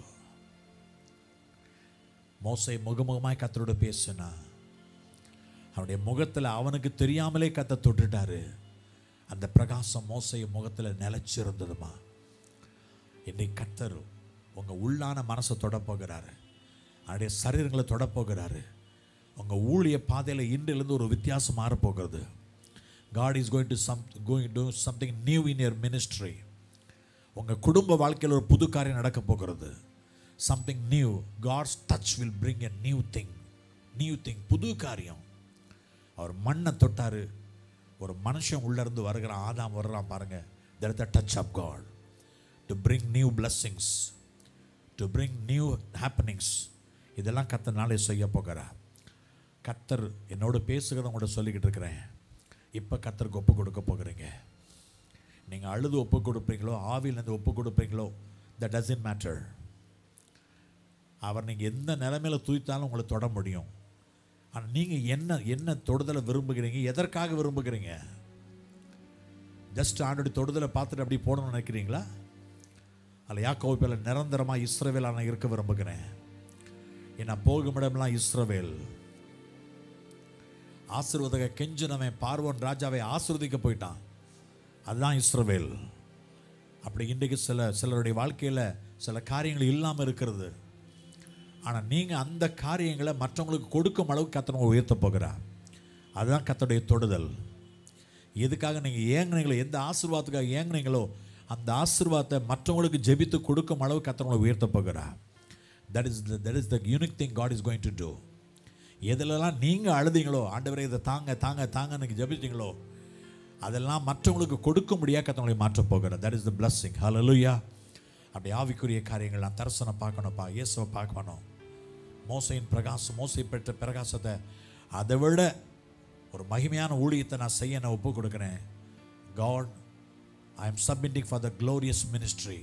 மோசை முகமுகமாய் கத்தரோட பேசுனா அவனுடைய முகத்தில் அவனுக்கு தெரியாமலே கத்த தொட்டுட்டாரு அந்த பிரகாசம் மோசை முகத்தில் நிலைச்சிருந்ததுமா இன்னைக்கு கத்தர் உங்க உள்ளான மனசை தொட போகிறாரு அவருடைய சரீரங்களை தொட போகிறாரு உங்க ஊழிய பாதையில் இன்றிலிருந்து ஒரு வித்தியாசம் மாறப் போகிறது God is going to some going to something new in your ministry உங்க குடும்ப வாழ்க்கையில் ஒரு புது காரியம் நடக்க போகிறது something new God's touch will bring a new thing new thing புது காரியம் அவர் மண்ணை தொட்டாரு ஒரு மனுஷன் உள்ள இருந்து வருகிற ஆதாம் வர்றான் பாருங்க there is the touch of God to bring new blessings to bring new happenings இதெல்லாம் கத்தர் நாளை செய்ய போகிறார் கத்தர் என்னோட பேசுகிறத உங்கள்ட்ட சொல்லிக்கிட்டு இருக்கிறேன் இப்போ கத்தருக்கு ஒப்பு கொடுக்க போகிறீங்க நீங்கள் அழுது ஒப்பு கொடுப்பீங்களோ ஆவியிலேருந்து ஒப்பு கொடுப்பீங்களோ த டசன்ட் மேட்டர் அவர் நீங்கள் எந்த நிலைமையில தூய்த்தாலும் உங்களை தொட முடியும் ஆனால் நீங்கள் என்ன என்ன தொடுதலை விரும்புகிறீங்க எதற்காக விரும்புகிறீங்க ஜஸ்ட் ஆண்டோட தொடுதலை பார்த்துட்டு அப்படி போடணும்னு நினைக்கிறீங்களா அல்ல யாக்கோவை பேல நிரந்தரமாக இஸ்ரவேல் நான் இருக்க விரும்புகிறேன் நான் போகும் இடமெல்லாம் இஸ்ரவேல் ஆசீர்வாதக கெஞ்சினவன் பார்வோன் ராஜாவை ஆசீர்வதிக்க போயிட்டான் அதுதான் இஸ்ரவேல் அப்படி இன்றைக்கு சில சிலருடைய வாழ்க்கையில் சில காரியங்கள் இல்லாமல் இருக்கிறது ஆனால் நீங்கள் அந்த காரியங்களை மற்றவங்களுக்கு கொடுக்கும் அளவுக்கு கத்தனை உயர்த்த போகிறார் அதுதான் கத்தருடைய தொடுதல் எதுக்காக நீங்கள் ஏங்குனீங்களோ எந்த ஆசீர்வாதத்துக்காக ஏங்குனீங்களோ அந்த ஆசீர்வாதத்தை மற்றவங்களுக்கு ஜெபித்து கொடுக்கும் அளவு கத்தனை உயர்த்த போகிறார் that is that is the unique thing God is going to do எதுலலாம் நீங்கள் அழுதீங்களோ ஆண்டவரே இதை தாங்க தாங்க தாங்க நீங்கள் ஜெபிச்சீங்களோ அதெல்லாம் மற்றவங்களுக்கு கொடுக்க முடியாது கத்தவங்களை மாற்றப் போகிறார் தட் இஸ் த பிளஸ்ஸிங் ஹalleluya அப்படி ஆவிக்குரிய காரியங்கள் நான் தரிசனம் பார்க்கணும்ப்பா இயேசுவை பார்க்கணும் மோசையின் பிரகாசம் மோசை பெற்ற பிரகாசத்தை அதை விட ஒரு மகிமையான ஊழியத்தை நான் செய்ய நான் ஒப்பு கொடுக்குறேன் God I am submitting for the glorious ministry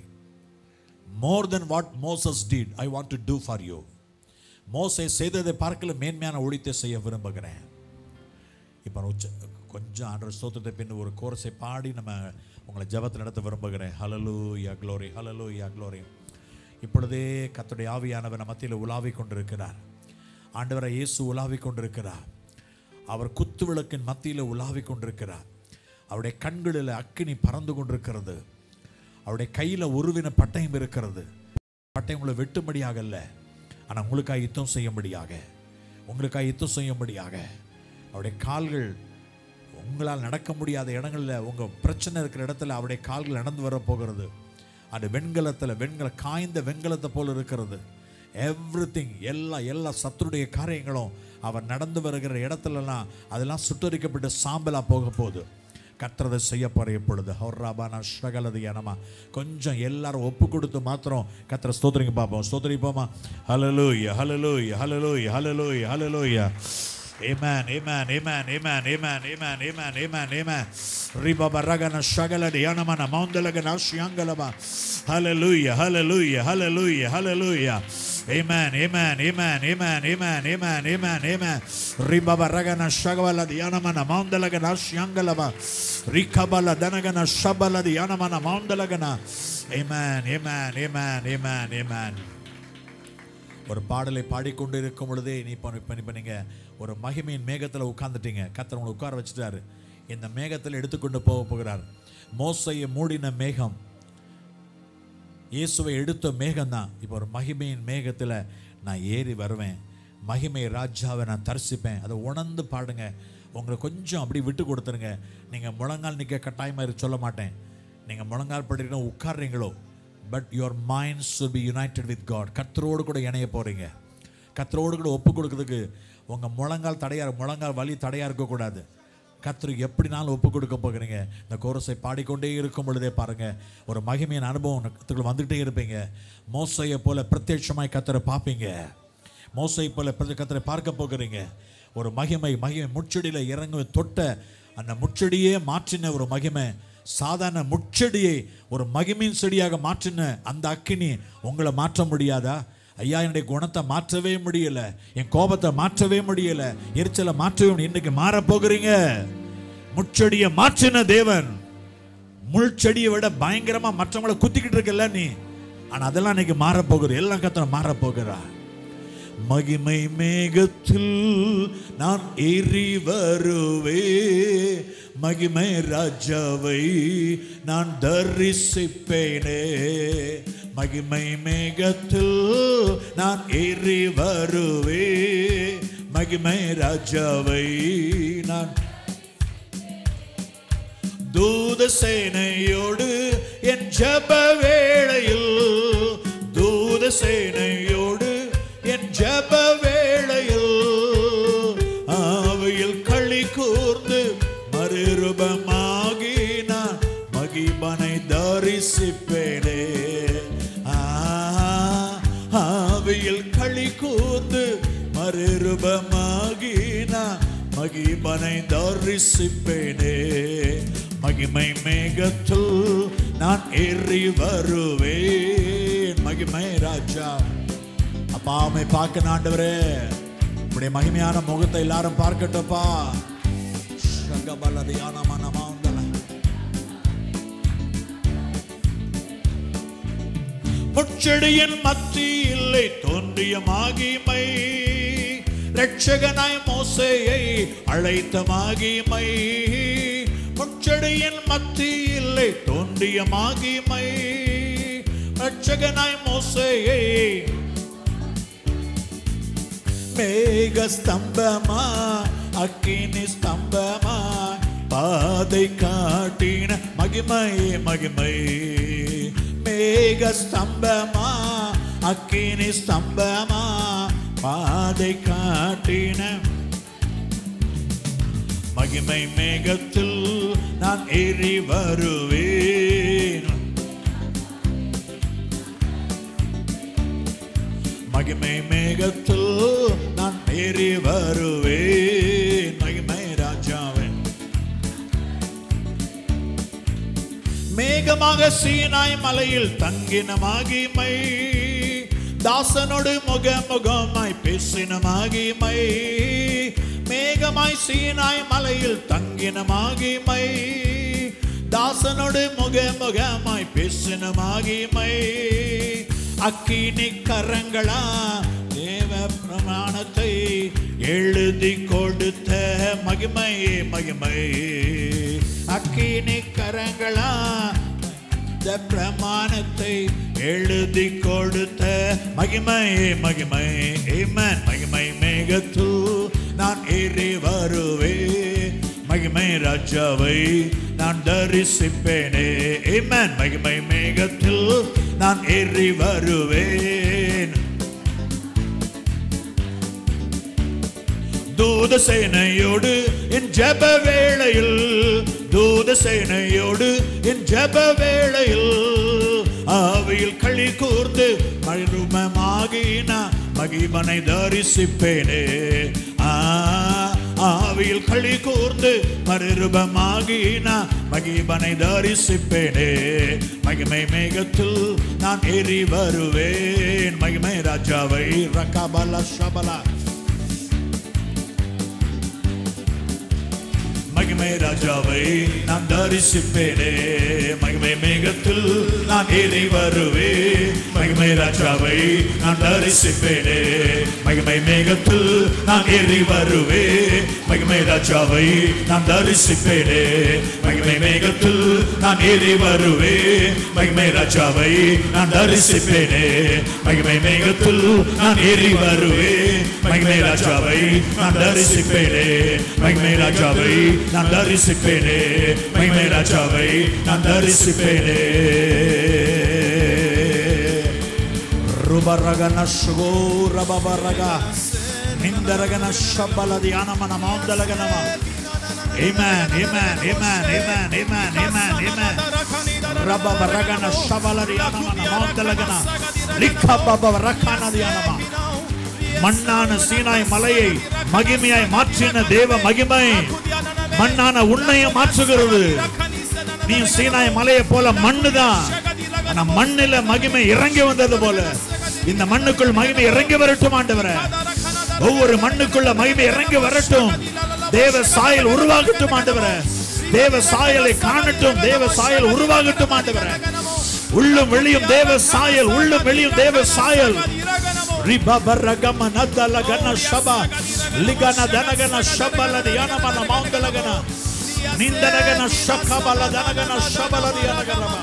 more than what Moses did I want to do for you மோசை செய்ததை பார்க்கல மேன்மையான ஊழியத்தை செய்ய விரும்புகிறேன் இப்போ நான் உச்ச கொஞ்சம் ஆண்டவர் ஸ்தோத்திரத்தை பின் ஒரு கோரஸை பாடி நம்ம உங்களை ஜெபத்தில் நடத்த விரும்புகிறேன் ஹலலு யா க்ளோரி ஹலலு யா க்ளோரி இப்பொழுதே கர்த்தருடைய ஆவியானவர் நம்ம மத்தியில் உலாவிக் கொண்டிருக்கிறார் ஆண்டவரை இயேசு உலாவிக் கொண்டிருக்கிறார் அவர் குத்து விளக்கின் மத்தியில் உலாவிக் கொண்டிருக்கிறார் அவருடைய கண்களில் அக்கினி பறந்து கொண்டிருக்கிறது அவருடைய கையில் உருவின பட்டயம் இருக்கிறது பட்டயம் உங்களை வெட்டும்படியாக அல்ல ஆனால் உங்களுக்காக யுத்தம் செய்யும்படியாக உங்களுக்காக யுத்தம் செய்யும்படியாக அவருடைய கால்கள் உங்களால் நடக்க முடியாத இடங்களில் உங்கள் பிரச்சனை இருக்கிற இடத்துல அவருடைய கால்கள் நடந்து வர போகிறது அது வெண்கலத்தில் வெண்கல காய்ந்த வெண்கலத்தை போல் இருக்கிறது எவ்ரி எல்லா எல்லா சத்துருடைய காரியங்களும் அவர் நடந்து வருகிற இடத்துலலாம் அதெல்லாம் சுட்டரிக்கப்பட்டு சாம்பலாக போக போகுது கத்துறதை செய்ய போற இப்பொழுது ஹொர்ராபானா ஸ்ரகலது எனமா கொஞ்சம் எல்லாரும் ஒப்பு கொடுத்து மாத்திரம் கத்திர ஸ்தோத்திரிங்க பார்ப்போம் ஸ்தோத்திரிப்போமா ஹலலூயா ஹலலூயா ஹலலூயா ஹலலூயா ஹலலூயா Amen, amen, amen, amen, amen, amen, amen, amen, amen. Riba baragana shagala dianamana maundalagana shiangalaba. Hallelujah, hallelujah, hallelujah, hallelujah. Amen, amen, amen, amen, amen, amen, amen, amen. Riba baragana shagala dianamana maundalagana shiangalaba. Rikabala danagana shabala dianamana maundalagana. Amen, amen, amen, amen, amen. ஒரு பாடலை பாடிக்கொண்டு இருக்கும் பொழுதே நீ இப்போ இப்போ இப்போ நீங்கள் ஒரு மகிமையின் மேகத்தில் உட்கார்ந்துட்டீங்க கத்தர் உங்களை உட்கார வச்சுட்டாரு இந்த மேகத்தில் எடுத்துக்கொண்டு போக போகிறார் மோசையை மூடின மேகம் இயேசுவை எடுத்த மேகம் தான் இப்போ ஒரு மகிமையின் மேகத்தில் நான் ஏறி வருவேன் மகிமை ராஜாவை நான் தரிசிப்பேன் அதை உணர்ந்து பாடுங்க உங்களை கொஞ்சம் அப்படி விட்டு கொடுத்துருங்க நீங்கள் முழங்கால் நிற்க கட்டாயமாக இருக்கு சொல்ல மாட்டேன் நீங்கள் முழங்கால் படிக்கிற உட்கார்றீங்களோ but your mind should be united with God கத்தரோடு கூட இணைய போகிறீங்க கத்தரோடு கூட ஒப்பு கொடுக்கறதுக்கு உங்கள் முழங்கால் தடையா முழங்கால் வலி தடையாக இருக்கக்கூடாது கத்தருக்கு எப்படினாலும் ஒப்பு கொடுக்க போகிறீங்க இந்த கோரஸை பாடிக்கொண்டே இருக்கும் பொழுதே பாருங்க ஒரு மகிமையின் அனுபவம் கத்துக்குள்ள வந்துகிட்டே இருப்பீங்க மோசையை போல பிரத்யட்சமாய் கத்தரை பார்ப்பீங்க மோசை போல பிரதி- கத்தரை பார்க்க போகிறீங்க ஒரு மகிமை மகிமை முச்செடியில் இறங்க தொட்ட அந்த முச்செடியே மாற்றின ஒரு மகிமை சாதாரண முச்செடியை ஒரு மகிமையின் செடியாக மாற்றின அந்த அக்கினி உங்களை மாற்ற முடியாதா ஐயா என்னுடைய குணத்தை மாற்றவே முடியல என் கோபத்தை மாற்றவே முடியல எரிச்சலை மாற்றவே முடியல. இன்னைக்கு மாற போகிறீங்க முச்செடியை மாற்றின தேவன் முள் செடியை விட பயங்கரமா மற்றவங்களை குத்திக்கிட்டு இருக்கல நீ ஆனா அதெல்லாம் இன்னைக்கு மாற போகுது எல்லாம் கத்தனை மாற போகிறா மகிமை மேகத்தில் நான் ஏறி வருவே மகிமை ராஜாவை நான் தரிசிப்பேனே மகிமை மேகத்தில் நான் ஏறி வருவே மகிமை ராஜாவை நான் தூத சேனையோடு என் ஜப வேளையில் தூத சேனையோடு என் ஜப வேளையில் ஆவையில் களி கூர்ந்து மறுரூபமாகி நான் மகிமனை தரிசிப்பேனே ஆ, ஆவியில் களி கூர்ந்து மறுரூபமாகி நான் மகிமனை தரிசிப்பேனே மகிமை மேகத்தில் நான் ஏறி வருவேன் மகிமை ராஜா அப்பாமை பார்க்க ஆண்டவரே உடைய மகிமையான முகத்தை எல்லாரும் பார்க்கட்டும்ப்பா சங்கபலதியான மனமாந்தல முச்செடியின் மத்தியில்லை தோன்றிய மாகிமை ரட்சகனாய் மோசையை அழைத்த மாகிமை முச்செடியின் மத்தியில்லை தோன்றிய மாகிமை ரட்சகனாய் மோசையை மேக ஸ்தம்பமா அக்கினி ஸ்தம்பமா பாதை காட்டின மகிமை மகிமை மேக ஸ்தம்பமா அக்கினி ஸ்தம்பமா பாதை காட்டின மகிமை மேகத்தில் நான் ஏறி வருவேன் மகிமை மேகத்தில் நான் ஏறி வருவேன் மகிமை ராஜாவின் மேகமாக சீனாய் மலையில் தங்கின மகிமை தாசனோடு முக முகமாய் பேசின மகிமை மேகமாய் சீனாய் மலையில் தங்கின மகிமை தாசனோடு முக முகமாய் பேசின மகிமை அக்கினி கரங்களா தேவ பிரமாணத்தை எழுதி கொடுத்த மகிமை மகிமை அக்கினி கரங்களா இந்த பிரமாணத்தை எழுதி கொடுத்த மகிமை மகிமை ஏமன் மகிமை மேகத்து நான் ஏறி வருவே மகிமை ராஜாவை நான் தரிசிப்பேனே ஏமன் மகிமை மேகத்தில் நான் ஏறி வருவேன் தூத சேனையோடு என் ஜப வேளையில் தூத சேனையோடு என் ஜப வேளையில் ஆவியில் களி கூர்ந்து மறுமமாகின மகிமனை தரிசிப்பேனே ஆ, ஆவியில் களி கூர்ந்து மறுரூபமாகின மகிமனை தரிசிப்பேனே மகிமை மேகத்தில் நான் ஏறி வருவேன் மகிமை ராஜாவை ரகபல ஷபலா மகிமை ராஜாவை நான் தரிசிப்பேனே மகிமை மேகத்தில் நான் ஏறி வருவே மகிமை ராஜாவை நான் தரிசிப்பேனே மகிமை மேகத்தில் நான் ஏறி வருவே மகிமை ராஜாவை நான் தரிசிப்பேனே மகிமை மேகத்தில் நான் ஏறி வருவே மகிமை ராஜாவை நான் தரிசிப்பேனே மகிமை மேகத்தில் நான் ஏறி வருவே மகிமை ராஜாவை நான் தரிசிப்பேனே மகிமை ராஜாவை நான் தரிசிப்பேனே மகிமை ராஜாவை நான் தரிசிப்பேனே ருபரகன சுகோ ரபபரக நிந்தரகன ಶಬ್ಬಲ ಧ್ಯಾನಮನ ಮಾಂದಲಗನಮ Amen, amen, amen, amen, amen, amen, amen. ರಬಬ ರಗನ ಶಬಲ ಧ್ಯಾನಮನ ಮಾಂದಲಗನ ಲಿಖಬಬ ರಖನ ಧ್ಯಾನಮ மண்ணான Sinai மலையை மகிமையாய் மாற்றின தேவ மகிமை மண்ணான உன்னைய மாற்றுகிறது நீ சீனாய் மலையை போல மண்ணுதான் ஆனா மண்ணில மகிமை இறங்கி வந்தது போல இந்த மண்ணுக்குள் மகிமை இறங்கி வரட்டும் ஆண்டவரே ஒவ்வொரு மண்ணுக்குள்ள மகிமை இறங்கி வரட்டும் தேவ சாயல் உருவாகட்டும் ஆண்டவரே தேவ சாயலை காணட்டும் தேவ சாயல் உருவாகட்டும் ஆண்டவரே உள்ளும் வெளியும் தேவ சாயல் உள்ளும் வெளியும் தேவ சாயல் ರಿಬಬರಗಮ ನದ್ದಲಗನ ಶಬ ಲಿಗನ ದನಗನ ಶಬಲ ದಿಯನಮನ ಮಾಂಗಲಗನ ನಿಂದನಗನ ಶಕಬಲ ದನಗನ ಶಬಲ ದಿಯನಗನಮ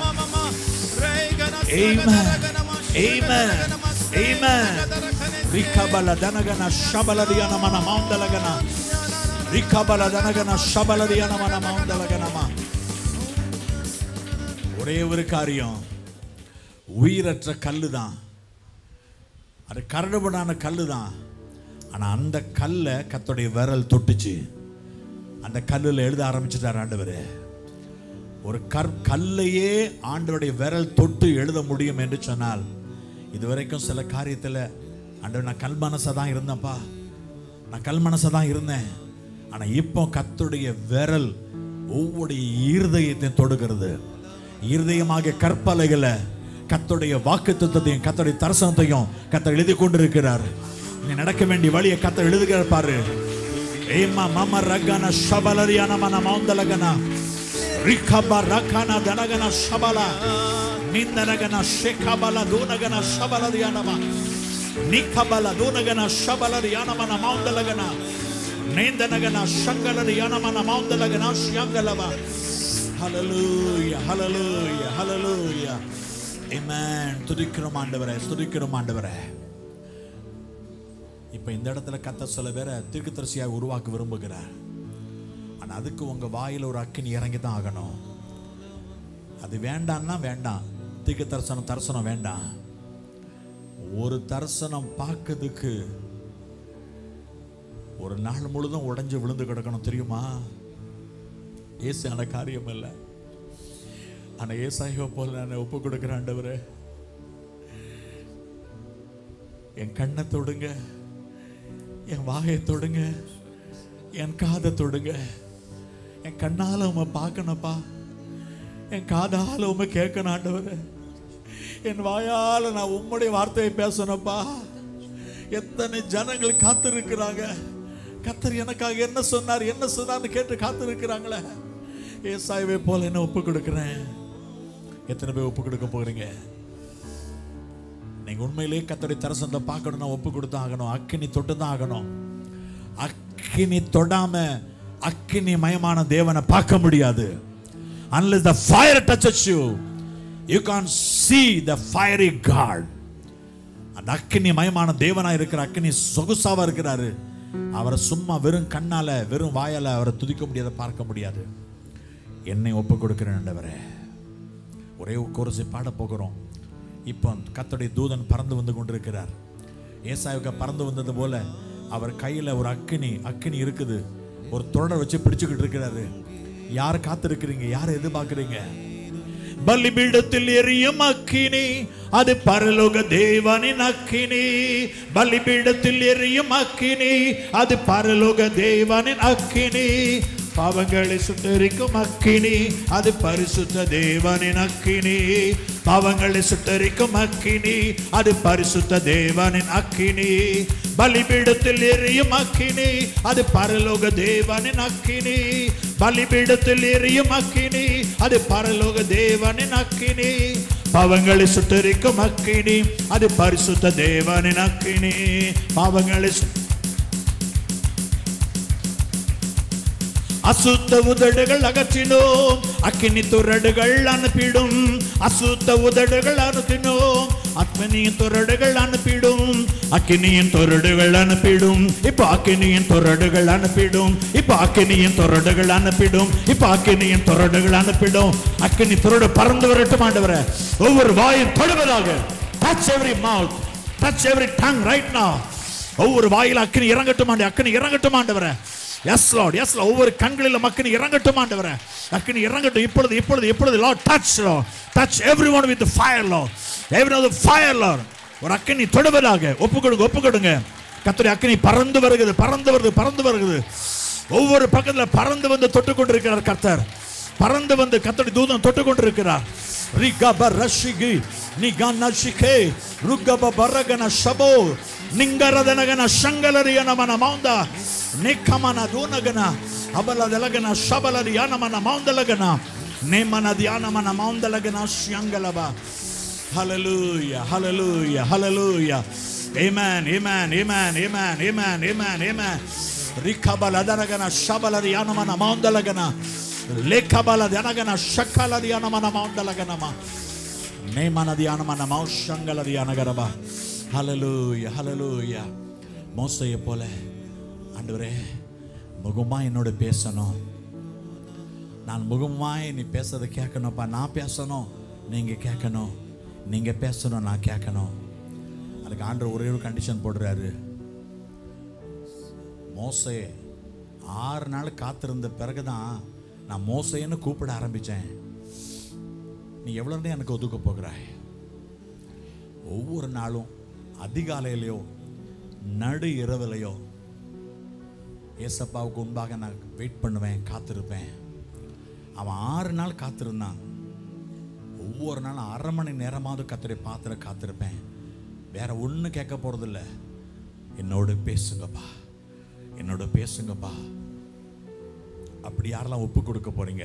Amen. Amen. Amen. ರಿಕಬಲ ದನಗನ ಶಬಲ ದಿಯನಮನ ಮಾಂದಲಗನ ರಿಕಬಲ ದನಗನ ಶಬಲ ದಿಯನಮನ ಮಾಂದಲಗನಮ ஒரே ஒரு காரியம் உயிரற்ற கல்லு தான் அது கரடுபடான கல்லு தான் ஆனால் அந்த கல்லை கத்தோடைய விரல் தொட்டுச்சு அந்த கல்லில் எழுத ஆரம்பிச்சிட்டார் ஆண்டவர் ஒரு கற் கல்லையே ஆண்டவருடைய விரல் தொட்டு எழுத முடியும் என்று சொன்னால் இதுவரைக்கும் சில காரியத்தில் ஆண்டவர் நான் கல் மனசாக தான் இருந்தேன்ப்பா நான் கல் மனசாக தான் இருந்தேன் ஆனால் இப்போ கத்துடைய விரல் ஒவ்வொரு இருதயத்தையும் தொடுகிறது இருதயமாக கற்பலைகளை கத்துடைய வாக்கு கத்தோடைய தரிசனத்தையும் கத்தர் எழுதி கொண்டிருக்கிறார் நீ நடக்க வேண்டிய வழியை கத்த எழுதுகிற பாரு ஏமா மம ரகன ஷபலரியான மன மௌந்தலகன ரிகப ரகன தனகன ஷபல நிந்தனகன ஷேகபல தூனகன ஷபலரியானமா நிகபல தூனகன ஷபலரியான மன மௌந்தலகன நேந்தனகன ஷங்கலரியான மன மௌந்தலகன ஷியங்கலவா ஹalleluya ஹalleluya ஹalleluya ஆமென் துதிக்கிறோம் ஆண்டவரே துதிக்கிறோம் ஆண்டவரே இப்ப இந்த இடத்துல கத்த சில பேரை தீர்க்கதரிசியாக உருவாக்க விரும்புகிறார் ஆனா அதுக்கு உங்க வாயில ஒரு அக்கினி இறங்கி தான் ஆகணும் அது வேண்டாம்னா வேண்டாம் தீர்க்க தரிசனம் தரிசனம் வேண்டாம் ஒரு தரிசனம் பார்க்கறதுக்கு ஒரு நாள் முழுதும் உடைஞ்சு விழுந்து கிடக்கணும் தெரியுமா ஏசான காரியம் இல்லை ஆனா ஏசாயோ போல நான் ஒப்பு கொடுக்குறேன் ஆண்டவரே என் கண்ணை தொடுங்க என் வாயை தொடுங்க என் காதை தொடுங்க என் கண்ணால உமை பார்க்கணும்ப்பா என் காதால உமை கேட்கணும் ஆண்டவரே என் வாயால நான் உம்முடைய வார்த்தையை பேசணும்ப்பா எத்தனை ஜனங்கள் காத்திருக்கிறாங்க கத்தர் எனக்காக என்ன சொன்னார் என்ன சொன்னார்னு கேட்டு காத்திருக்கிறாங்களே ஏசாயவை போல என்ன ஒப்பு கொடுக்கிறேன் எத்தனை பேர் ஒப்பு கொடுக்க போறீங்க நீங்க உண்மையிலேயே கத்தோடைய தரிசனத்தை பார்க்கணும்னா ஒப்பு கொடுத்து ஆகணும் அக்கினி தொட்டு தான் ஆகணும் அக்கினி தொடாம அக்கினி மயமான தேவனை பார்க்க முடியாது unless the fire touches you you can't see the fiery god அந்த அக்கினி மயமான தேவனா இருக்கிற அக்கினி சொகுசாவா இருக்கிறாரு அவரை சும்மா வெறும் கண்ணால வெறும் வாயால அவரை துதிக்க முடியாத பார்க்க முடியாது என்னை ஒப்பு கொடுக்கிறேன் ஆண்டவரே ஒரே கோரஸை பாட போகிறோம் இப்போ கத்தோடைய தூதன் பறந்து வந்து கொண்டிருக்கிறார் ஏசாவுக்கு பறந்து வந்தது போல அவர் கையில ஒரு அக்கினி அக்கினி இருக்குது ஒரு தொடர் வச்சு பிடிச்சுக்கிட்டு இருக்கிறாரு யார் காத்திருக்கிறீங்க யார் எதிர்பார்க்கிறீங்க பலிபீடத்தில் எரியும் அக்கினி அது பரலோக தேவனின் அக்கினி பலிபீடத்தில் எரியும் அக்கினி அது பரலோக தேவனின் அக்கினி பாவங்களை சுட்டரிக்கும் அக்கினி அது பரிசுத்த தேவனின் அக்கினி பாவங்களை சுட்டரிக்கும் அக்கினி அது பரிசுத்த தேவனின் அக்கினி பலிபீடத்தில் எரியும் அக்கினி அது பரலோக தேவனின் அக்கினி பலிபீடத்தில் எரியும் அக்கினி அது பரலோக தேவனின் அக்கினி பாவங்களை சுட்டரிக்கும் அக்கினி அது பரிசுத்த தேவனின் அக்கினி பாவங்களை சு- அசுத்த உதடுகள் அகற்றினோம் அக்கினி துரடுகள் அனுப்பிடும் அசுத்த உதடுகள் அனுப்பினோம் அக்னியின் துரடுகள் அனுப்பிடும் அக்கினியின் துரடுகள் அனுப்பிடும் இப்போ அக்கினியின் துரடுகள் அனுப்பிடும் இப்போ அக்கினியின் துரடுகள் அனுப்பிடும் இப்போ அக்கினியின் துரடுகள் அனுப்பிடும் அக்கினி துரடு பறந்து வரட்டும் ஆண்டவரே ஒவ்வொரு வாயும் தொடுவதாக touch every mouth touch every tongue right now ஒவ்வொரு வாயில அக்கினி இறங்கட்டும் ஆண்டு அக்கினி இறங்கட்டும் ஆண்டவரே எஸ் லார்ட் எஸ் ஒவ்வொரு கண்களிலும் அக்கினி இறங்கட்டும் ஆண்டவரே அக்கினி இறங்கட்டும் இப்பொழுது இப்பொழுது இப்பொழுது Lord touch Lord touch everyone with fire Lord everyone fire Lord ஒரு அக்கினி தொடுவதாக ஒப்பு கொடுங்க ஒப்பு கொடுங்க கத்தரி அக்கினி பறந்து வருகிறது பறந்து வருது பறந்து வருகிறது ஒவ்வொரு பக்கத்துல பறந்து வந்து தொட்டு கொண்டிருக்கிறார் கர்த்தர் பறந்து வந்து கத்தடி தூதன் தொட்டு கொண்டிருக்கிறார் ரிகப ரஷிகி நிகன ஷிகே ருகப பரகன ஷபோ ನಿಂಗರದನಗನ ಶಂಗಲರಿಯ ನಮನ ಮೌಂದ ನಿಖಮನ ದೂನಗನ ಅಬಲದಲಗನ ಶಬಲರಿಯ ನಮನ ಮೌಂದಲಗನ ನೇಮನ ಧ್ಯಾನಮನ ಮೌಂದಲಗನ ಶ್ಯಂಗಲಬ ಹಲಲೂಯ ಹಲಲೂಯ ಹಲಲೂಯ Amen, amen, amen, amen, amen, amen, amen. ರಿಖಬಲದನಗನ ಶಬಲರಿಯಾನಮನ ಮೌಂದಲಗನ ಲೇಖಬಲದನಗನ ಶಕ್ಕಲರಿಯಾನಮನ ಮೌಂದಲಗನಮ நேமனதியானமான மௌஷங்களதியானகரபா ஹலலூயா ஹலலூயா மோசையை போல ஆண்டவரே முகமா என்னோட பேசணும் நான் முகமாய் நீ பேசுறதை கேட்கணும்ப்பா நான் பேசணும் நீங்க கேட்கணும் நீங்க பேசணும் நான் கேட்கணும் அதுக்கு ஆண்டவர் ஒரே ஒரு கண்டிஷன் போடுறாரு மோசே ஆறு நாள் காத்திருந்த பிறகுதான் நான் மோசைன்னு கூப்பிட ஆரம்பிச்சேன் நீ எவ்வளோ நேரம் எனக்கு ஒதுக்க போகிறாய் ஒவ்வொரு நாளும் அதிகாலையிலையோ நடு இரவிலையோ ஏசப்பாவுக்கு முன்பாக நான் வெயிட் பண்ணுவேன் காத்திருப்பேன் அவன் ஆறு நாள் காத்திருந்தான் ஒவ்வொரு நாளும் அரை மணி நேரமாவது கத்தரை பாத்திர காத்திருப்பேன் வேற ஒன்றும் கேட்க போறதில்ல என்னோடு பேசுங்கப்பா என்னோட பேசுங்கப்பா அப்படி யாரெல்லாம் ஒப்பு கொடுக்க போறீங்க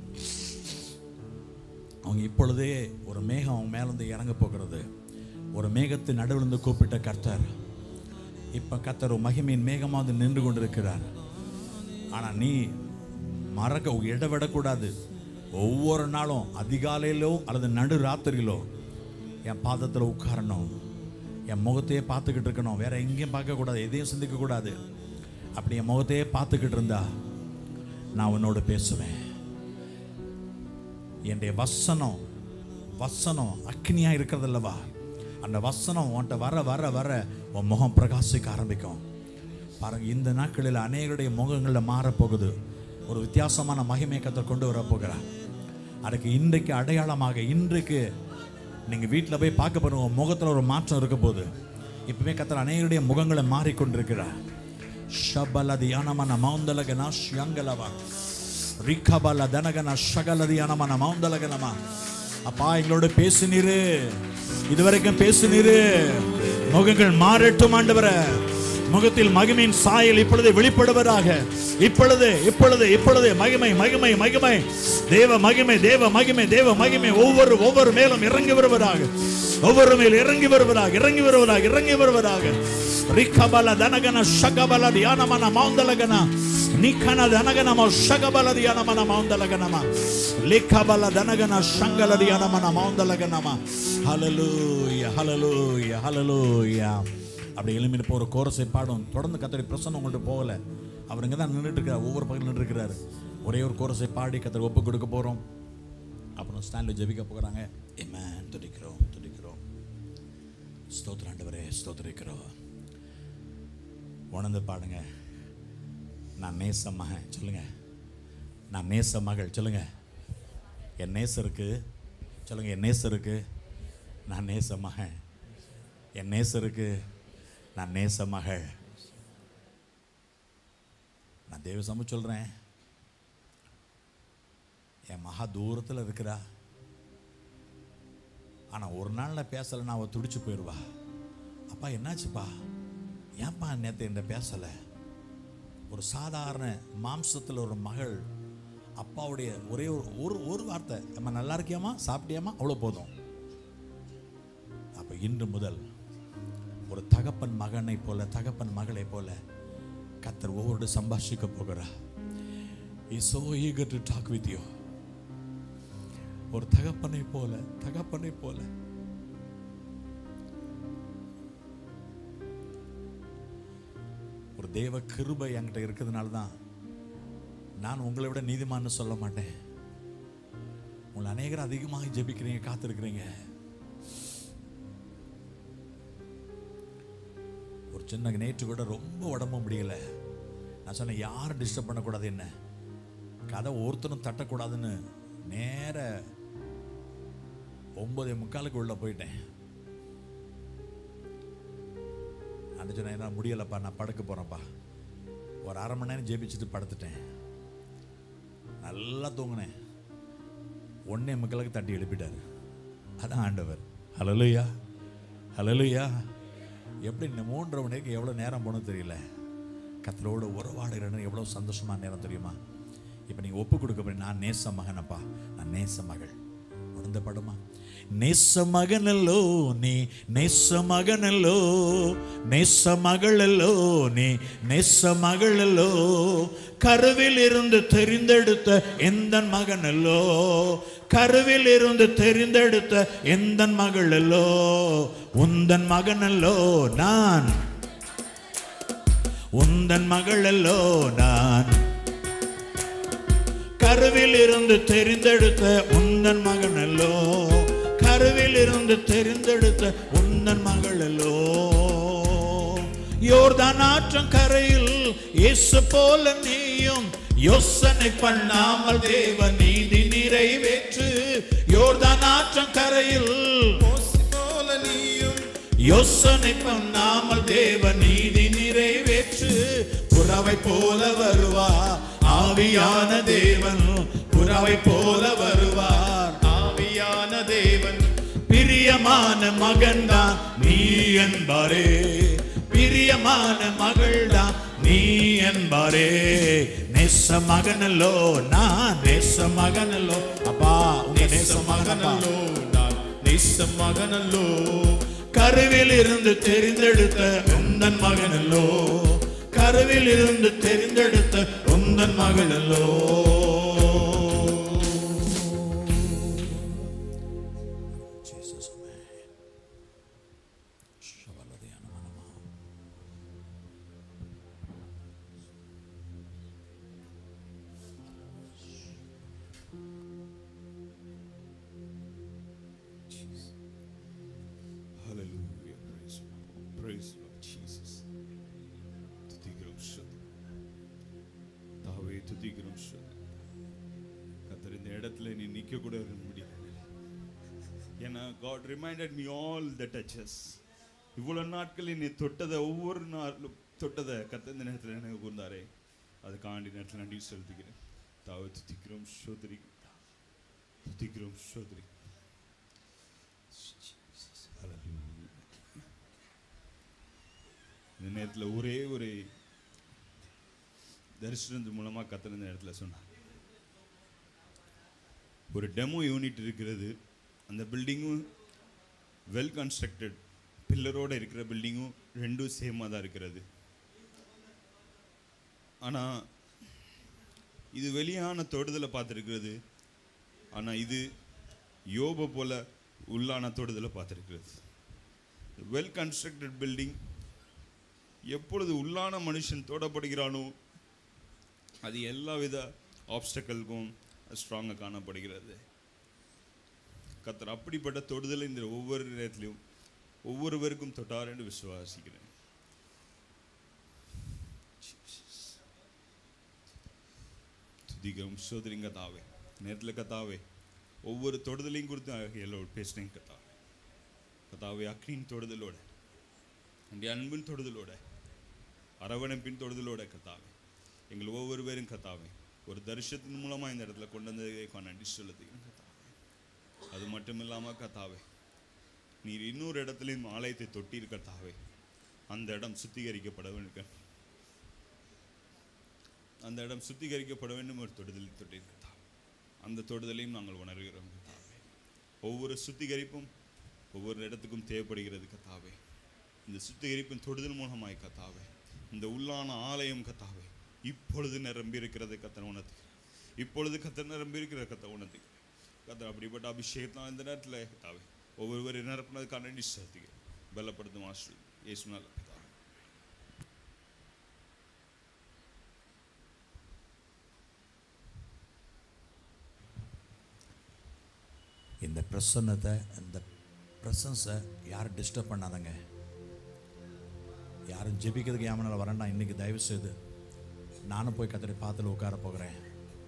அவங்க இப்பொழுதே ஒரு மேகம் அவங்க மேலேருந்து இறங்க போகிறது ஒரு மேகத்தின் நடுவிலிருந்து கூப்பிட்ட கர்த்தர் இப்போ கர்த்தர் ஒரு மகிமையின் மேகமாக நின்று கொண்டிருக்கிறார் ஆனால் நீ மறக்க இடவிடக்கூடாது ஒவ்வொரு நாளும் அதிகாலையிலோ அல்லது நடு ராத்திரியிலோ என் பாதத்தில் உட்காரணும் என் முகத்தையே பார்த்துக்கிட்டு இருக்கணும் வேற எங்கேயும் பார்க்கக்கூடாது எதையும் சிந்திக்கக்கூடாது அப்படி என் முகத்தையே பார்த்துக்கிட்டு இருந்தா நான் உன்னோட பேசுவேன் என்னுடைய வசனம் வசனம் அக்னியா இருக்கிறதல்லவா அந்த வசனம் உன்கிட்ட வர வர வர உன் முகம் பிரகாசிக்க ஆரம்பிக்கும் பாருங்க இந்த நாட்களில் அநேகருடைய முகங்களில் மாறப்போகுது ஒரு வித்தியாசமான மகிமை கத்தர் கொண்டு வர போகிறார் அதுக்கு இன்றைக்கு அடையாளமாக இன்றைக்கு நீங்கள் வீட்டில் போய் பார்க்க பாருங்க உங்க முகத்தில் ஒரு மாற்றம் இருக்க போகுது இப்பவுமே கத்தர் அநேகருடைய முகங்களை மாறிக்கொண்டிருக்கிறார் ஷபலதி அனமன மௌந்தலகனா ஷியங்கலவா ரிகபல தனகன ஷகலதி அனமன மௌந்தலகனமா அப்பா எங்களோட பேசுனீரு இதுவரைக்கும் பேசுனீரு முகங்கள் மாறட்டும் ஆண்டவரே முகத்தில் மகிமையின் சாயல் இப்பொழுது வெளிப்படுவதாக இப்பொழுது இப்பொழுது இப்பொழுது மகிமை மகிமை மகிமை தேவ மகிமை தேவ மகிமை தேவ மகிமை ஒவ்வொரு ஒவ்வொரு மேலும் இறங்கி வருவதாக ஒவ்வொரு மேல் இறங்கி வருவதாக இறங்கி வருவதாக இறங்கி வருவதாக ரிக்கபல தனகன ஷகபல தியானமன மௌந்தலகன நிக்கன தனகனம ஷகபல தியானமன மௌந்தலகனம லிக்கபல தனகன ஷங்கல தியானமன மௌந்தலகனம ஹalleluya ஹalleluya ஹalleluya அப்படி எழுமிட்டு போகிற கோரஸை பாடும் தொடர்ந்து கத்தடி பிரசன்னம் உங்கள்கிட்ட போகல அவர் இங்கே தான் நின்றுட்டு இருக்கிறார் ஒவ்வொரு பக்கம் நின்று இருக்கிறாரு ஒரே ஒரு கோரஸை பாடி கத்தர் ஒப்பு கொடுக்க போகிறோம் அப்புறம் ஸ்டாண்டில் ஜெபிக்க போகிறாங்க ஏமேன் துடிக்கிறோம் துடிக்கிறோம் ஸ்தோத்திர ஆண்டவரே ஸ்தோத்திரிக்கிறோம் உணர்ந்து பாடுங்க நான் நேச மகன் சொல்லுங்க நான் நேச மகள் சொல்லுங்க என் நேசருக்கு சொல்லுங்க என் நேசருக்கு நான் நேச மகன் என் நேசருக்கு நான் நேச மகள் நான் தேவ சம சொல்கிறேன் என் மகா தூரத்தில் இருக்கிறா ஆனால் ஒரு நாள் நான் பேசலைன்னா அவள் துடிச்சு போயிடுவா அப்பா என்னாச்சுப்பா ஏன்பா நேற்று என்கிட்ட பேசலை ஒரு சாதாரண மாம்சத்தில் ஒரு மகள் அப்பாவுடைய ஒரே ஒரு ஒரு ஒரு வார்த்தை அம்மா நல்லா இருக்கியாமா சாப்பிட்டியாமா அவ்வளோ போதும் அப்போ இன்று முதல் ஒரு தகப்பன் மகனை போல தகப்பன் மகளை போல கத்தர் ஒவ்வொரு சம்பாஷிக்க போகிறா is so eager to talk with you ஒரு தகப்பனை போல தகப்பனை போல ஒரு தேவ கிருபை என்கிட்ட இருக்கிறதுனால தான் நான் உங்களை விட நீதிமான்னு சொல்ல மாட்டேன் உங்களை அநேகர் அதிகமாக ஜெபிக்கிறீங்க காத்திருக்கிறீங்க ஒரு சின்ன நேற்று கூட ரொம்ப உடம்பு முடியல நான் சொன்னேன் யாரும் டிஸ்டர்ப் பண்ணக்கூடாது என்ன கதை ஒருத்தரும் தட்டக்கூடாதுன்னு நேர ஒன்பதே முக்காலுக்கு உள்ள போயிட்டேன் அந்த சொன்னேன் என்னால் முடியலப்பா நான் படுக்க போகிறேன்ப்பா ஒரு அரை மணி நேரம் ஜெபிச்சுட்டு படுத்துட்டேன் நல்லா தூங்கினேன் ஒன்னே முக்காலுக்கு தட்டி எழுப்பிட்டார் அதான் ஆண்டவர் ஹலலுயா ஹலலுயா எப்படி இந்த மூன்றரை மணி நேரம் எவ்வளோ நேரம் போகணும் தெரியல கத்தரோட உறவாடுகிறேன்னு எவ்வளோ சந்தோஷமான நேரம் தெரியுமா இப்போ நீங்கள் ஒப்பு கொடுக்க போறீங்க நான் நேச மகனப்பா நான் நேச மகள் உணர்ந்த படுமா நேச மகனல்லோ நீ நேச மகனல்லோ நேச மகளல்லோ நீ நேச மகளல்லோ கருவில் இருந்து தெரிந்தெடுத்த எந்த மகனல்லோ கருவில் இருந்து தெரிந்தெடுத்த எந்த மகளல்லோ உந்தன் மகனல்லோ நான் உந்தன் மகளல்லோ நான் கருவில் இருந்து தெரிந்தெடுத்த உந்தன் மகனல்லோ கருவில் இருந்து தெரிந்தெடுத்த உந்தன் மகளல்லோ யோர்தான் ஆற்றம் கரையில் இயேசு போல நீயும் யோசனை பண்ணாமல் தேவ நீதி நிறைவேற்று யோர்தான் ஆற்றம் கரையில் போல நீயும் யோசனை பண்ணாமல் தேவ நீதி நிறைவேற்று புறவை போல வருவார் ஆவியான தேவன் புறவை போல வருவார் ஆவியான தேவன் பிரியமான மகன்தான் நீ என்பாரே பிரிய பிரியமான மகள்தான் நீ என்பாரே நேச மகனல்லோ நான் நேச மகனல்லோ அப்பா உங்க நேச மகனல்லோ மகனல்லோ நான் நேச மகனல்லோ கருவில் இருந்து தெரிந்தெடுத்த உந்தன் மகனல்லோ கருவில் இருந்து தெரிந்தெடுத்த உந்தன் மகனல்லோ Jesus, amen. ಶಬಲದಿಯನ ಮನಮ. Hallelujah. Praise, praise Lord Jesus. துதிக்கிறோம் ஸ்தோத்திரம். தாவே துதிக்கிறோம் ஸ்தோத்திரம். கர்த்தர் இந்த இடத்துல நீ நிக்க கூட முடியல ஏன்னா God reminded me all the touches இவ்வளவு நாட்கள் நீ தொட்டதை ஒவ்வொரு நாளும் தொட்டதை கத்த இந்த நேரத்தில் எனக்கு கூர்ந்தாரே அதுக்காண்டி நேரத்தில் நன்றி செலுத்துகிறேன் தாவை துதிக்கிறோம் சோதரி துதிக்கிறோம் சோதரி இந்த நேரத்தில் ஒரே ஒரு தரிசனத்து மூலமா கத்தர் இந்த இடத்துல சொன்னார் ஒரு டெமோ யூனிட் இருக்கிறது அந்த பில்டிங்கும் வெல் கன்ஸ்ட்ரக்டட் பில்லரோட இருக்கிற பில்டிங்கும் ரெண்டும் சேமாக தான் இருக்கிறது ஆனால் இது வெளியான தொடுதலை பார்த்துருக்கிறது ஆனால் இது யோப போல உள்ளான தொடுதலை பார்த்துருக்கிறது வெல் கன்ஸ்ட்ரக்டட் பில்டிங் எப்பொழுது உள்ளான மனுஷன் தொடப்படுகிறானோ அது எல்லா வித ஆப்ஸ்டக்கலுக்கும் ஸ்ட்ராங்காக காணப்படுகிறது கத்தர் அப்படிப்பட்ட தொடுதலை இந்த ஒவ்வொரு நேரத்திலையும் ஒவ்வொருவருக்கும் தொட்டார் என்று விசுவாசிக்கிறேன் துதிகம் சோதரிங்க கத்தாவே நேரத்தில் கத்தாவே ஒவ்வொரு தொடுதலையும் குறித்து எல்லோரும் பேசுனேன் கத்தாவே கத்தாவே அக்னியின் தொடுதலோட என்னுடைய அன்பின் தொடுதலோட அரவணைப்பின் தொடுதலோட கத்தாவே எங்கள் ஒவ்வொருவரும் கத்தாவே ஒரு தரிசனத்தின் மூலமாக இந்த இடத்துல கொண்டு வந்ததுக்காக நன்றி செலுத்துகிறேன் கத்தாவே அது மட்டும் இல்லாமல் கத்தாவே நீர் இன்னொரு இடத்துலையும் ஆலயத்தை தொட்டீர் கத்தாவே அந்த இடம் சுத்திகரிக்கப்பட வேண்டும் அந்த இடம் சுத்திகரிக்கப்பட வேண்டும் ஒரு தொடுதலை தொட்டீர் கத்தாவே அந்த தொடுதலையும் நாங்கள் உணர்கிறோம் கத்தாவே ஒவ்வொரு சுத்திகரிப்பும் ஒவ்வொரு இடத்துக்கும் தேவைப்படுகிறது கத்தாவே இந்த சுத்திகரிப்பின் தொடுதல் மூலமாய் கத்தாவே இந்த உள்ளான ஆலயம் கத்தாவே இப்பொழுது நிரம்பி இருக்கிறது கத்தனை உணர்த்துகிறேன் இப்பொழுது கத்தர் நிரம்பி இருக்கிற கத்தை உணர்த்துகிறேன் கத்தர் அப்படிப்பட்ட அபிஷேகத்தான் இந்த நேரத்தில் கத்தாவே ஒவ்வொருவரும் நிரப்புனதுக்கான நன்றி செலுத்துகிறேன் பலப்படுத்தும் ஆசிரியர் இயேசுனால பிதாவே இந்த பிரசன்னத்தை இந்த ப்ரெசன்ஸை யாரும் டிஸ்டர்ப் பண்ணாதங்க யாரும் ஜெபிக்கிறதுக்கு ஏமனால் வரேன்டா இன்னைக்கு தயவு செய்து நானும் போய் கத்தரை பார்த்துல உட்கார போகிறேன்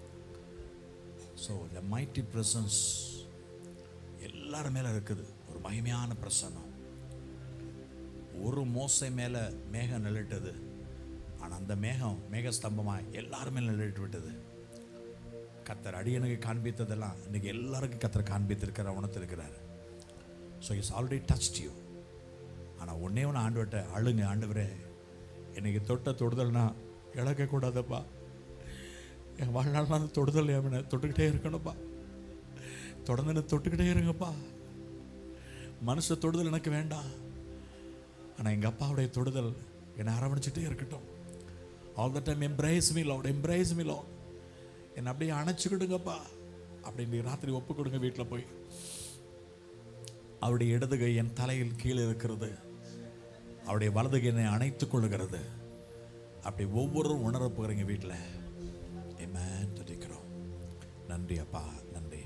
ஸோ த மைட்டி ப்ரெசன்ஸ் எல்லாரும் மேலே இருக்குது ஒரு மகிமையான பிரசன்னம் ஒரு மோசை மேலே மேகம் நிழலிட்டது ஆனால் அந்த மேகம் மேகஸ்தம்பமாக எல்லாருமே நிழலிட்டு விட்டது கத்தர் அடியனுக்கு காண்பித்ததெல்லாம் இன்னைக்கு எல்லாருக்கும் கத்தர் காண்பித்திருக்கிற உணர்த்திருக்கிறார் so it's already touched you ஆனால் ஒன்றே ஒன்று ஆண்டவர்கிட்ட அழுங்க ஆண்டவரே இன்னைக்கு தொட்ட தொடுதல்னா இழக்கக்கூடாதப்பா என் வாழ்நாள் அந்த தொடுதல் எவனை தொட்டுக்கிட்டே இருக்கணும்ப்பா தொடர்ந்து என்னை தொட்டுக்கிட்டே இருங்கப்பா மனுஷ தொடுதல் எனக்கு வேண்டாம் ஆனால் எங்கள் அப்பாவுடைய தொடுதல் என்னை அரவணைச்சிட்டே இருக்கட்டும் all the time embrace me Lord embrace me Lord என்னை அப்படியே அணைச்சிக்கிடுங்கப்பா அப்படின்னு ராத்திரி ஒப்பு கொடுங்க வீட்டில் போய் அவருடைய இடது கை என் தலையில் கீழே இருக்கிறது அவருடைய வலது கை என்னை அணைத்துக் கொள்ளுகிறது அப்படி ஒவ்வொருவரும் உணரப் போகிறீங்க வீட்டில் ஏமேன் துதிக்கிறோம் நன்றி அப்பா நன்றி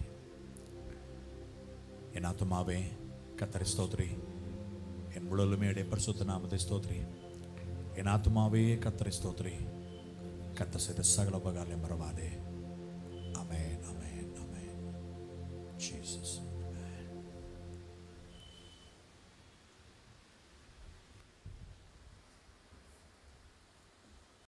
என் ஆத்துமாவே கத்தரை ஸ்தோத்ரி என் முழலுமே இடைய பரிசுத்த நாமத்தை ஸ்தோத்ரி என் ஆத்துமாவே கத்தரை ஸ்தோத்ரி கத்த செய்த சகல உபகாரம் மறவாதே